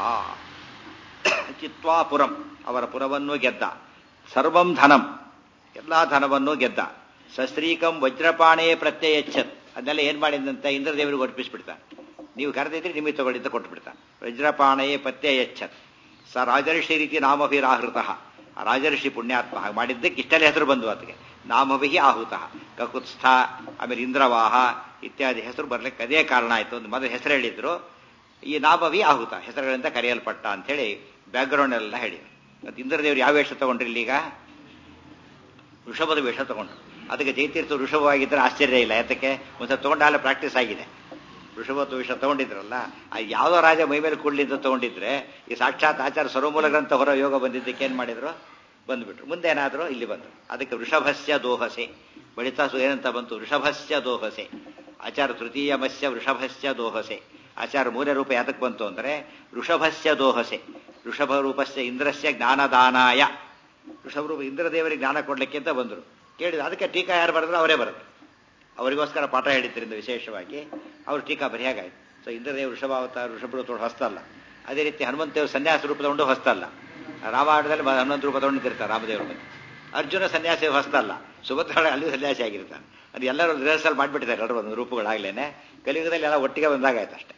ಚಿತ್ವಾ ಪುರಂ ಅವರ ಪುರವನ್ನು ಗೆದ್ದ ಸರ್ವಂ ಧನಂ ಎಲ್ಲಾ ಧನವನ್ನು ಗೆದ್ದ ಸಸ್ತ್ರೀಕಂ ವಜ್ರಪಾಣೇ ಪ್ರತ್ಯಯಚ್ಛತ್ ಅದನ್ನೆಲ್ಲ ಏನ್ ಮಾಡಿದಂತೆ ಇಂದ್ರದೇವರಿಗೆ ಒಪ್ಪಿಸ್ಬಿಡ್ತಾನೆ ನೀವು ಕರೆದಿದ್ರೆ ನಿಮಗೆ ತಗೊಳ್ಳಿದ್ದ ಕೊಟ್ಟು ಬಿಡ್ತಾನೆ ವಜ್ರಪಾಣಯೇ ಪ್ರತ್ಯಯಚ್ಛತ್ ಸ ರಾಜರ್ಷಿ ರೀತಿ ನಾಮಭಿರಾಹೃತ ಆ ರಾಜರ್ಷಿ ಪುಣ್ಯಾತ್ಮ ಹಾಗೆ ಮಾಡಿದ್ದಕ್ಕೆ ಇಷ್ಟೆಲ್ಲ ಹೆಸರು ಬಂದು ಅದಕ್ಕೆ ನಾಮಭಿ ಆಹುತ ಕಕುತ್ಸ್ಥ ಆಮೇಲೆ ಇಂದ್ರವಾಹ ಇತ್ಯಾದಿ ಹೆಸರು ಬರ್ಲಿಕ್ಕೆ ಅದೇ ಕಾರಣ ಆಯ್ತು ಒಂದು ಮೊದಲು ಹೆಸರು ಹೇಳಿದ್ರು ಈ ನಾಮಭಿ ಆಹುತ ಹೆಸರುಗಳಿಂದ ಕರೆಯಲ್ಪಟ್ಟ ಅಂತೇಳಿ ಬ್ಯಾಕ್ಗ್ರೌಂಡ್ ಎಲ್ಲ ಹೇಳಿ ಮತ್ತು ಇಂದ್ರದೇವರು ಯಾವ ವೇಷ ತಗೊಂಡ್ರಿ ಇಲ್ಲೀಗ ಋಷಭದ ವೇಷ ತಗೊಂಡ್ರು ಅದಕ್ಕೆ ಜೈತೀರ್ಥ ಋಷಭವಾಗಿದ್ದರೆ ಆಶ್ಚರ್ಯ ಇಲ್ಲ ಯಾತಕ್ಕೆ ಒಂದ್ಸಲ ತಗೊಂಡಾಗಲೇ ಪ್ರಾಕ್ಟೀಸ್ ಆಗಿದೆ ಋಷಭತ್ವ ವಿಷ ತಗೊಂಡಿದ್ರಲ್ಲ ಆ ಯಾವುದೋ ರಾಜ ಮೈ ಮೇಲೆ ಕೂಡ್ಲಿಂದ ತಗೊಂಡಿದ್ರೆ ಈ ಸಾಕ್ಷಾತ್ ಆಚಾರ ಸರ್ವಮೂಲ ಗ್ರಂಥ ಹೊರ ಯೋಗ ಬಂದಿದ್ದಕ್ಕೆ ಏನ್ ಮಾಡಿದ್ರು ಬಂದ್ಬಿಟ್ರು ಮುಂದೆ ಏನಾದ್ರು ಇಲ್ಲಿ ಬಂದ್ರು ಅದಕ್ಕೆ ವೃಷಭಸ್ಯ ದೋಹಸೆ ಬಳಿತಾ ಏನಂತ ಬಂತು ವೃಷಭಸ್ಯ ದೋಹಸೆ ಆಚಾರ ತೃತೀಯ ಮತ್ಸ್ಯ ವೃಷಭಸ್ಯ ದೋಹಸೆ ಆಚಾರ ಮೂರನೇ ರೂಪ ಯಾತಕ್ಕೆ ಬಂತು ಅಂದ್ರೆ ವೃಷಭಸ್ಯ ದೋಹಸೆ ವೃಷಭ ರೂಪಸ್ಯ ಇಂದ್ರಸ್ಯ ಜ್ಞಾನದಾನಾಯ ವೃಷಭ ರೂಪ ಇಂದ್ರದೇವರಿಗೆ ಜ್ಞಾನ ಕೊಡ್ಲಿಕ್ಕೆ ಅಂತ ಬಂದರು ಕೇಳಿದ್ರು ಅದಕ್ಕೆ ಟೀಕಾ ಯಾರು ಬರೆದ್ರು ಅವರೇ ಬರೆದ್ರು ಅವರಿಗೋಸ್ಕರ ಪಾಠ ಹೇಳಿದ್ರಿಂದ ವಿಶೇಷವಾಗಿ ಅವರು ಟೀಕಾ ಬರೆಯಾಗಾಯ್ತು ಸೊ ಇಂದ್ರದೇವ ವೃಷಭಾವತಾರ ವೃಷಭ ಹೊಸ್ತಲ್ಲ ಅದೇ ರೀತಿ ಹನುಮಂತೇವರು ಸನ್ಯಾಸ ರೂಪ ತಗೊಂಡು ಹೊಸ್ತಲ್ಲ ರಾಮಾಯಣದಲ್ಲಿ ಹನುಮಂತ ರೂಪ ತಗೊಂಡಿರ್ತಾರೆ ರಾಮದೇವ್ರ ಬಗ್ಗೆ ಅರ್ಜುನ ಸನ್ಯಾಸಿ ಹೊಸ್ತಲ್ಲ ಸುಭದ್ರ ಅಲ್ಲಿ ಸನ್ಯಾಸಿ ಆಗಿರ್ತಾನೆ ಅದು ಎಲ್ಲರೂ ರಿಹರ್ಸಲ್ ಮಾಡಿಬಿಟ್ಟಿದ್ದಾರೆ ಎಲ್ಲರೂ ಒಂದು ರೂಪಗಳಾಗ್ಲೇನೆ ಕಲಿಯುಗದಲ್ಲಿ ಎಲ್ಲ ಒಟ್ಟಿಗೆ ಬಂದಾಗಾಯ್ತು ಅಷ್ಟೇ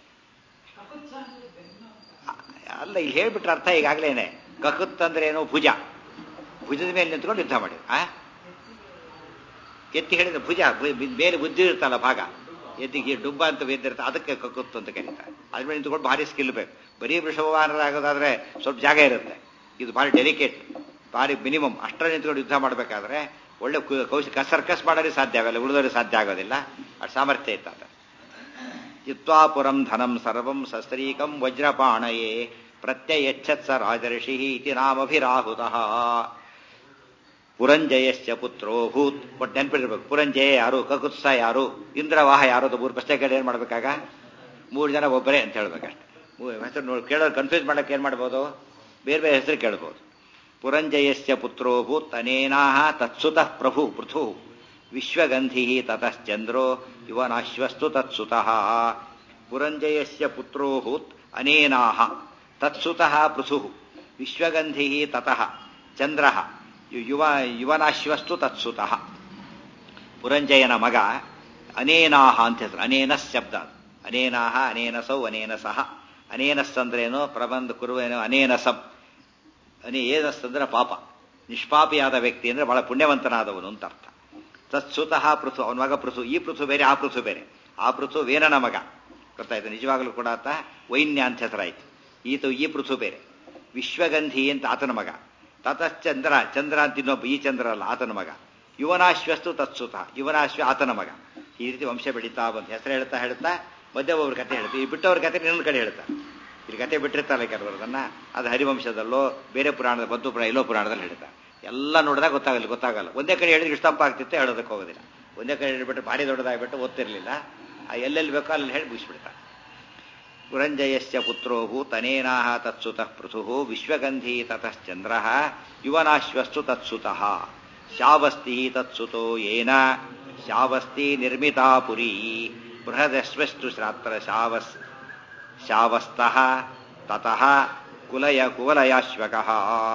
ಅಲ್ಲ ಇಲ್ಲಿ ಹೇಳ್ಬಿಟ್ರೆ ಅರ್ಥ ಈಗಾಗ್ಲೇನೆ ಕಕುತ್ ಅಂದ್ರೆ ಏನು ಭುಜ ಭುಜದ ಮೇಲೆ ನಿಂತ್ಕೊಂಡು ಯುದ್ಧ ಮಾಡಿ ಆ ಎತ್ತಿ ಹೇಳಿದ ಭುಜ ಬೇರೆ ಬುದ್ಧಿ ಇರ್ತಲ್ಲ ಭಾಗ ಎದ್ದಿಗೆ ಡುಬ್ಬ ಅಂತ ವೇದಿರ್ತಾರೆ ಅದಕ್ಕೆ ಕಕ್ಕುತ್ತು ಅಂತ ಕರೀತಾರೆ ಅದ್ರ ಮೇಲೆ ನಿಂತ್ಕೊಂಡು ಭಾರಿ ಸ್ಕಿಲ್ ಬೇಕು ಬರೀ ವೃಷಭವಾನರಾಗೋದಾದ್ರೆ ಸ್ವಲ್ಪ ಜಾಗ ಇರುತ್ತೆ ಇದು ಭಾರಿ ಡೆಲಿಕೇಟ್ ಭಾರಿ ಮಿನಿಮಮ್ ಅಷ್ಟರ ನಿಂತ್ಕೊಂಡು ಯುದ್ಧ ಮಾಡಬೇಕಾದ್ರೆ ಒಳ್ಳೆ ಕು- ಕೌಶ ಸರ್ಕಸ್ ಮಾಡೋರಿಗೆ ಸಾಧ್ಯ ಆಗಲ್ಲ ಉಳಿದೋರಿಗೆ ಸಾಧ್ಯ ಆಗೋದಿಲ್ಲ ಅಷ್ಟು ಸಾಮರ್ಥ್ಯ ಇತ್ತು ಚಿತ್ವಾಪುರಂ ಧನಂ ಸರ್ವಂ ಸಸ್ತ್ರೀಕಂ ವಜ್ರಪಾಣಯೇ ಪ್ರತ್ಯಯಚ್ಛತ್ ಸ ರಾಜರ್ಷಿ ಇತಿ ನಾಮಭಿರಾಹುತಃ ಪುರಂಜಯಶ್ಚ ಪುತ್ರೋ ಭೂತ್ ಬಟ್ ನೆನ್ಪಿರ್ಬೇಕು ಪುರಂಜಯ ಯಾರು ಕಕುತ್ಸ ಯಾರು ಇಂದ್ರವಾಹ ಯಾರು ಅಂತ ಮೂರು ಪ್ರಶ್ನೆ ಕೇಳಿ ಏನ್ ಮಾಡ್ಬೇಕಾಗ ಮೂರು ಜನ ಒಬ್ಬರೇ ಅಂತ ಹೇಳ್ಬೇಕಷ್ಟೆ ಮೂರು ಹೆಸರು ನೋಡಿ ಕೇಳೋರು ಕನ್ಫ್ಯೂಸ್ ಮಾಡಕ್ಕೆ ಏನ್ ಮಾಡ್ಬೋದು ಬೇರೆ ಬೇರೆ ಹೆಸರು ಕೇಳ್ಬೋದು ಪುರಂಜಯಶ್ಚ ಪುತ್ರೋ ಭೂತ್ ಅನೇನಾಹ ತತ್ಸುತಃ ಪ್ರಭು ಪೃಥು ವಿಶ್ವಗಂಧಿ ತತಶ್ಚಂದ್ರೋ ಇವನಾಶ್ವಸ್ತು ತತ್ಸುತಃ ಪುರಂಜಯಸ್ಯ ಪುತ್ರೋ ಭೂತ್ ಅನೇನಾಹ ತತ್ಸುತಃ ಪೃಥು ವಿಶ್ವಗಂಧಿ ತತಃ ಚಂದ್ರ ಯುವ ಯುವನಾಶ್ವಸ್ತು ತತ್ಸುತಃ ಪುರಂಜಯನ ಮಗ ಅನೇನಾಹ ಅಂತ ಹೆಸರು ಅನೇನಸ್ ಶಬ್ದ ಅದು. ಅನೇನಾಹ ಅನೇನಸೌ ಅನೇನಸಃ ಅನೇನಸ್ ಅಂದ್ರೇನು ಪ್ರಬಂಧ ಕುರುವೇನು ಅನೇನಸಂ ಅನೇ ಏನಸ್ ಅಂದ್ರೆ ಪಾಪ ನಿಷ್ಪಾಪಿಯಾದ ವ್ಯಕ್ತಿ ಅಂದ್ರೆ ಬಹಳ ಪುಣ್ಯವಂತನಾದವನು ಅಂತ ಅರ್ಥ ತತ್ಸುತಃ ಪೃಥು ಅವನ ಮಗ ಪೃಥು ಈ ಪೃಥು ಬೇರೆ ಆ ಪೃಥು ಬೇರೆ ಆ ಪೃಥು ವೇನನ ಮಗ ಗೊತ್ತಾಯ್ತು ನಿಜವಾಗ್ಲೂ ಕೂಡ ಆತ ವೈನ್ಯ ಅಂತ ಹೆಸರಾಯ್ತು ಈತ ಈ ಪೃಥು ಬೇರೆ ವಿಶ್ವಗಂಧಿ ಅಂತ ಆತನ ಮಗ ತತಶ್ಚಂದ್ರ ಚಂದ್ರ ಅಂತ ಇನ್ನೊಬ್ಬ ಈ ಚಂದ್ರ ಅಲ್ಲ ಆತನ ಮಗ ಯುವನಾಶ್ವಸ್ತು ತತ್ಸುತ ಯುವನಾಶ್ವ ಆತನ ಮಗ ಈ ರೀತಿ ವಂಶ ಬೆಳೀತಾ ಬಂತು ಹೆಸರು ಹೇಳ್ತಾ ಹೇಳ್ತಾ ಮಧ್ಯ ಒಬ್ಬರ ಕತೆ ಹೇಳ್ತೀವಿ ಈ ಬಿಟ್ಟವ್ರ ಕತೆ ಇನ್ನೊಂದು ಕಡೆ ಹೇಳ್ತಾ ಇಲ್ಲಿ ಕತೆ ಬಿಟ್ಟಿರ್ತಾರಲ್ಲ ಕೆಲವರದನ್ನ ಅದು ಹರಿವಂಶದಲ್ಲೋ ಬೇರೆ ಪುರಾಣದ ಬದ್ದು ಪುರಾಣ ಎಲ್ಲೋ ಪುರಾಣದಲ್ಲಿ ಹೇಳ್ತಾರೆ ಎಲ್ಲ ನೋಡಿದಾಗ ಗೊತ್ತಾಗಲ್ಲ ಗೊತ್ತಾಗಲ್ಲ ಒಂದೇ ಕಡೆ ಹೇಳಿದ್ರೆ ಇಷ್ಟಪ್ಪ ಆಗ್ತಿತ್ತು ಹೇಳೋದಕ್ಕೆ ಹೋಗೋದಿಲ್ಲ ಒಂದೇ ಕಡೆ ಹೇಳಿಬಿಟ್ಟು ಭಾರಿ ದೊಡ್ಡದಾಗ್ಬಿಟ್ಟು ಓದ್ತಿರ್ಲಿಲ್ಲ ಆ ಎಲ್ಲೆಲ್ಲಿ ಬೇಕೋ ಅಲ್ಲಿ ಹೇಳಿ ಮುಗಿಸ್ಬಿಡ್ತಾರೆ ಪುರಂಜಯಸ್ಯ ಪುತ್ರೋ ಭೂತನೇನಾಹ ತತ್ಸುತಃ ಪೃಥು ವಿಶ್ವಗಂಧಿ ತತಶ್ಚಂದ್ರ ಯುವನಾಶ್ವಸ್ತು ತತ್ಸುತಃ ಶಾವಸ್ತಿ ತತ್ಸುತೋ ಯೇನ ಶಾವಸ್ತಿ ನಿರ್ಮಿತಾ ಪುರಿ ಬೃಹದಶ್ವಸ್ತು ಶ್ರಾತ್ರ ಶಾವಸ್ ಶಾವಸ್ತಃ ತತಃ ಕುಲಯ ಕುವಲಯಾಶ್ವಕಃ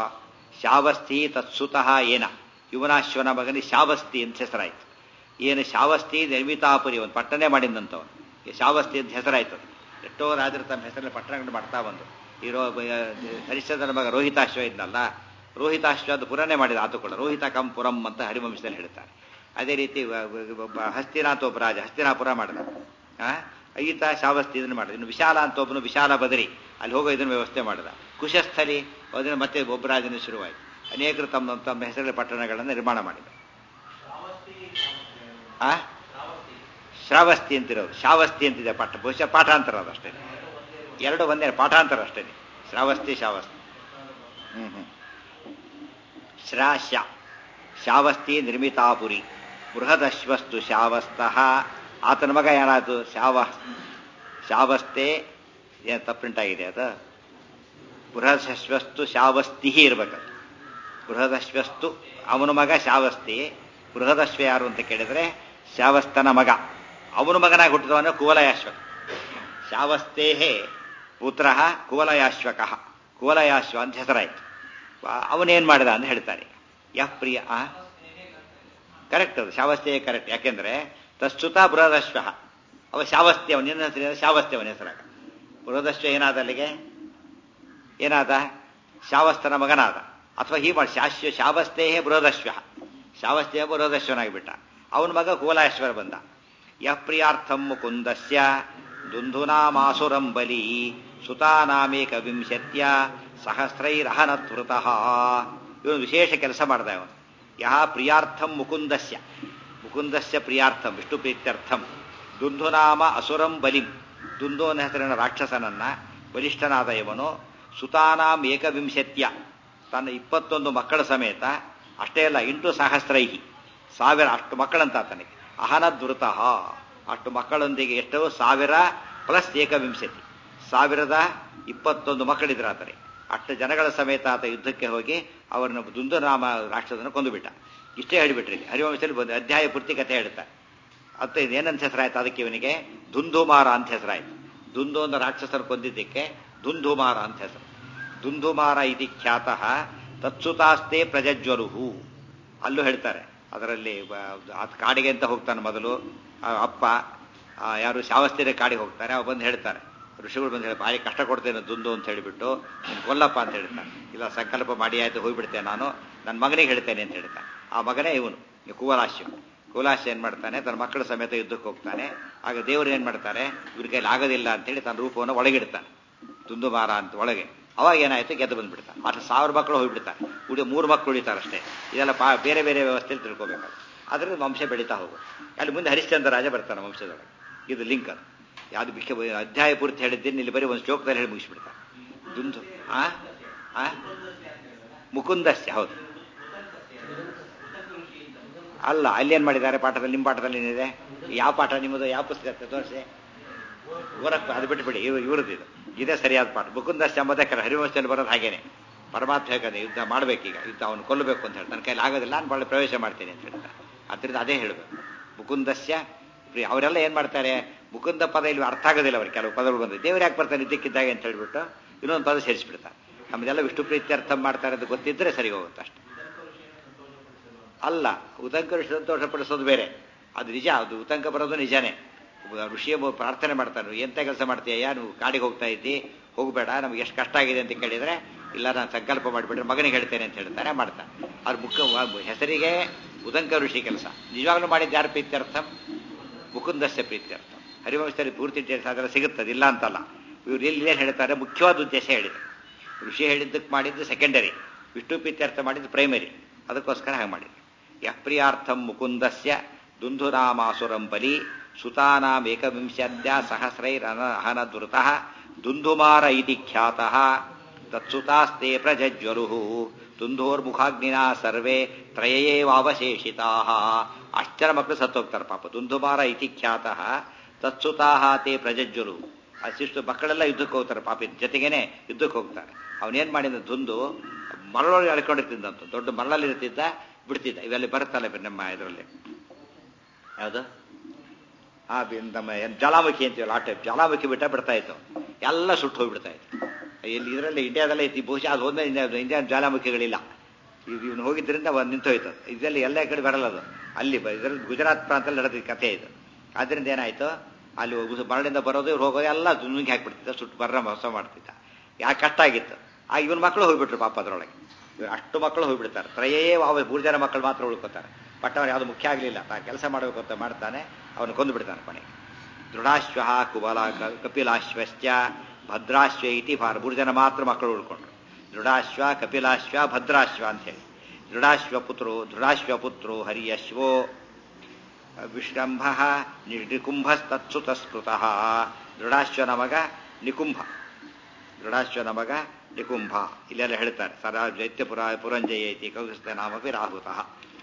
ಶಾವಸ್ತಿ ತತ್ಸುತಃ ಏನ ಯುವನಾಶ್ವನ ಮಗನಿ ಶಾವಸ್ತಿ ಅಂತ ಹೆಸರಾಯ್ತು ಏನು ಶಾವಸ್ತಿ ನಿರ್ಮಿತಾಪುರಿ ಒಂದು ಪಟ್ಟಣೆ ಮಾಡಿದಂಥವನು ಈ ಶಾವಸ್ತಿ ಅಂತ ಹೆಸರಾಯ್ತು ಅದು. ಎಷ್ಟೋ ರಾಜರು ತಮ್ಮ ಹೆಸರಲ್ಲಿ ಪಟ್ಟಣಗಳು ಮಾಡ್ತಾ ಬಂದು ಈ ರೋ ಹರಿಶ್ಚಂದ್ರನ ಮಗ ರೋಹಿತಾಶ್ವ ಇದ್ನಲ್ಲ ರೋಹಿತಾಶ್ವ ಅದು ಪುರಾಣೆ ಮಾಡಿದ ಆತ ಕೂಡ ರೋಹಿತ ಕಂ ಪುರಂ ಅಂತ ಹರಿವಂಶದಲ್ಲಿ ಹೇಳ್ತಾರೆ ಅದೇ ರೀತಿ ವ- ವ- ಒಬ್ಬ ಹಸ್ತಿನಾಥ ಒಬ್ಬ ರಾಜ ಹಸ್ತಿನಾಪುರ ಮಾಡಿದ ಆ? ಈತ ಶಾವಸ್ತಿ ಇದನ್ನು ಮಾಡಿದ ಇನ್ನು ವಿಶಾಲ ಅಂತ ಒಬ್ಬನು ವಿಶಾಲ ಬದರಿ ಅಲ್ಲಿ ಹೋಗೋ ಇದನ್ನು ವ್ಯವಸ್ಥೆ ಮಾಡಿದ ಕುಶಸ್ಥಲಿ ಅದನ್ನು ಮತ್ತೆ ಒಬ್ಬ ರಾಜನ ಶುರುವಾಯಿತು ಅನೇಕರು ತಮ್ಮ ತಮ್ಮ ಹೆಸರಲ್ಲಿ ಪಟ್ಟಣಗಳನ್ನು ನಿರ್ಮಾಣ ಮಾಡಿದರು ಆ ಶ್ರಾವಸ್ತಿ ಅಂತಿರೋದು ಶಾವಸ್ತಿ ಅಂತಿದೆ ಪಾಠ ಬಹುಶಃ ಪಾಠಾಂತರ ಅದು ಅಷ್ಟೇ ಎರಡು ಒಂದೇ ಪಾಠಾಂತರ ಅಷ್ಟೇ ಶ್ರಾವಸ್ತಿ ಶಾವಸ್ತಿ ಹ್ಮ್ ಹ್ಮ್ ಶ್ರಾ ಶ ಶಾವಸ್ತಿ ನಿರ್ಮಿತಾಪುರಿ ಬೃಹದಶ್ವಸ್ತು ಶಾವಸ್ತಃ ಆತನ ಮಗ ಏನಾಯ್ತು ಶಾವ ಶಾವಸ್ತೆ ಏನು ತಪ್ಪುಂಟಾಗಿದೆ ಅದು ಬೃಹದಶ್ವಸ್ತು ಶಾವಸ್ತಿ ಇರ್ಬೇಕದು ಬೃಹದಶ್ವಸ್ತು ಅವನ ಮಗ ಶಾವಸ್ತಿ ಬೃಹದಶ್ವ ಯಾರು ಅಂತ ಕೇಳಿದ್ರೆ ಶಾವಸ್ತನ ಮಗ ಅವನ ಮಗನಾಗಿ ಹುಟ್ಟಿದವನು ಕುವಲಯಾಶ್ವ ಶಾವಸ್ತೇಹೇ ಪುತ್ರ ಕುವಲಯಾಶ್ವಕ ಕುವಲಯಾಶ್ವ ಅಂತ ಹೆಸರಾಯ್ತು ಅವನೇನ್ ಮಾಡಿದ ಅಂತ ಹೇಳ್ತಾರೆ ಯಹ್ ಪ್ರಿಯ ಕರೆಕ್ಟ್ ಅದು ಶಾವಸ್ತಿಯೇ ಕರೆಕ್ಟ್ ಯಾಕೆಂದ್ರೆ ತಶ್ಚುತ ಬೃಹದಶ್ವ ಅವ ಶಾವಸ್ತಿ ಅವನ ನಿನ್ನ ಹೆಸರು ಶಾವಸ್ತಿ ಅವನ ಹೆಸರಾಗ ಬೃಹದಶ್ವ ಏನಾದ ಅಲ್ಲಿಗೆ ಏನಾದ ಶಾವಸ್ತನ ಮಗನಾದ ಅಥವಾ ಹೀ ಮಾಡಿ ಶಾಶ್ವ ಶಾವಸ್ತೇಹೇ ಬೃಹದಶ್ವ ಶಾವಸ್ತೇಹ ಬೃಹದಶ್ವನಾಗಿಬಿಟ್ಟ ಅವನ ಮಗ ಕುವಲಾಶ್ವರ ಬಂದ ಯಃ ಪ್ರಿಯಾರ್ಥಂ ಮುಕುಂದಸ್ಯ ದುಂಧುನಾಮಾಸುರಂ ಬಲಿ ಸುತಾನಾಮೇಕ ವಿಂಶತ್ಯ ಸಹಸ್ರೈರಹನತ್ವೃತಃ ಇವನು ವಿಶೇಷ ಕೆಲಸ ಮಾಡ್ದ ಅವನು ಯಹ ಪ್ರಿಯಾರ್ಥಂ ಮುಕುಂದಸ್ಯ ಮುಕುಂದಸ್ಯ ಪ್ರಿಯಾರ್ಥಂ ವಿಷ್ಣು ಪ್ರೀತ್ಯರ್ಥಂ ದುಂಧುನಾಮ ಅಸುರಂ ಬಲಿಂ ದುಂದೋನ ಹೆಸರಿನ ರಾಕ್ಷಸನನ್ನ ಬಲಿಷ್ಠನಾದ ಇವನು ಸುತಾನಾಂ ಏಕವಿಂಶತ್ಯ ತನ್ನ ಇಪ್ಪತ್ತೊಂದು ಮಕ್ಕಳ ಸಮೇತ ಅಷ್ಟೇ ಅಲ್ಲ ಇಂಟು ಸಹಸ್ರೈಹಿ ಸಾವಿರ ಅಷ್ಟು ಮಕ್ಕಳಂತ ಆತನಿಗೆ ಅಹನದ್ವೃತಃ ಅಷ್ಟು ಮಕ್ಕಳೊಂದಿಗೆ ಎಷ್ಟು ಸಾವಿರ ಪ್ಲಸ್ ಏಕವಿಂಶತಿ ಸಾವಿರದ ಇಪ್ಪತ್ತೊಂದು ಮಕ್ಕಳಿದ್ರು ಆತನಿಗೆ ಅಷ್ಟು ಜನಗಳ ಸಮೇತ ಆತ ಯುದ್ಧಕ್ಕೆ ಹೋಗಿ ಅವರನ್ನು ದುಂದುನಾಮ ರಾಕ್ಷಸನ ಕೊಂದುಬಿಟ್ಟ ಇಷ್ಟೇ ಹೇಳಿಬಿಟ್ರಿ ಹರಿವಂಶದಲ್ಲಿ ಬಂದು ಅಧ್ಯಾಯ ಪೂರ್ತಿ ಕಥೆ ಹೇಳ್ತಾರೆ ಅಂತ ಏನಂತ ಹೆಸರಾಯ್ತು ಅದಕ್ಕೆ ಇವನಿಗೆ ದುಂದುಮಾರ ಅಂತ ಹೆಸರಾಯ್ತು ದುಂದು ಒಂದು ರಾಕ್ಷಸನ ಕೊಂದಿದ್ದಕ್ಕೆ ದುಂದುಮಾರ ಅಂತ ಹೆಸರು ದುಂದುಮಾರ ಇತಿ ಖ್ಯಾತಃ ತತ್ಸುತಾಸ್ತೆ ಪ್ರಜಜ್ವರುಹು ಅಲ್ಲೂ ಹೇಳ್ತಾರೆ ಅದರಲ್ಲಿ ಆತ ಕಾಡಿಗೆ ಅಂತ ಹೋಗ್ತಾನೆ ಮೊದಲು ಆ ಅಪ್ಪ ಆ ಯಾರು ಶಾವಸ್ತಿರ ಕಾಡಿಗೆ ಹೋಗ್ತಾರೆ ಅವ್ ಬಂದು ಹೇಳ್ತಾರೆ ಋಷಿಗಳು ಬಂದು ಹೇಳಿ ಭಾರಿ ಕಷ್ಟ ಕೊಡ್ತೇನೆ ದುಂದು ಅಂತ ಹೇಳಿಬಿಟ್ಟು ನೀನು ಕೊಲ್ಲಪ್ಪ ಅಂತ ಹೇಳ್ತಾನೆ ಇಲ್ಲ ಸಂಕಲ್ಪ ಮಾಡಿ ಆಯ್ತು ಹೋಗ್ಬಿಡ್ತೇನೆ ನಾನು ನನ್ನ ಮಗನಿಗೆ ಹೇಳ್ತೇನೆ ಅಂತ ಹೇಳ್ತಾನೆ ಆ ಮಗನೇ ಇವನು ಕುವಲಾಶ್ವ ಕುಲಾಶ ಏನ್ ಮಾಡ್ತಾನೆ ತನ್ನ ಮಕ್ಕಳ ಸಮೇತ ಯುದ್ಧಕ್ಕೆ ಹೋಗ್ತಾನೆ ಆಗ ದೇವರು ಏನ್ ಮಾಡ್ತಾರೆ ಇವ್ರ ಕೈಲಿ ಆಗೋದಿಲ್ಲ ಅಂತೇಳಿ ತನ್ನ ರೂಪವನ್ನು ಒಳಗಿಡ್ತಾನೆ ದುಂದುಮಾರ ಅಂತ ಒಳಗೆ ಅವಾಗ ಏನಾಯ್ತು ಗೆದ್ದು ಬಂದ್ಬಿಡ್ತಾನೆ ಅಷ್ಟು ಸಾವಿರ ಮಕ್ಕಳು ಹೋಗ್ಬಿಡ್ತಾರೆ ಉಳಿದ ಮೂರು ಮಕ್ಕಳು ಉಳಿತಾರೆ ಅಷ್ಟೇ ಇದೆಲ್ಲ ಪಾ ಬೇರೆ ಬೇರೆ ವ್ಯವಸ್ಥೆಯಲ್ಲಿ ತಿಳ್ಕೊಬೇಕಾದ್ರೆ ಅದರಿಂದ ವಂಶ ಬೆಳೀತಾ ಹೋಗುತ್ತೆ ಅಲ್ಲಿ ಮುಂದೆ ಹರಿಶ್ಚಂದ್ರ ರಾಜ ಬರ್ತಾನೆ ವಂಶದೊಳಗೆ ಇದು ಲಿಂಕ್ ಅದು ಯಾವ್ದು ಬಿಕ್ಕೆ ಅಧ್ಯಾಯ ಪೂರ್ತಿ ಹೇಳಿದ್ದೀನಿ ಇಲ್ಲಿ ಬರೀ ಒಂದು ಶ್ಲೋಕದಲ್ಲಿ ಹೇಳಿ ಮುಗಿಸ್ಬಿಡ್ತಾರೆ ದುಂದು ಆ ಆ ಮುಕುಂದಸ್ಯ ಹೌದು ಅಲ್ಲ ಅಲ್ಲಿ ಏನ್ ಮಾಡಿದ್ದಾರೆ ಪಾಠದಲ್ಲಿ ನಿಮ್ಮ ಪಾಠದಲ್ಲಿ ಏನಿದೆ ಯಾವ ಪಾಠ ನಿಮ್ಮದು ಯಾವ ಪುಸ್ತಕ ತೋರಿಸಿ ಗೋರಖ್ ಅದು ಬಿಟ್ಬಿಡಿ ಇವ್ ಇವ್ರದ್ದು ಇದು ಇದೇ ಸರಿಯಾದ ಪಾಠ ಮುಕುಂದಸ್ಯ ಎಂಬುದೇ ಕರೆ ಹರಿವಂಶದಲ್ಲಿ ಬರೋದು ಹಾಗೇನೆ ಪರಮಾತ್ಮ ಹೇಳ್ತಾನೆ ಯುದ್ಧ ಮಾಡ್ಬೇಕೀಗ ಯುದ್ಧ ಅವನು ಕೊಲ್ಲಬೇಕು ಅಂತ ಹೇಳ್ತಾನೆ ಕೈಲಿ ಆಗೋದಿಲ್ಲ ನಾನು ಬಹಳ ಪ್ರವೇಶ ಮಾಡ್ತೀನಿ ಅಂತ ಹೇಳ್ತಾನೆ ಅದರಿಂದ ಅದೇ ಹೇಳಬೇಕು ಮುಕುಂದಸ್ಯ ಪ್ರಿಯ ಅವರೆಲ್ಲ ಏನ್ ಮಾಡ್ತಾರೆ ಮುಕುಂದ ಪದ ಇಲ್ಲಿ ಅರ್ಥ ಆಗೋದಿಲ್ಲ ಅವ್ರಿಗೆ ಕೆಲವು ಪದಗಳು ಬಂದು ದೇವ್ರು ಯಾಕೆ ಬರ್ತಾನೆ ಇದ್ದಕ್ಕಿದ್ದಾಗ ಅಂತ ಹೇಳ್ಬಿಟ್ಟು ಇನ್ನೊಂದು ಪದ ಸೇರಿಸ್ಬಿಡ್ತಾರೆ ನಮ್ದೆಲ್ಲ ವಿಷ್ಣು ಪ್ರೀತಿ ಅರ್ಥ ಮಾಡ್ತಾರೆ ಅಂತ ಗೊತ್ತಿದ್ರೆ ಸರಿ ಹೋಗುತ್ತೆ ಅಷ್ಟೇ ಅಲ್ಲ ಉತಂಕ ಋಷಿ ಸಂತೋಷಪಡಿಸೋದು ಬೇರೆ ಅದು ನಿಜ ಅದು ಉತಂಕ ಬರೋದು ನಿಜಾನೇ ಋಷಿಯ ಪ್ರಾರ್ಥನೆ ಮಾಡ್ತಾನೆ ಎಂತ ಕೆಲಸ ಮಾಡ್ತೀಯ ನೀವು ಕಾಡಿಗೆ ಹೋಗ್ತಾ ಇದ್ದಿ ಹೋಗಬೇಡ ನಮ್ಗೆ ಎಷ್ಟು ಕಷ್ಟ ಆಗಿದೆ ಅಂತ ಕೇಳಿದ್ರೆ ಇಲ್ಲ ನಾನು ಸಂಕಲ್ಪ ಮಾಡಿಬಿಟ್ರೆ ಮಗನಿಗೆ ಹೇಳ್ತೇನೆ ಅಂತ ಹೇಳ್ತಾನೆ ಮಾಡ್ತಾನೆ ಅವ್ರ ಮುಖ್ಯ ಹೆಸರಿಗೆ ಉದಂಕ ಋಷಿ ಕೆಲಸ ನಿಜವಾಗ್ಲೂ ಮಾಡಿದ್ದು ಯಾರು ಪ್ರೀತ್ಯರ್ಥ ಮುಕುಂದಸ್ಯ ಪ್ರೀತ್ಯರ್ಥ ಹರಿವಂಶದಲ್ಲಿ ಪೂರ್ತಿ ಅದೆಲ್ಲ ಸಿಗುತ್ತದೆ ಇಲ್ಲ ಅಂತಲ್ಲ ಇವ್ರು ಇಲ್ಲಿ ಏನು ಹೇಳ್ತಾರೆ ಮುಖ್ಯವಾದ ಉದ್ದೇಶ ಹೇಳಿದ್ರು ಋಷಿ ಹೇಳಿದ್ದಕ್ಕೆ ಮಾಡಿದ್ದು ಸೆಕೆಂಡರಿ ವಿಷ್ಣು ಪ್ರೀತ್ಯರ್ಥ ಮಾಡಿದ್ದು ಪ್ರೈಮರಿ ಅದಕ್ಕೋಸ್ಕರ ಹಾಗೆ ಮಾಡಿದ್ರು ಯಪ್ರಿಯಾರ್ಥಂ ಮುಕುಂದಸ್ಯ ದುಂಧುನಾಮಾಸುರಂ ಬಲಿ ಸುತಾನಾಮೇಕವಿಂಶತ್ಯ ಸಹಸ್ರೈರನ ಅಹನ ದುರ್ತಃ ದುಂಧುಮಾರ ಇತಿ ಖ್ಯಾತಃ ತತ್ಸುತಾಸ್ತೆ ಪ್ರಜ್ವರು ದುಂಧೋರ್ಮುಖಾಗ್ನಿನ ಸರ್ವೇ ತ್ರಯೇವಾವಶೇಷಿತಾ ಅಷ್ಟರ ಮಕ್ಕಳು ಸತ್ತೋಗ್ತಾರೆ ಪಾಪ ದುಂಧುಮಾರ ಇತಿ ಖ್ಯಾತಃ ತತ್ಸುತಾಹ ತೇ ಪ್ರಜ್ವಲು ಅಷ್ಟಿಷ್ಟು ಮಕ್ಕಳೆಲ್ಲ ಯುದ್ಧಕ್ಕೆ ಹೋಗ್ತಾರೆ ಪಾಪ ಜೊತೆಗೇನೆ ಯುದ್ಧಕ್ಕೆ ಹೋಗ್ತಾರೆ ಅವನೇನ್ ಮಾಡಿದ ದುಂದು ಮರಳೊಳಗೆ ಅಳ್ಕೊಂಡಿರ್ತಿದ್ದಂತ ದೊಡ್ಡ ಮರಳಲ್ಲಿ ಇರ್ತಿದ್ದ ಬಿಡ್ತಿದ್ದ ಇವೆಲ್ಲ ಬರುತ್ತಲ್ಲ ನಮ್ಮ ಇದರಲ್ಲಿ ಯಾವುದು ಆ ನಮ್ಮ ಜ್ವಾಲಾಮುಖಿ ಅಂತೀವಲ್ಲ ಆ ಟೈಪ್ ಜ್ವಾಲಾಮುಖಿ ಬಿಟ್ಟ ಬಿಡ್ತಾ ಇತ್ತು ಎಲ್ಲ ಸುಟ್ಟು ಹೋಗ್ಬಿಡ್ತಾ ಇತ್ತು ಇಲ್ಲಿ ಇದರಲ್ಲಿ ಇಂಡಿಯಾದಲ್ಲೇ ಐತಿ ಬಹುಶಃ ಅದು ಹೋದ್ಮೇಲೆ ಇಂಡಿಯಾ ಇಂಡಿಯನ್ ಜ್ವಾಲಾಮುಖಿಗಳಿಲ್ಲ ಇವನು ಹೋಗಿದ್ದರಿಂದ ಒಂದು ನಿಂತೋಯ್ತು ಇದರಲ್ಲಿ ಎಲ್ಲ ಕಡೆ ಬರಲ್ಲ ಅದು ಅಲ್ಲಿ ಇದರಲ್ಲಿ ಗುಜರಾತ್ ಪ್ರಾಂತದಲ್ಲಿ ನಡೆದಿದ್ದ ಕಥೆ ಇದು ಆದ್ರಿಂದ ಏನಾಯ್ತು ಅಲ್ಲಿ ಮರಳಿಂದ ಬರೋದು ಇವ್ರು ಹೋಗೋದು ಎಲ್ಲ ನುಂಗಿ ಹಾಕ್ಬಿಡ್ತಿದ್ದ ಸುಟ್ಟು ಬರ್ರ ಮೋಸ ಮಾಡ್ತಿದ್ದ ಯಾಕೆ ಕಷ್ಟ ಆಗಿತ್ತು ಆಗ ಇವನ್ ಮಕ್ಕಳು ಹೋಗ್ಬಿಟ್ರು ಪಾಪ ಅದರೊಳಗೆ ಇವ್ರು ಅಷ್ಟು ಮಕ್ಕಳು ಹೋಗ್ಬಿಡ್ತಾರೆ ತ್ರಯೇ ಅವ ಮೂರು ಜನ ಮಕ್ಕಳು ಮಾತ್ರ ಉಳ್ಕೋತಾರೆ ಬಟ್ ಅವನು ಯಾವುದು ಮುಖ್ಯ ಆಗಲಿಲ್ಲ ತಾ ಕೆಲಸ ಮಾಡಬೇಕು ಅಂತ ಮಾಡ್ತಾನೆ ಅವನು ಕೊಂದು ಬಿಡ್ತಾನೆ ಕೊನೆಗೆ ದೃಢಾಶ್ವ ಕುಬಲ ಕಪಿಲಾಶ್ವಶ್ಚ ಭದ್ರಾಶ್ವ ಇತಿ ಭಾರ ಮೂರು ಜನ ಮಾತ್ರ ಮಕ್ಕಳು ಉಳ್ಕೊಂಡ್ರು ದೃಢಾಶ್ವ ಕಪಿಲಾಶ್ವ ಭದ್ರಾಶ್ವ ಅಂತ ಹೇಳಿ ದೃಢಾಶ್ವ ಪುತ್ರೋ ದೃಢಾಶ್ವ ಪುತ್ರೋ ಹರಿಯಶ್ವೋ ವಿಶ್ರಂಭ ನಿಕುಂಭಸ್ತತ್ಸುತಸ್ಕೃತಃ ದೃಢಾಶ್ವನ ಮಗ ನಿಕುಂಭ ದೃಢಾಶ್ವನ ಮಗ ನಿಕುಂಭ ಇಲ್ಲೆಲ್ಲ ಹೇಳ್ತಾರೆ ಸರ ಜೈತ್ಯಪುರ ಪುರಂಜಯೇತಿ ಕೌಸ್ತ ನಾಮಪಿ ರಾಹುತಃ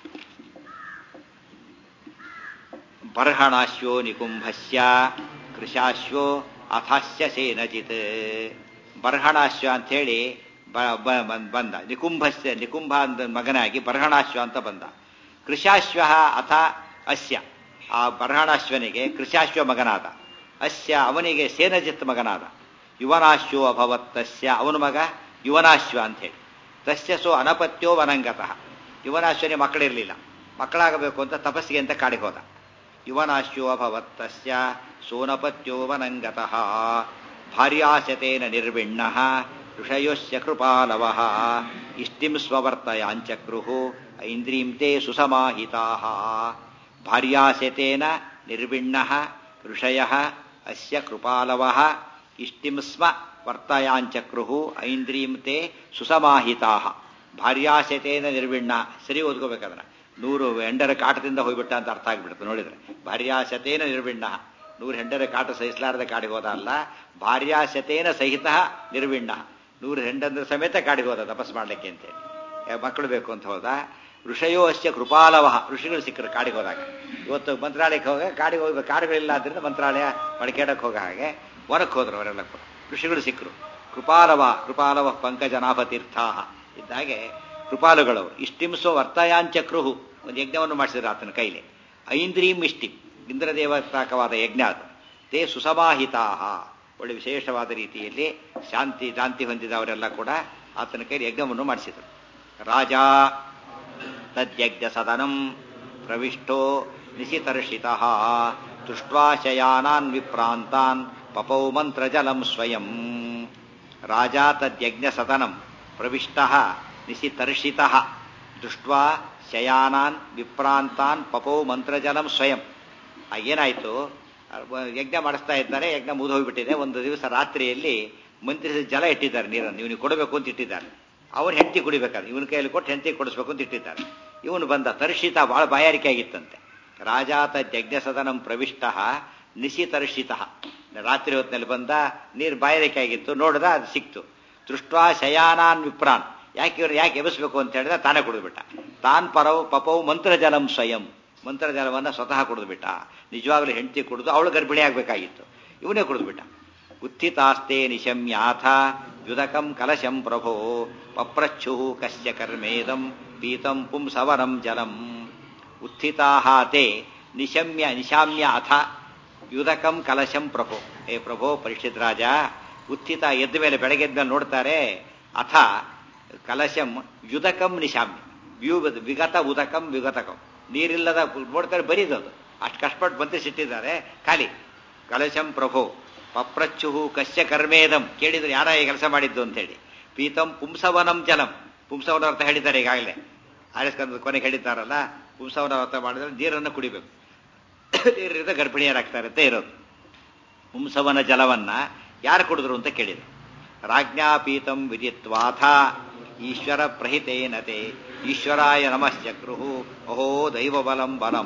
ಬರ್ಹಣಾಶ್ವೋ ನಿಕುಂಭಸ್ಯ ಕೃಶಾಶ್ವೋ ಅಥಾಸ್ಯ ಸೇನಚಿತ್ ಬರ್ಹಣಾಶ್ವ ಅಂತ ಹೇಳಿ ಬಂದ ನಿಕುಂಭಸ್ಯ ನಿಕುಂಭ ಅಂತ ಮಗನಾಗಿ ಬರ್ಹಣಾಶ್ವ ಅಂತ ಬಂದ ಕೃಶಾಶ್ವ ಅಥ ಅಸ್ಯ ಆ ಬರ್ಹಣಾಶ್ವನಿಗೆ ಕೃಶಾಶ್ವ ಮಗನಾದ ಅಸ್ಯ ಅವನಿಗೆ ಸೇನಜಿತ್ ಮಗನಾದ ಯುವನಾಶ್ವೋ ಅಭವತ್ತಸ್ಯ ಅವನ ಮಗ ಯುವನಾಶ್ವ ಅಂತ ಹೇಳಿ ತಸ್ಯ ಸೋ ಅನಪತ್ಯೋ ವನಂಗತಃ ಯುವನಾಶ್ವನಿಗೆ ಮಕ್ಕಳಿರಲಿಲ್ಲ ಮಕ್ಕಳಾಗಬೇಕು ಅಂತ ತಪಸ್ಸಿಗೆ ಅಂತ ಕಾಡಿಗೆ ಹೋದ ಯುವನಾಶ್ಯೋ ಅಭವತ್ತಸ್ಯ ಸೋನಪತ್ಯೋ ವನಂಗತಃ ಭಾರ್ಯಾಶತೇನ ನಿರ್ವಿಣ್ಣ ಋಷಯೋಶ್ಯ ಕೃಪಾಲವ ಇಷ್ಟಿಂ ಸ್ವವರ್ತಯಾಂಚಕ್ರು ಐಂದ್ರೀಂ ತೇ ಸುಸಮಾಹಿತಾ ಭಾರ್ಯಾಶತೇನ ನಿರ್ವಿಣ್ಣ ಋಷಯ ಅಸ್ಯ ಕೃಪಾಲವ ಇಷ್ಟಿಂ ಸ್ಮ ವರ್ತಯಾಂಚಕ್ರು ಐಂದ್ರೀಂ ತೇ ಸುಸಮಾಹಿತಾ ಭಾರ್ಯಾಶತೇನ ನಿರ್ವಿಣ್ಣ ಸರಿ ಓದ್ಕೋಬೇಕದನ್ನ ನೂರು ಹೆಂಡರ ಕಾಟದಿಂದ ಹೋಗ್ಬಿಟ್ಟ ಅಂತ ಅರ್ಥ ಆಗ್ಬಿಡುತ್ತೆ ನೋಡಿದ್ರೆ ಭಾರ್ಯಾಶತೇನ ನಿರ್ವಿಣ್ಣ ನೂರು ಹೆಂಡರ ಕಾಟ ಸಹಿಸಲಾರದ ಕಾಡಿಗೆ ಹೋದ ಅಲ್ಲ ಭಾರ್ಯಾಶತೇನ ಸಹಿತ ನಿರ್ವಿಣ್ಣ ನೂರು ಹೆಂಡಂದ್ರ ಸಮೇತ ಕಾಡಿಗೆ ಹೋದ ತಪಸ್ ಮಾಡ್ಲಿಕ್ಕೆ ಅಂತೇಳಿ ಮಕ್ಕಳು ಬೇಕು ಅಂತ ಹೋದ ಋಷಯೋ ಅಶ್ಯ ಕೃಪಾಲವ ಋಷಿಗಳು ಸಿಕ್ಕರು ಕಾಡಿಗೆ ಹೋದಾಗ ಇವತ್ತು ಮಂತ್ರಾಲಯಕ್ಕೆ ಹೋಗ ಕಾಡಿಗೆ ಹೋಗ್ಬೇಕು ಕಾಡುಗಳಿಲ್ಲ ಆದ್ರಿಂದ ಮಂತ್ರಾಲಯ ಮಡಿಕೇಡಕ್ಕೆ ಹೋಗ ಹಾಗೆ ಹೊರಕ್ಕೆ ಹೋದ್ರು ಅವರೆಲ್ಲ ಕೂಡ ಋಷಿಗಳು ಸಿಕ್ಕರು ಕೃಪಾಲವ ಕೃಪಾಲವ ಪಂಕಜನಾಭ ತೀರ್ಥಾಹ ಇದ್ದಾಗೆ ಕೃಪಾಲುಗಳವರು ಇಷ್ಟಿಂಸೋ ವರ್ತಯಾಂಚಕ್ರುಹು ಒಂದು ಯಜ್ಞವನ್ನು ಮಾಡಿಸಿದ್ರು ಆತನ ಕೈಲಿ ಐಂದ್ರೀಂ ಇಷ್ಟಿಂ ಇಂದ್ರದೇವತಾಕವಾದ ಯಜ್ಞ ಅದು ತೇ ಸುಸಮಾಹಿತಾ ಒಳ್ಳೆ ವಿಶೇಷವಾದ ರೀತಿಯಲ್ಲಿ ಶಾಂತಿ ಶಾಂತಿ ಹೊಂದಿದವರೆಲ್ಲ ಕೂಡ ಆತನ ಕೈಲಿ ಯಜ್ಞವನ್ನು ಮಾಡಿಸಿದರು ರಾಜ ತದ್ಯಜ್ಞ ಸದನಂ ಪ್ರವಿಷ್ಟೋ ನಿಶಿತರ್ಷಿತ ದೃಷ್ಟ್ವಾಶಯಾನಾನ್ ವಿಪ್ರಾಂತಾನ್ ಪಪೌ ಮಂತ್ರಜಲಂ ಸ್ವಯಂ ರಾಜ ತದ್ಯಜ್ಞ ಸದನಂ ಪ್ರವಿಷ್ಟ ನಿಶಿತರ್ಷಿತ ದೃಷ್ಟ್ವಾ ಶಯಾನಾನ್ ವಿಪ್ರಾಂತಾನ್ ಪಪೋ ಮಂತ್ರಜಲಂ ಸ್ವಯಂ ಆ ಏನಾಯ್ತು ಯಜ್ಞ ಮಾಡಿಸ್ತಾ ಇದ್ದಾರೆ ಯಜ್ಞ ಮುಗಿದೋಗ್ಬಿಟ್ಟಿದೆ ಒಂದು ದಿವಸ ರಾತ್ರಿಯಲ್ಲಿ ಮಂತ್ರಿಸಿದ ಜಲ ಇಟ್ಟಿದ್ದಾರೆ ನೀರನ್ನು ಇವನಿಗೆ ಕೊಡಬೇಕು ಅಂತ ಇಟ್ಟಿದ್ದಾರೆ ಅವನು ಹೆಂಡತಿ ಕುಡಿಬೇಕಾದ್ರೆ ಇವನ ಕೈಯಲ್ಲಿ ಕೊಟ್ಟು ಹೆಂಡತಿ ಕೊಡಿಸ್ಬೇಕು ಅಂತ ಇಟ್ಟಿದ್ದಾರೆ ಇವನು ಬಂದ ತರ್ಷಿತ ಬಹಳ ಬಾಯಾರಿಕೆ ಆಗಿತ್ತಂತೆ ರಾಜಾತ ಯಜ್ಞ ಸದನಂ ಪ್ರವಿಷ್ಟ ನಿಶಿ ತರ್ಷಿತ ರಾತ್ರಿ ಹೊತ್ತಿನಲ್ಲಿ ಬಂದ ನೀರು ಬಾಯಾರಿಕೆ ಆಗಿತ್ತು ನೋಡಿದ ಅದು ಸಿಕ್ತು ದೃಷ್ಟ್ವಾ ಶಯಾನಾನ್ ವಿಪ್ರಾನ್ ಯಾಕೆ ಇವ್ರು ಯಾಕೆ ಎಬ್ಬಿಸ್ಬೇಕು ಅಂತ ಹೇಳಿದ್ರೆ ತಾನೇ ಕುಡಿದ್ಬಿಟ್ಟ ತಾನ್ ಪರವು ಪಪವು ಮಂತ್ರಜಲಂ ಸ್ವಯಂ ಮಂತ್ರಜಲವನ್ನು ಸ್ವತಃ ಕುಡಿದ್ಬಿಟ್ಟ ನಿಜವಾಗ್ಲೂ ಹೆಂಡತಿ ಕುಡಿದು ಅವಳು ಗರ್ಭಿಣಿ ಆಗಬೇಕಾಗಿತ್ತು ಇವನೇ ಕುಡಿದ್ಬಿಟ್ಟ ಉತ್ಥಿತಾಸ್ತೆ ನಿಶಮ್ಯಾಥ ಯುದಕಂ ಕಲಶಂ ಪ್ರಭೋ ಪಪ್ರಚ್ಛು ಕಶ್ಯ ಕರ್ಮೇದಂ ಪೀತಂ ಪುಂಸವರಂ ಜಲಂ ಉತ್ಥಿತಾಹಾತೆ ನಿಶಮ್ಯ ನಿಶಾಮ್ಯ ಅಥ ಯುದಕಂ ಕಲಶಂ ಪ್ರಭೋ ಏ ಪ್ರಭೋ ಪರೀಕ್ಷಿತ್ ರಾಜ ಉತ್ಥಿತ ಎದ್ದ ಮೇಲೆ ಬೆಳಗ್ಗೆ ಎದ್ದ ಮೇಲೆ ನೋಡ್ತಾರೆ ಅಥ ಕಲಶಂ ಯುದಕಂ ನಿಶಾಮ್ಯ ವ್ಯೂ ವಿಗತ ಉದಕಂ ವಿಗತಕಂ ನೀರಿಲ್ಲದ ನೋಡ್ತಾರೆ ಬರೀದದು ಅಷ್ಟು ಕಷ್ಟಪಟ್ಟು ಬಂಧಿಸಿಟ್ಟಿದ್ದಾರೆ ಖಾಲಿ ಕಲಶಂ ಪ್ರಭೋ ಪಪ್ರಚ್ಚುಹು ಕಶ್ಯ ಕರ್ಮೇದಂ ಕೇಳಿದ್ರೆ ಯಾರ ಈ ಕೆಲಸ ಮಾಡಿದ್ದು ಅಂತ ಹೇಳಿ ಪೀತಂ ಪುಂಸವನಂ ಜಲಂ ಪುಂಸವನ ಅರ್ಥ ಹೇಳಿದ್ದಾರೆ ಈಗಾಗಲೇ ಆರಿಸ್ಕೊಂಡ ಕೊನೆಗೆ ಹೇಳಿದ್ದಾರಲ್ಲ ಪುಂಸವನ ಅರ್ಥ ಮಾಡಿದ್ರೆ ನೀರನ್ನು ಕುಡಿಬೇಕು ನೀರಿನಿಂದ ಗರ್ಭಿಣಿಯರಾಗ್ತಾರೆ ಅಂತ ಇರೋದು ಪುಂಸವನ ಜಲವನ್ನ ಯಾರು ಕುಡಿದ್ರು ಅಂತ ಕೇಳಿದ್ರು ರಾಜ್ಞಾಪೀತಂ ವಿದಿತ್ವಾಥ ಈಶ್ವರ ಪ್ರಹಿತೇನತೆ ಈಶ್ವರಾಯ ನಮಶ್ಚಕ್ರುಹು ಅಹೋ ದೈವ ಬಲಂ ಬಲಂ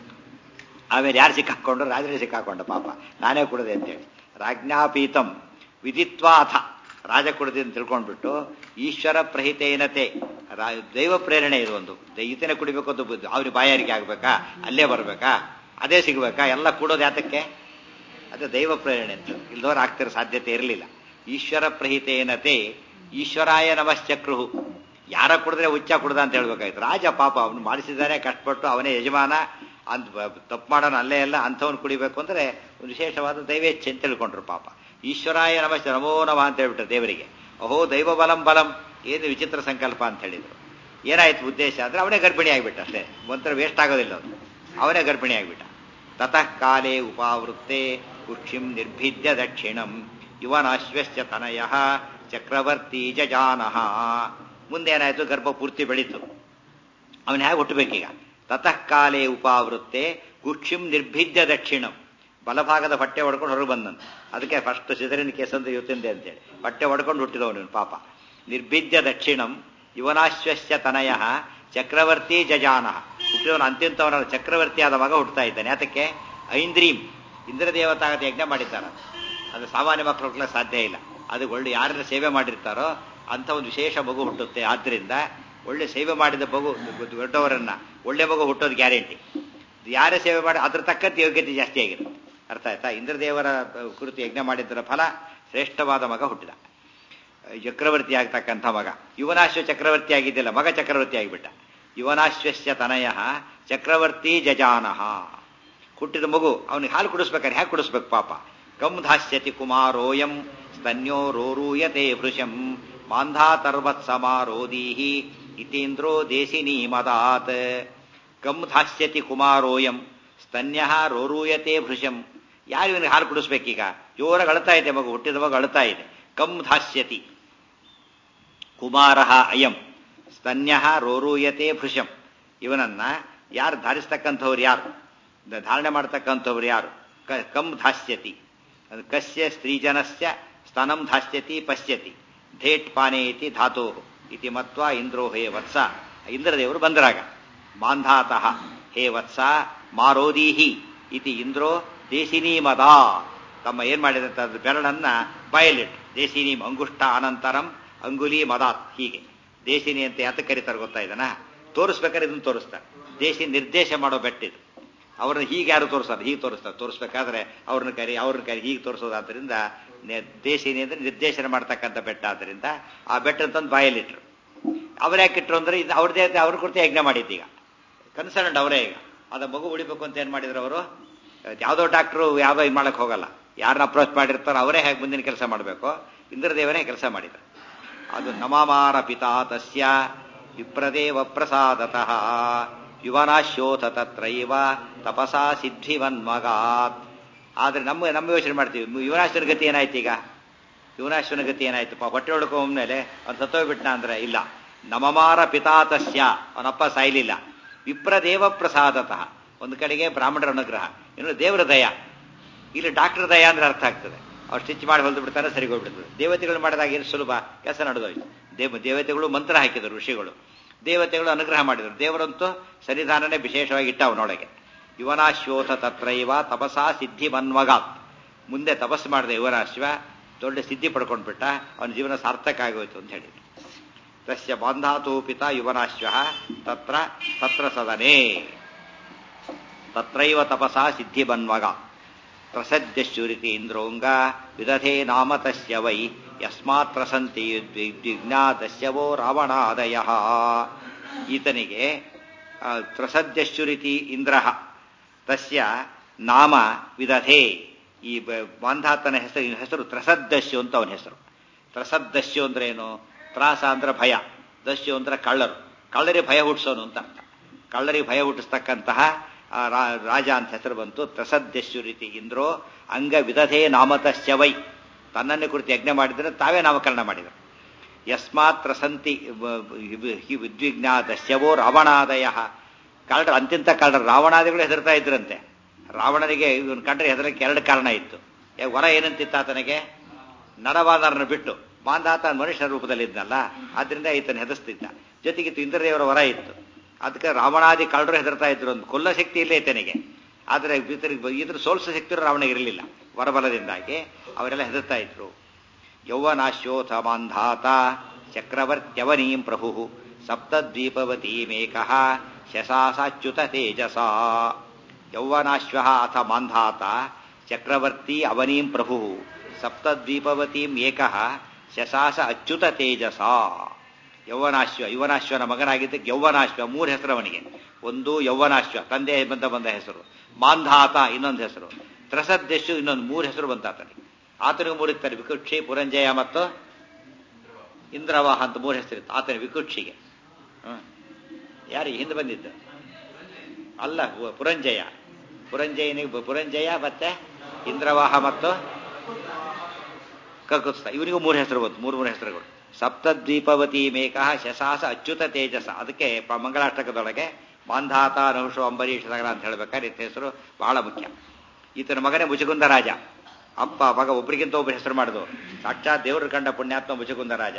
ಆಮೇಲೆ ಯಾರು ಸಿಕ್ಕಾಕೊಂಡು ರಾಜರೇ ಸಿಕ್ಕಾಕೊಂಡ ಪಾಪ ನಾನೇ ಕುಡದೆ ಅಂತೇಳಿ ರಾಜ್ಞಾಪೀತಂ ವಿದಿತ್ವಾಥ ರಾಜ ಕುಡದೆ ಅಂತ ತಿಳ್ಕೊಂಡ್ಬಿಟ್ಟು ಈಶ್ವರ ಪ್ರಹಿತೇನತೆ ದೈವ ಪ್ರೇರಣೆ ಇದು ಒಂದು ಈತನೇ ಕುಡಿಬೇಕು ಅಂತ ಬುದ್ಧಿ ಅವ್ರಿಗೆ ಬಾಯಾರಿಕೆ ಆಗ್ಬೇಕಾ ಅಲ್ಲೇ ಬರ್ಬೇಕಾ ಅದೇ ಸಿಗ್ಬೇಕಾ ಎಲ್ಲ ಕೂಡೋದು ಯಾತಕ್ಕೆ ಅದು ದೈವ ಪ್ರೇರಣೆ ಅಂತ ಇಲ್ದವ್ರು ಆಗ್ತಿರೋ ಸಾಧ್ಯತೆ ಇರಲಿಲ್ಲ ಈಶ್ವರ ಪ್ರಹಿತೇನತೆ ಈಶ್ವರಾಯ ನಮಶ್ಚಕ್ರುಹು ಯಾರ ಕುಡಿದ್ರೆ ಹುಚ್ಚ ಕುಡ್ದ ಅಂತ ಹೇಳ್ಬೇಕಾಯ್ತು ರಾಜ ಪಾಪ ಅವನು ಮಾಡಿಸಿದ್ದಾನೆ ಕಷ್ಟಪಟ್ಟು ಅವನೇ ಯಜಮಾನ ಅಂತ ತಪ್ಪು ಮಾಡೋಣ ಅಲ್ಲೇ ಎಲ್ಲ ಅಂಥವ್ನು ಕುಡಿಬೇಕು ಅಂದ್ರೆ ಒಂದು ವಿಶೇಷವಾದ ದೈವೇಚ್ಛೆ ಅಂತ ತಿಳ್ಕೊಂಡ್ರು ಪಾಪ ಈಶ್ವರಾಯ ನಮಶ್ಚ ನಮೋ ನಮ ಅಂತ ಹೇಳ್ಬಿಟ್ರು ದೇವರಿಗೆ ಅಹೋ ದೈವ ಬಲಂ ಬಲಂ ಏನು ವಿಚಿತ್ರ ಸಂಕಲ್ಪ ಅಂತ ಹೇಳಿದ್ರು ಏನಾಯ್ತು ಉದ್ದೇಶ ಅಂದ್ರೆ ಅವನೇ ಗರ್ಭಿಣಿ ಆಗಿಬಿಟ್ಟ ಅಷ್ಟೇ ಮಂತ್ರ ವೇಸ್ಟ್ ಆಗೋದಿಲ್ಲ ಅದು ಅವನೇ ಗರ್ಭಿಣಿ ಆಗಿಬಿಟ್ಟ ತತಃ ಕಾಲೇ ಉಪಾವೃತ್ತೆ ಕುಕ್ಷಿಂ ನಿರ್ಭಿದ್ಯ ದಕ್ಷಿಣಂ ಯುವನಾಶ್ವಶ್ಚ ತನಯ ಚಕ್ರವರ್ತಿ ಜಜಾನಹ ಮುಂದೇನಾಯ್ತು ಗರ್ಭ ಪೂರ್ತಿ ಬೆಳೀತು ಅವನ ಹೇಗೆ ಹುಟ್ಟಬೇಕೀಗ ತತಃ ಕಾಲೇ ಉಪಾವೃತ್ತೆ ಕುಕ್ಷಿಂ ನಿರ್ಭಿದ್ಯ ದಕ್ಷಿಣಂ ಬಲಭಾಗದ ಬಟ್ಟೆ ಹೊಡ್ಕೊಂಡು ಹೊರಗೆ ಬಂದನು ಅದಕ್ಕೆ ಫಸ್ಟ್ ಸಿದರಿನ ಕೇಸ್ ಅಂತ ಇವತ್ತಿಂದೆ ಅಂತೇಳಿ ಬಟ್ಟೆ ಹೊಡ್ಕೊಂಡು ಹುಟ್ಟಿದವನು ಪಾಪ ನಿರ್ಭಿದ್ಯ ದಕ್ಷಿಣಂ ಯುವನಾಶ್ವಶ್ಯ ತನಯ ಚಕ್ರವರ್ತಿ ಜಜಾನ ಹುಟ್ಟಿದವನು ಅಂತಿಂತವನ ಚಕ್ರವರ್ತಿ ಆದ ಮಗ ಹುಟ್ಟುತ್ತಾ ಇದ್ದಾನೆ ಅದಕ್ಕೆ ಐಂದ್ರೀಂ ಇಂದ್ರದೇವತಾಗತ ಯಜ್ಞ ಮಾಡಿದ್ದಾರೆ ಅದು ಸಾಮಾನ್ಯ ಮಕ್ಕಳು ಹುಟ್ಟಲಿಕ್ಕೆ ಸಾಧ್ಯ ಇಲ್ಲ ಅದು ಒಳ್ಳೆ ಯಾರೆಲ್ಲ ಸೇವೆ ಮಾಡಿರ್ತಾರೋ ಅಂತ ಒಂದು ವಿಶೇಷ ಮಗು ಹುಟ್ಟುತ್ತೆ ಆದ್ರಿಂದ ಒಳ್ಳೆ ಸೇವೆ ಮಾಡಿದ ಮಗು ದೊಡ್ಡವರನ್ನ ಒಳ್ಳೆ ಮಗು ಹುಟ್ಟೋದು ಗ್ಯಾರಂಟಿ ಯಾರೇ ಸೇವೆ ಮಾಡಿ ಅದ್ರ ತಕ್ಕಂತೆ ಯೋಗ್ಯತೆ ಜಾಸ್ತಿ ಆಗಿರುತ್ತೆ ಅರ್ಥ ಆಯ್ತಾ ಇಂದ್ರದೇವರ ಕುರಿತು ಯಜ್ಞ ಮಾಡಿದ್ದರ ಫಲ ಶ್ರೇಷ್ಠವಾದ ಮಗ ಹುಟ್ಟಿದ ಚಕ್ರವರ್ತಿ ಆಗ್ತಕ್ಕಂಥ ಮಗ ಯುವನಾಶ್ವ ಚಕ್ರವರ್ತಿ ಆಗಿದ್ದಿಲ್ಲ ಮಗ ಚಕ್ರವರ್ತಿ ಆಗಿಬಿಟ್ಟ ಯುವನಾಶ್ವಸ್ಯ ತನಯ ಚಕ್ರವರ್ತಿ ಜಜಾನಹ ಹುಟ್ಟಿದ ಮಗು ಅವನಿಗೆ ಹಾಲು ಕುಡಿಸ್ಬೇಕಾದ್ರೆ ಹ್ಯಾಕೆ ಕುಡಿಸ್ಬೇಕು ಪಾಪ ಕಂ ಧಾಸ್ಯತಿ ಕುಮಾರೋಯಂ ಸ್ತನ್ಯೋ ರೋರೂಯತೆ ಭೃಶಂ ಮಾಂಧಾತರ್ವತ್ ಸಮಾರೋದೀಹಿ ಇತೀಂದ್ರೋ ದೇಶಿನಿ ಮದಾತ್ ಕಂ ಧಾಸ್ಯತಿ ಕುಮಾರೋಯಂ ಸ್ತನ್ಯ ರೋರೂಯತೆ ಭೃಶಂ ಯಾರು ಇವನಿಗೆ ಹಾಲು ಕುಡಿಸ್ಬೇಕೀಗ ಜೋರಾಗಿ ಅಳ್ತಾ ಇದೆ ಮಗು ಹುಟ್ಟಿದ ಮಗು ಅಳ್ತಾ ಇದೆ ಕಂ ಧಾಸ್ಯತಿ ಕುಮಾರ ಅಯಂ ಸ್ತನ್ಯ ರೋರೂಯತೆ ಭೃಶಂ ಇವನನ್ನ ಯಾರು ಧಾರಿಸ್ತಕ್ಕಂಥವ್ರು ಯಾರು ಧಾರಣೆ ಮಾಡ್ತಕ್ಕಂಥವ್ರು ಯಾರು ಕಂ ಧಾಸ್ಯತಿ ಕಸ್ಯ ಸ್ತ್ರೀಜನಸ್ಯ ಸ್ತನಂ ಧಾಸ್ಯತಿ ಪಶ್ಯತಿ ಧೇಟ್ ಪಾನೆ ಇತಿ ಧಾತೋ ಇತಿ ಮತ್ವ ಇಂದ್ರೋ ಹೇ ವತ್ಸ ಇಂದ್ರದೇವರು ಬಂದರಾಗ ಮಾಂಧಾತಃ ಹೇ ವತ್ಸ ಮಾರೋದೀಹಿ ಇತಿ ಇಂದ್ರೋ ದೇಶಿನಿ ಮದ ತಮ್ಮ ಏನ್ ಮಾಡಿದಂತ ಬೆರಳನ್ನ ಬಯಲಿಟ್ ದೇಶಿನಿ ಅಂಗುಷ್ಟ ಅನಂತರಂ ಅಂಗುಲಿ ಮದಾತ್ ಹೀಗೆ ದೇಶಿನಿ ಅಂತ ಯಾತ ಕರೀತಾರೆ ಗೊತ್ತಾ ಇದನ್ನ ತೋರಿಸ್ಬೇಕಾದ್ರೆ ಇದನ್ನ ತೋರಿಸ್ತಾರೆ ದೇಶಿ ನಿರ್ದೇಶ ಮಾಡೋ ಬೆಟ್ಟಿದು ಅವ್ರನ್ನ ಹೀಗೆ ಯಾರು ತೋರಿಸ್ತಾರೆ ಹೀಗೆ ತೋರಿಸ್ತಾರೆ ತೋರಿಸ್ಬೇಕಾದ್ರೆ ಅವ್ರನ್ನ ಕರಿ ಅವ್ರನ್ನ ಕರಿ ಹೀಗೆ ತೋರಿಸೋದಾದ್ರಿಂದ ದೇಶಿನಿ ಅಂದ್ರೆ ನಿರ್ದೇಶನ ಮಾಡ್ತಕ್ಕಂಥ ಬೆಟ್ಟ ಆದ್ರಿಂದ ಆ ಬೆಟ್ಟ ಅಂತಂದು ಬಾಯಲ್ಲಿಟ್ರು ಅವ್ರು ಯಾಕೆ ಇಟ್ರು ಅಂದ್ರೆ ಇದು ಅವ್ರದೇ ಅವ್ರ ಕುರಿತು ಯಜ್ಞ ಮಾಡಿದ್ದೀಗ ಕನ್ಸರ್ನ್ಡ್ ಅವರೇ ಈಗ ಅದ ಮಗು ಉಳಿಬೇಕು ಅಂತ ಏನ್ ಮಾಡಿದ್ರು ಅವರು ಯಾವ್ದೋ ಡಾಕ್ಟ್ರು ಯಾವ್ದೋ ಇದು ಮಾಡಕ್ ಹೋಗಲ್ಲ ಯಾರನ್ನ ಅಪ್ರೋಚ್ ಮಾಡಿರ್ತಾರೋ ಅವರೇ ಹೇಗೆ ಮುಂದಿನ ಕೆಲಸ ಮಾಡಬೇಕು ಇಂದ್ರದೇವನೇ ಕೆಲಸ ಮಾಡಿದ್ರು ಅದು ನಮಮಾರ ಪಿತಾ ತಸ್ಯ ವಿಪ್ರದೇವ ಪ್ರಸಾದತಃ ಯುವನಾಶ್ಯೋಥ ತತ್ರೈವ ತಪಸಾ ಸಿದ್ಧಿವನ್ಮಗಾತ್ ಆದ್ರೆ ನಮ್ಮ ನಮ್ಮ ಯೋಚನೆ ಮಾಡ್ತೀವಿ ಯುವನಾಶ್ವನ ಗತಿ ಏನಾಯ್ತು ಈಗ ಯುವನಾಶ್ವನ ಗತಿ ಏನಾಯ್ತು ಹೊಟ್ಟೆ ಹೊಡ್ಕೊಂಡ್ಮೇಲೆ ಅವ್ನು ಸತ್ತೋಗ್ಬಿಟ್ನ ಅಂದ್ರೆ ಇಲ್ಲ ನಮಮಾರ ಪಿತಾತಸ್ಯ ಅವನಪ್ಪ ಸಾಯ್ಲಿಲ್ಲ ವಿಪ್ರದೇವ ಪ್ರಸಾದತಃ ಒಂದು ಕಡೆಗೆ ಬ್ರಾಹ್ಮಣರ ಅನುಗ್ರಹ ಇನ್ನು ದೇವರ ದಯ ಇಲ್ಲಿ ಡಾಕ್ಟರ್ ದಯ ಅಂದ್ರೆ ಅರ್ಥ ಆಗ್ತದೆ ಅವ್ರು ಸ್ಟಿಚ್ ಮಾಡಿ ಹೊಲ್ದು ಬಿಡ್ತಾರೆ ಸರಿ ಹೋಗ್ಬಿಡ್ತದೆ ದೇವತೆಗಳು ಮಾಡಿದಾಗ ಏನು ಸುಲಭ ಕೆಲಸ ನಡೆದೋಯ್ತು ದೇವ ದೇವತೆಗಳು ಮಂತ್ರ ಹಾಕಿದರು ಋಷಿಗಳು ದೇವತೆಗಳು ಅನುಗ್ರಹ ಮಾಡಿದರು ದೇವರಂತೂ ಸನ್ನಿಧಾನನೇ ವಿಶೇಷವಾಗಿ ಇಟ್ಟ ಅವನೊಳಗೆ ಯುವನಾಶ್ವೋಥ ತತ್ರೈವ ತಪಸಾ ಸಿದ್ಧಿ ಮನ್ವಗಾತ್ ಮುಂದೆ ತಪಸ್ಸು ಮಾಡಿದ ಯುವನಾಶ್ವ ದೊಡ್ಡ ಸಿದ್ಧಿ ಪಡ್ಕೊಂಡ್ಬಿಟ್ಟ ಅವನ ಜೀವನ ಸಾರ್ಥಕ ಆಗೋಯ್ತು ಅಂತ ಹೇಳಿ ತಸ್ಯ ಬಾಂಧಾತೋಪಿತ ಯುವನಾಶ್ವ ತತ್ರ ತತ್ರ ಸದನೇ ತತ್ರೈವ ತಪಸಾ ಸಿದ್ಧಿ ಬನ್ವಗ ಪ್ರಸದ್ಯಶ್ಚುರಿತಿ ಇಂದ್ರೋಂಗ ವಿದಧೇ ನಾಮ ತಸ್ಯ ವೈ ಯಸ್ಮಾತ್ ಪ್ರಸಂತಿ ದ್ವಿಜ್ಞಾತಸ್ಯವೋ ರಾವಣಾದಯ ಈತನಿಗೆ ತ್ರಸದ್ಯಶ್ಚುರಿತಿ ಇಂದ್ರ ತಸ್ಯ ನಾಮ ವಿದಧೇ ಈ ಬಾಂಧಾತನ ಹೆಸರು ಹೆಸರು ತ್ರಸದ್ದಸ್ಯು ಅಂತ ಅವನ ಹೆಸರು ತ್ರಸದ್ದಸ್ಯು ಅಂದ್ರೆ ಏನು ತ್ರಾಸ ಅಂದ್ರೆ ಭಯ ದಸ್ಯು ಅಂದ್ರೆ ಕಳ್ಳರು ಕಳ್ಳರಿಗೆ ಭಯ ಹುಟ್ಟಿಸೋನು ಅಂತ ಅರ್ಥ ಕಳ್ಳರಿಗೆ ಭಯ ಹುಟ್ಟಿಸ್ತಕ್ಕಂತಹ ರಾಜ ಅಂತ ಹೆಸರು ಬಂತು ತ್ರಸದ್ಯಸ್ಯು ರೀತಿ ಇಂದ್ರೋ ಅಂಗ ವಿದಧೇ ನಾಮತಸ್ಯ ವೈ ತನ್ನನ್ನು ಕುರಿತು ಯಜ್ಞ ಮಾಡಿದರೆ ತಾವೇ ನಾಮಕರಣ ಮಾಡಿದರು ಯಸ್ಮಾತ್ ತ್ರಸಂತಿ ವಿದ್ವಿಜ್ಞಾದಸ್ಯವೋ ರಾವಣಾದಯ ಕಳ್ಳರು ಅಂತಿಂತ ಕಳ್ಳರು ರಾವಣಾದಿಗಳು ಹೆದರ್ತಾ ಇದ್ರಂತೆ ರಾವಣನಿಗೆ ಇವನು ಕಂಡ್ರೆ ಹೆದರಕ್ಕೆ ಎರಡು ಕಾರಣ ಇತ್ತು ವರ ಏನಂತಿತ್ತ ಆತನಿಗೆ ನರವಾದರನ್ನು ಬಿಟ್ಟು ಬಾಂಧಾತ ಮನುಷ್ಯನ ರೂಪದಲ್ಲಿ ಇದ್ನಲ್ಲ ಆದ್ರಿಂದ ಈತನ ಹೆದರ್ಸ್ತಿದ್ದ ಜೊತೆಗೆ ಇಂದ್ರದೇವರ ವರ ಇತ್ತು ಅದಕ್ಕೆ ರಾವಣಾದಿ ಕಳ್ಳರು ಹೆದರ್ತಾ ಇದ್ರು ಒಂದು ಕೊಲ್ಲ ಶಕ್ತಿ ಇಲ್ಲೇ ಈತನಿಗೆ ಆದರೆ ಇದ್ರ ಸೋಲ್ಸ ಶಕ್ತಿ ರಾವಣಿಗೆ ಇರಲಿಲ್ಲ ವರಬಲದಿಂದಾಗಿ ಅವರೆಲ್ಲ ಹೆದರ್ತಾ ಇದ್ರು ಯೌವನಾಶ್ಯೋಥ ಮಾಂಧಾತ ಚಕ್ರವರ್ತ್ಯವನೀಂ ಪ್ರಭು ಸಪ್ತದ್ವೀಪವತೀಮೇಕ ಶಶಾಸಾಚ್ಯುತ ತೇಜಸ ಯೌವನಾಶ್ವ ಅಥ ಮಾಂಧಾತ ಚಕ್ರವರ್ತಿ ಅವನೀಂ ಪ್ರಭು ಸಪ್ತದ್ವೀಪವತೀಂ ಏಕ ಶಶಾಸ ಅಚ್ಯುತ ತೇಜಸ ಯೌವನಾಶ್ವ ಯುವನಾಶ್ವನ ಮಗನಾಗಿದ್ದಕ್ಕೆ ಯೌವನಾಶ್ವ ಮೂರು ಹೆಸರು ಅವನಿಗೆ ಒಂದು ಯೌವನಾಶ್ವ ತಂದೆ ಬಂದ ಬಂದ ಹೆಸರು ಮಾಂಧಾತ ಇನ್ನೊಂದು ಹೆಸರು ತ್ರಸದ್ದೆಶು ಇನ್ನೊಂದು ಮೂರು ಹೆಸರು ಬಂತ ಆತನಿಗೆ ಆತನಿಗೆ ಮೂರಿರ್ತಾರೆ ವಿಕುಕ್ಷಿ ಪುರಂಜಯ ಮತ್ತು ಇಂದ್ರವಾಹ ಅಂತ ಮೂರು ಹೆಸರಿತ್ತು ಆತನ ವಿಕುಕ್ಷಿಗೆ ಯಾರಿಗೆ ಹಿಂದೆ ಬಂದಿದ್ದ ಅಲ್ಲ ಪುರಂಜಯ ಪುರಂಜಯನಿಗೆ ಪುರಂಜಯ ಮತ್ತೆ ಇಂದ್ರವಾಹ ಮತ್ತು ಕಕುತ್ಸ ಇವನಿಗೂ ಮೂರು ಹೆಸರು ಬಂತು ಮೂರು ಮೂರು ಹೆಸರುಗಳು ಸಪ್ತದ್ವೀಪವತಿ ಮೇಕ ಶಶಾಸ ಅಚ್ಯುತ ತೇಜಸ ಅದಕ್ಕೆ ಮಂಗಳಾಷ್ಟಕದೊಳಗೆ ಮಾಂಧಾತ ನಹುಷು ಅಂಬರೀಷ ಸಗರ ಅಂತ ಹೇಳ್ಬೇಕಾದ್ರೆ ಇತ್ತ ಹೆಸರು ಬಹಳ ಮುಖ್ಯ ಈತನ ಮಗನೇ ಮುಜುಗುಂದ ರಾಜ ಅಪ್ಪ ಮಗ ಒಬ್ರಿಗಿಂತ ಒಬ್ಬರು ಹೆಸರು ಮಾಡಿದವರು ಸಾಕ್ಷಾತ್ ದೇವರು ಕಂಡ ಪುಣ್ಯಾತ್ಮ ಮುಜುಗುಂದ ರಾಜ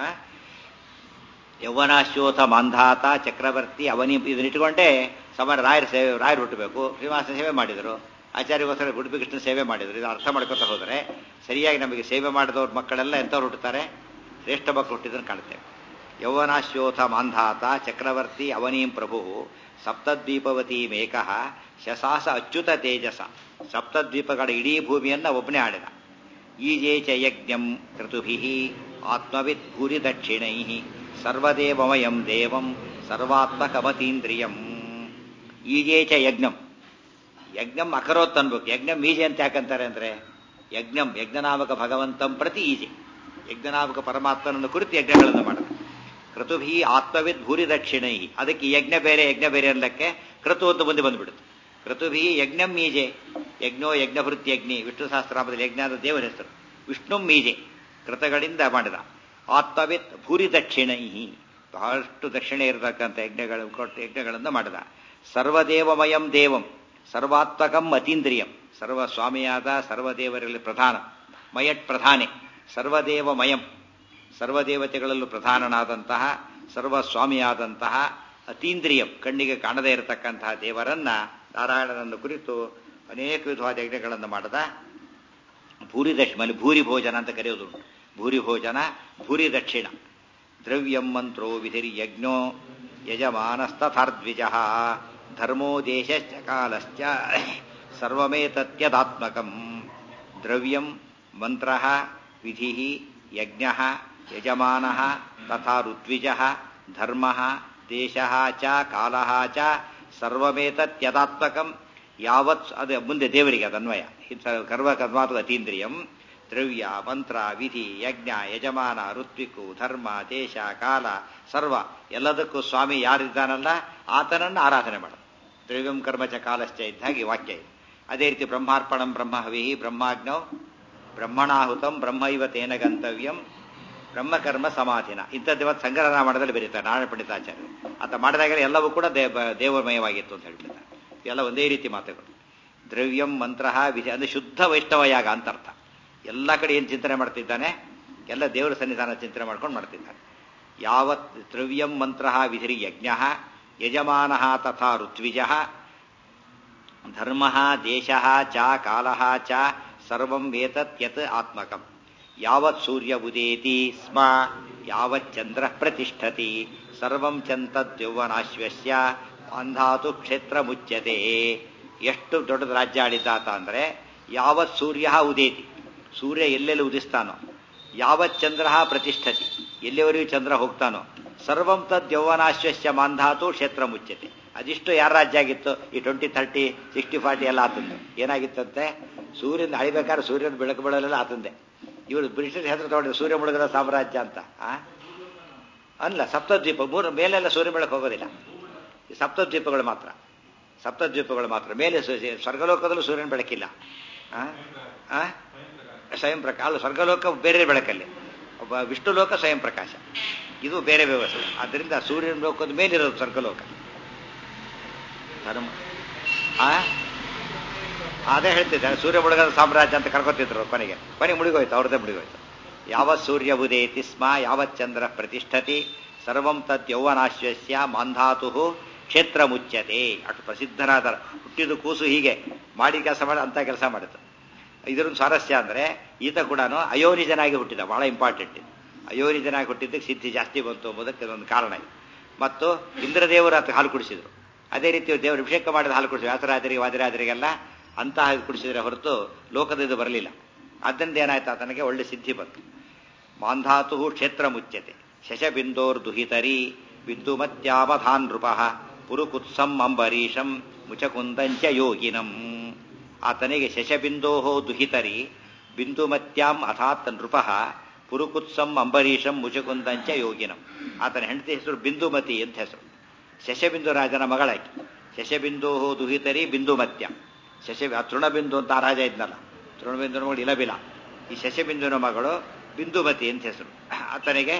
ಯೌವನಾಶ್ಯೋಥ ಮಾಂಧಾತ ಚಕ್ರವರ್ತಿ ಅವನಿ ಇದನ್ನಿಟ್ಟುಕೊಂಡೇ ಸಮಾನ ರಾಯರ ಸೇವೆ ರಾಯರು ಹುಟ್ಟಬೇಕು ಶ್ರೀನಿವಾಸ ಸೇವೆ ಮಾಡಿದರು ಆಚಾರ್ಯಗೋಸ್ಕರ ಉಡುಪಿ ಕೃಷ್ಣ ಸೇವೆ ಮಾಡಿದರು ಇದು ಅರ್ಥ ಮಾಡ್ಕೊತಾ ಹೋದರೆ ಸರಿಯಾಗಿ ನಮಗೆ ಸೇವೆ ಮಾಡಿದವ್ರ ಮಕ್ಕಳೆಲ್ಲ ಎಂಥವ್ರು ಹುಟ್ಟುತ್ತಾರೆ ಶ್ರೇಷ್ಠ ಮಕ್ಕಳು ಹುಟ್ಟಿದ್ದನ್ನು ಕಾಣುತ್ತೇವೆ ಯೌವನಾಶ್ಯೋಥ ಮಾಂಧಾತ ಚಕ್ರವರ್ತಿ ಅವನೀಂ ಪ್ರಭು ಸಪ್ತದ್ವೀಪವತೀಮೇಕ ಶಸಾಸ ಅಚ್ಯುತ ತೇಜಸ ಸಪ್ತದ್ವೀಪಗಳ ಇಡೀ ಭೂಮಿಯನ್ನ ಒಬ್ಬನೇ ಆಡಿದ ಈಜೇ ಚ ಯಜ್ಞಂ ಕ್ರತುಭಿ ಆತ್ಮವಿತ್ ಭೂರಿ ದಕ್ಷಿಣೈ ಸರ್ವದೇವಮಯಂ ದೇವಂ ಸರ್ವಾತ್ಮಕಮತೀಂದ್ರಿಯಂ ಈಜೇ ಚ ಯಜ್ಞಂ ಯಜ್ಞಂ ಅಕರೋತ್ ಅನ್ಬೇಕು ಯಜ್ಞಂ ಈಜೆ ಅಂತ ಯಾಕಂತಾರೆ ಅಂದ್ರೆ ಯಜ್ಞಂ ಯಜ್ಞನಾಮಕ ಭಗವಂತಂ ಪ್ರತಿ ಈಜೆ ಯಜ್ಞನಾಮಕ ಪರಮಾತ್ಮನನ್ನು ಕುರಿತು ಯಜ್ಞಗಳನ್ನು ಮಾಡಿದ ಕ್ರತುಭಿ ಆತ್ಮವಿದ್ ಭೂರಿ ದಕ್ಷಿಣೈ ಅದಕ್ಕೆ ಯಜ್ಞ ಬೇರೆ ಯಜ್ಞ ಬೇರೆ ಅನ್ನಕ್ಕೆ ಕ್ರತು ಅಂತ ಮುಂದೆ ಬಂದ್ಬಿಡುತ್ತೆ ಕ್ರತುಭಿ ಯಜ್ಞಂ ಮೀಜೆ ಯಜ್ಞೋ ಯಜ್ಞಭೃತ್ ಯಜ್ಞಿ ವಿಷ್ಣು ಸಹಸ್ರಾಮದಲ್ಲಿ ಯಜ್ಞಾದ ದೇವರ ಹೆಸರು ವಿಷ್ಣು ಮೀಜೆ ಕೃತಗಳಿಂದ ಮಾಡಿದ ಆತ್ಮವಿತ್ ಭೂರಿ ದಕ್ಷಿಣೈ ಬಹಳಷ್ಟು ದಕ್ಷಿಣೆ ಇರತಕ್ಕಂಥ ಯಜ್ಞಗಳು ಕೊಟ್ಟು ಯಜ್ಞಗಳನ್ನು ಮಾಡಿದ ಸರ್ವದೇವಮಯಂ ದೇವಂ ಸರ್ವಾತ್ಮಕಂ ಅತೀಂದ್ರಿಯಂ ಸರ್ವ ಸ್ವಾಮಿಯಾದ ಸರ್ವದೇವರಲ್ಲಿ ಪ್ರಧಾನ ಮಯಟ್ ಪ್ರಧಾನೆ ಸರ್ವದೇವಮಯಂ ಸರ್ವದೇವತೆಗಳಲ್ಲೂ ಪ್ರಧಾನನಾದಂತಹ ಸರ್ವಸ್ವಾಮಿಯಾದಂತಹ ಅತೀಂದ್ರಿಯಂ ಕಣ್ಣಿಗೆ ಕಾಣದೇ ಇರತಕ್ಕಂತಹ ದೇವರನ್ನ ನಾರಾಯಣನನ್ನು ಕುರಿತು ಅನೇಕ ವಿಧವಾದ ಯಜ್ಞಗಳನ್ನು ಮಾಡದ ಭೂರಿ ದಕ್ಷಿಣ ಭೂರಿ ಭೋಜನ ಅಂತ ಕರೆಯೋದುಂಟು ಭೂರಿ ಭೋಜನ ಭೂರಿ ದಕ್ಷಿಣ ದ್ರವ್ಯಂ ಮಂತ್ರೋ ವಿಧಿರ್ಯಜ್ಞೋ ಯಜಮಾನಸ್ತಥಾರ್ದ್ವಿಜ ಧರ್ಮೋ ದೇಶಶ್ಚ ಕಾಲಶ್ಚ ಸರ್ವಮೇತತ್ಯದಾತ್ಮಕಂ ದ್ರವ್ಯಂ ಮಂತ್ರ ವಿಧಿ ಯಜ್ಞ ಯಜಮಾನ ತಥಾ ಋತ್ವಿಜ ಧರ್ಮ ದೇಶ ಚ ಕಾಲ ಚ ಸರ್ವಮೇತತ್ಯದಾತ್ಮಕಂ ಯಾವತ್ ಅದು ಮುಂದೆ ದೇವರಿಗೆ ಅದನ್ವಯ ಕರ್ವ ಕರ್ಮಾತು ಅತೀಂದ್ರಿಯಂ ದ್ರವ್ಯ ಮಂತ್ರ ವಿಧಿ ಯಜ್ಞ ಯಜಮಾನ ಋತ್ವಿಕು ಧರ್ಮ ದೇಶ ಕಾಲ ಸರ್ವ ಎಲ್ಲದಕ್ಕೂ ಸ್ವಾಮಿ ಯಾರಿದ್ದಾನಲ್ಲ ಆತನನ್ನು ಆರಾಧನೆ ಮಾಡ ದ್ರವ್ಯಂ ಕರ್ಮಚ ಕಾಲಶ್ಚ ಇದ್ದಾಗಿ ವಾಕ್ಯ ಇದೆ ಅದೇ ರೀತಿ ಬ್ರಹ್ಮಾರ್ಪಣಂ ಬ್ರಹ್ಮಹವಿ ಬ್ರಹ್ಮಾಗ್ನೌ ಬ್ರಹ್ಮಣಾಹುತಂ ಬ್ರಹ್ಮೈವ ತೇನ ಗಂತವ್ಯಂ ಬ್ರಹ್ಮಕರ್ಮ ಸಮಾಧಿನ ಇಂಥದ್ದು ಇವತ್ತು ಸಂಗ್ರಹ ಮಾಡದಲ್ಲಿ ಬರೀತಾರೆ ನಾರಾಯಣ ಪಂಡಿತಾಚಾರ್ಯರು ಆತ ಮಾಡಿದಾಗಲೇ ಎಲ್ಲವೂ ಕೂಡ ದೇವ ದೇವಮಯವಾಗಿತ್ತು ಅಂತ ಹೇಳ್ಬಿಡ್ತಾರೆ ಎಲ್ಲ ಒಂದೇ ರೀತಿ ಮಾತುಗಳು ದ್ರವ್ಯಂ ಮಂತ್ರ ವಿಧಿ ಅಂದ್ರೆ ಶುದ್ಧ ವೈಷ್ಣವ ಯಾಗ ಅಂತ ಅರ್ಥ ಎಲ್ಲ ಕಡೆ ಏನು ಚಿಂತನೆ ಮಾಡ್ತಿದ್ದಾನೆ ಎಲ್ಲ ದೇವರ ಸನ್ನಿಧಾನ ಚಿಂತನೆ ಮಾಡ್ಕೊಂಡು ಮಾಡ್ತಿದ್ದಾನೆ ಯಾವತ್ ದ್ರವ್ಯಂ ಮಂತ್ರ ವಿಧಿರಿ ಯಜ್ಞ ಯಜಮಾನ ತಥಾ ಋತ್ವಿಜ ಧರ್ಮ ದೇಶ ಚ ಕಾಲ ಚ ಸರ್ವಂ ವೇತತ್ ಆತ್ಮಕಂ ಯಾವತ್ ಸೂರ್ಯ ಉದೇತಿ ಸ್ಮ ಯಾವತ್ ಚಂದ್ರ ಪ್ರತಿಷ್ಠತಿ ಸರ್ವಂ ಚಂತದ್ಯೌವನಾಶ್ವಸ್ಯ ಅಂಧಾತು ಕ್ಷೇತ್ರ ಮುಚ್ಯತೆ ಎಷ್ಟು ದೊಡ್ಡದು ರಾಜ್ಯ ಆಳಿದ್ದಾತ ಅಂದ್ರೆ ಯಾವತ್ ಸೂರ್ಯ ಉದೇತಿ ಸೂರ್ಯ ಎಲ್ಲೆಲ್ಲಿ ಉದಿಸ್ತಾನೋ ಯಾವತ್ ಚಂದ್ರ ಪ್ರತಿಷ್ಠತಿ ಎಲ್ಲಿವರೆಗೂ ಚಂದ್ರ ಹೋಗ್ತಾನೋ ಸರ್ವಂ ತದ್ ಯೌವನಾಶ್ವಸ್ಯ ಮಾಂಧಾತು ಕ್ಷೇತ್ರ ಮುಚ್ಯತೆ ಅದಿಷ್ಟು ಯಾರ ರಾಜ್ಯ ಆಗಿತ್ತು ಈ ಟ್ವೆಂಟಿ ಥರ್ಟಿ ಸಿಕ್ಸ್ಟಿ ಫಾರ್ಟಿ ಎಲ್ಲ ಆತಂದು ಏನಾಗಿತ್ತಂತೆ ಸೂರ್ಯನ ಅಳಿಬೇಕಾದ್ರೆ ಸೂರ್ಯನ ಬೆಳಕು ಬೀಳಲೆಲ್ಲ ಆತಂದೆ ಇವರು ಬ್ರಿಟಿಷ್ ಹೆಸರು ತಗೊಂಡಿದ್ರು ಸೂರ್ಯ ಮುಳುಗದ ಸಾಮ್ರಾಜ್ಯ ಅಂತ ಆ ಅಲ್ಲ ಸಪ್ತದ್ವೀಪ ಮೂರು ಮೇಲೆಲ್ಲ ಸೂರ್ಯ ಬೆಳಕು ಹೋಗೋದಿಲ್ಲ ಈ ಸಪ್ತದ್ವೀಪಗಳು ಮಾತ್ರ ಸಪ್ತದ್ವೀಪಗಳು ಮಾತ್ರ ಮೇಲೆ ಸು- ಸ್ವರ್ಗಲೋಕದಲ್ಲೂ ಸೂರ್ಯನ ಬೆಳಕಿಲ್ಲ ಆ? ಆ? ಸ್ವಯಂ ಪ್ರಕಾಶ ಅಲ್ಲ ಸ್ವರ್ಗಲೋಕ ಬೇರೆ ಬೆಳಕಲ್ಲಿ ಒಬ್ಬ ವಿಷ್ಣು ಲೋಕ ಸ್ವಯಂ ಪ್ರಕಾಶ ಇದು ಬೇರೆ ವ್ಯವಸ್ಥೆ ಆದ್ದರಿಂದ ಸೂರ್ಯನ ಲೋಕದ ಮೇಲಿರೋದು ಸ್ವರ್ಗಲೋಕ ಧರ್ಮ ಆ ಅದೇ ಹೇಳ್ತಿದ್ದಾರೆ ಸೂರ್ಯ ಮುಳುಗದ ಸಾಮ್ರಾಜ್ಯ ಅಂತ ಕರ್ಕೊತಿದ್ರು ಕೊನೆಗೆ ಕೊನೆಗೆ ಮುಳುಗೋಯ್ತು ಅವ್ರದ್ದೇ ಮುಳುಗೋಯ್ತು ಯಾವತ್ ಸೂರ್ಯ ಉದೇತಿ ಸ್ಮ ಯಾವತ್ ಚಂದ್ರ ಪ್ರತಿಷ್ಠತಿ ಸರ್ವಂ ತತ್ ಯೌವನಾಶ್ವಸ್ಯ ಮಾಂಧಾತು ಕ್ಷೇತ್ರ ಮುಚ್ಯತೆ ಅಷ್ಟು ಪ್ರಸಿದ್ಧನಾದ ಹುಟ್ಟಿದ ಕೂಸು ಹೀಗೆ ಮಾಡಿ ಕೆಲಸ ಮಾಡಿ ಅಂತ ಕೆಲಸ ಮಾಡಿತು ಇದರ ಸ್ವಾರಸ್ಯ ಅಂದ್ರೆ ಈತ ಕೂಡ ಅಯೋನಿಜನಾಗಿ ಹುಟ್ಟಿದ ಬಹಳ ಇಂಪಾರ್ಟೆಂಟ್ ಇದು ಅಯೋನಿಜನಾಗಿ ಹುಟ್ಟಿದ್ದಕ್ಕೆ ಸಿದ್ಧಿ ಜಾಸ್ತಿ ಬಂತು ಎಂಬುದಕ್ಕೆ ಇದೊಂದು ಕಾರಣ ಇದೆ ಮತ್ತು ಇಂದ್ರದೇವರು ಆತ ಹಾಲು ಕುಡಿಸಿದ್ರು ಅದೇ ರೀತಿ ದೇವರು ಅಭಿಷೇಕ ಮಾಡಿದ ಹಾಲು ಕುಡಿಸಿದ್ರು ವ್ಯಾಸರಾಜರಿಗೆ ವಾದಿರಾಜರಿಗೆಲ್ಲ ಅಂತ ಹಾಲು ಕುಡಿಸಿದ್ರೆ ಹೊರತು ಲೋಕದ ಇದು ಬರಲಿಲ್ಲ ಆದ್ದರಿಂದ ಏನಾಯ್ತು ಆತನಿಗೆ ಒಳ್ಳೆ ಸಿದ್ಧಿ ಬಂತು ಮಾಂಧಾತು ಕ್ಷೇತ್ರ ಮುಚ್ಯತೆ ಶಶಬಿಂದೋರ್ ದುಹಿತರಿ ಬಿಂದುಮತ್ಯಾವಧಾನ್ ನೃಪ ಪುರುಕುತ್ಸಂ ಅಂಬರೀಷಂ ಮುಚಕುಂದಂಚ ಯೋಗಿನಂ ಆತನಿಗೆ ಶಶಬಿಂದೋ ದುಹಿತರಿ ಬಿಂದುಮತ್ಯಾಂ ಅಥಾತ್ ನೃಪ ಪುರುಕುತ್ಸಂ ಅಂಬರೀಷಂ ಮುಚಕುಂದಂಚ ಯೋಗಿನಂ ಆತನ ಹೆಂಡತಿ ಹೆಸರು ಬಿಂದುಮತಿ ಅಂತ ಹೆಸರು ಶಶಬಿಂದು ರಾಜನ ಮಗಳಾಕಿ ಶಶಬಿಂದು ದುಹಿತರಿ ಬಿಂದುಮತ್ಯ ಶಶ ಆ ತೃಣಬಿಂದು ಅಂತ ಆ ರಾಜ ಇದ್ನಲ್ಲ ತೃಣಬಿಂದುನ ಮಗಳು ಇಲಬಿಲ ಈ ಶಶಬಿಂದುವಿನ ಮಗಳು ಬಿಂದುಮತಿ ಅಂತ ಹೆಸರು ಆತನಿಗೆ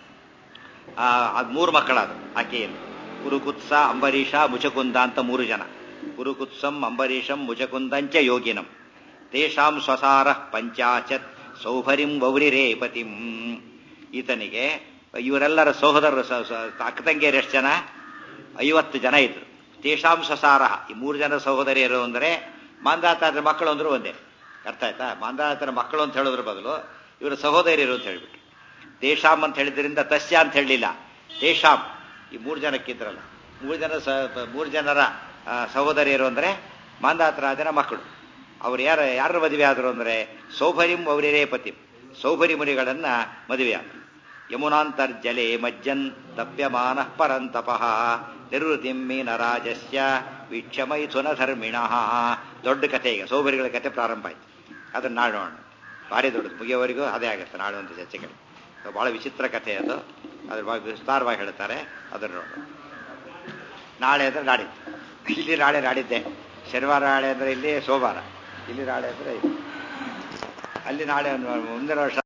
ಆ ಅದ್ ಮೂರು ಮಕ್ಕಳಾದ ಆಕೆಯಲ್ಲಿ ಕುರುಕುತ್ಸ ಅಂಬರೀಷ ಮುಚಕುಂದ ಅಂತ ಮೂರು ಜನ ಕುರುಕುತ್ಸಂ ಅಂಬರೀಷಂ ಮುಚಕುಂದಂಚ ಯೋಗಿನಂ ತೇಷಾಂ ಸ್ವಸಾರ ಪಂಚಾಚತ್ ಸೌಭರಿಂ ವೌರಿರೇಪತಿಂ ಈತನಿಗೆ ಇವರೆಲ್ಲರ ಸಹೋದರರು ಸ- ಸ- ಅಕ್ಕ ತಂಗಿಯರು ಎಷ್ಟು ಜನ ಐವತ್ತು ಜನ ಇದ್ರು ತೇಷಾಂ ಸ್ವಸಾರ ಈ ಮೂರು ಜನ ಸಹೋದರಿಯರು ಅಂದರೆ ಮಾಂದಾತಾದ್ರ ಮಕ್ಕಳು ಅಂದ್ರು ಒಂದೇ ಅರ್ಥ ಆಯ್ತಾ ಮಾಂದಾತಾರ ಮಕ್ಕಳು ಅಂತ ಹೇಳೋದ್ರ ಬದಲು ಇವರು ಸಹೋದರಿಯರು ಅಂತ ಹೇಳ್ಬಿಟ್ಟು ತೇಷಾಂ ಅಂತ ಹೇಳಿದ್ರಿಂದ ತಸ್ಯ ಅಂತ ಹೇಳಲಿಲ್ಲ ತೇಷಾಂ ಈ ಮೂರು ಜನಕ್ಕಿದ್ರಲ್ಲ ಮೂರು ಜನ ಸ- ಮೂರು ಜನರ ಆ, ಸಹೋದರಿಯರು ಅಂದರೆ ಮಾಂದಾತರಾಜನ ಮಕ್ಕಳು ಅವ್ರು ಯಾರ ಯಾರ ಮದುವೆ ಆದರು ಅಂದರೆ ಸೌಭರಿಂ ಅವರಿರೇ ಪತಿ ಸೌಭರಿ ಮುನಿಗಳನ್ನ ಮದುವೆ ಆದರು ಯಮುನಾಂತರ್ಜಲೆ ಮಜ್ಜನ್ ತಪ್ಯಮಾನ ಪರಂತಪಃ ನಿವೃತ್ತಿಂ ಮೀನರಾಜಸ್ಯ ವೀಕ್ಷ ಮೈಥುನ ಧರ್ಮಿಣ ದೊಡ್ಡ ಕಥೆ ಈಗ ಸೌಭರಿಗಳ ಕಥೆ ಪ್ರಾರಂಭ ಆಯ್ತು ಅದನ್ನ ನಾಳೆ ನೋಡೋಣ ಭಾರಿ ದೊಡ್ಡದು ಮುಗಿಯೋವರೆಗೂ ಅದೇ ಆಗುತ್ತೆ ನಾಳೆ ಒಂದು ಚರ್ಚೆಗಳು ಬಹಳ ವಿಚಿತ್ರ ಕಥೆ ಅದು ಅದ್ರ ಬಗ್ಗೆ ವಿಸ್ತಾರವಾಗಿ ಹೇಳ್ತಾರೆ ಅದನ್ನು ನೋಡೋಣ ನಾಳೆ ಅಂದ್ರೆ ನಾಡಿದ್ದು ಇಲ್ಲಿ ನಾಳೆ ನಾಡಿದ್ದೆ ಶನಿವಾರ ನಾಳೆ ಅಂದ್ರೆ ಇಲ್ಲಿ ಸೋಮವಾರ ಇಲ್ಲಿ ನಾಳೆ ಅಂದ್ರೆ ಇಲ್ಲಿ. ಅಲ್ಲಿ ನಾಳೆ ಒಂದು ಮುಂದಿನ ವರ್ಷ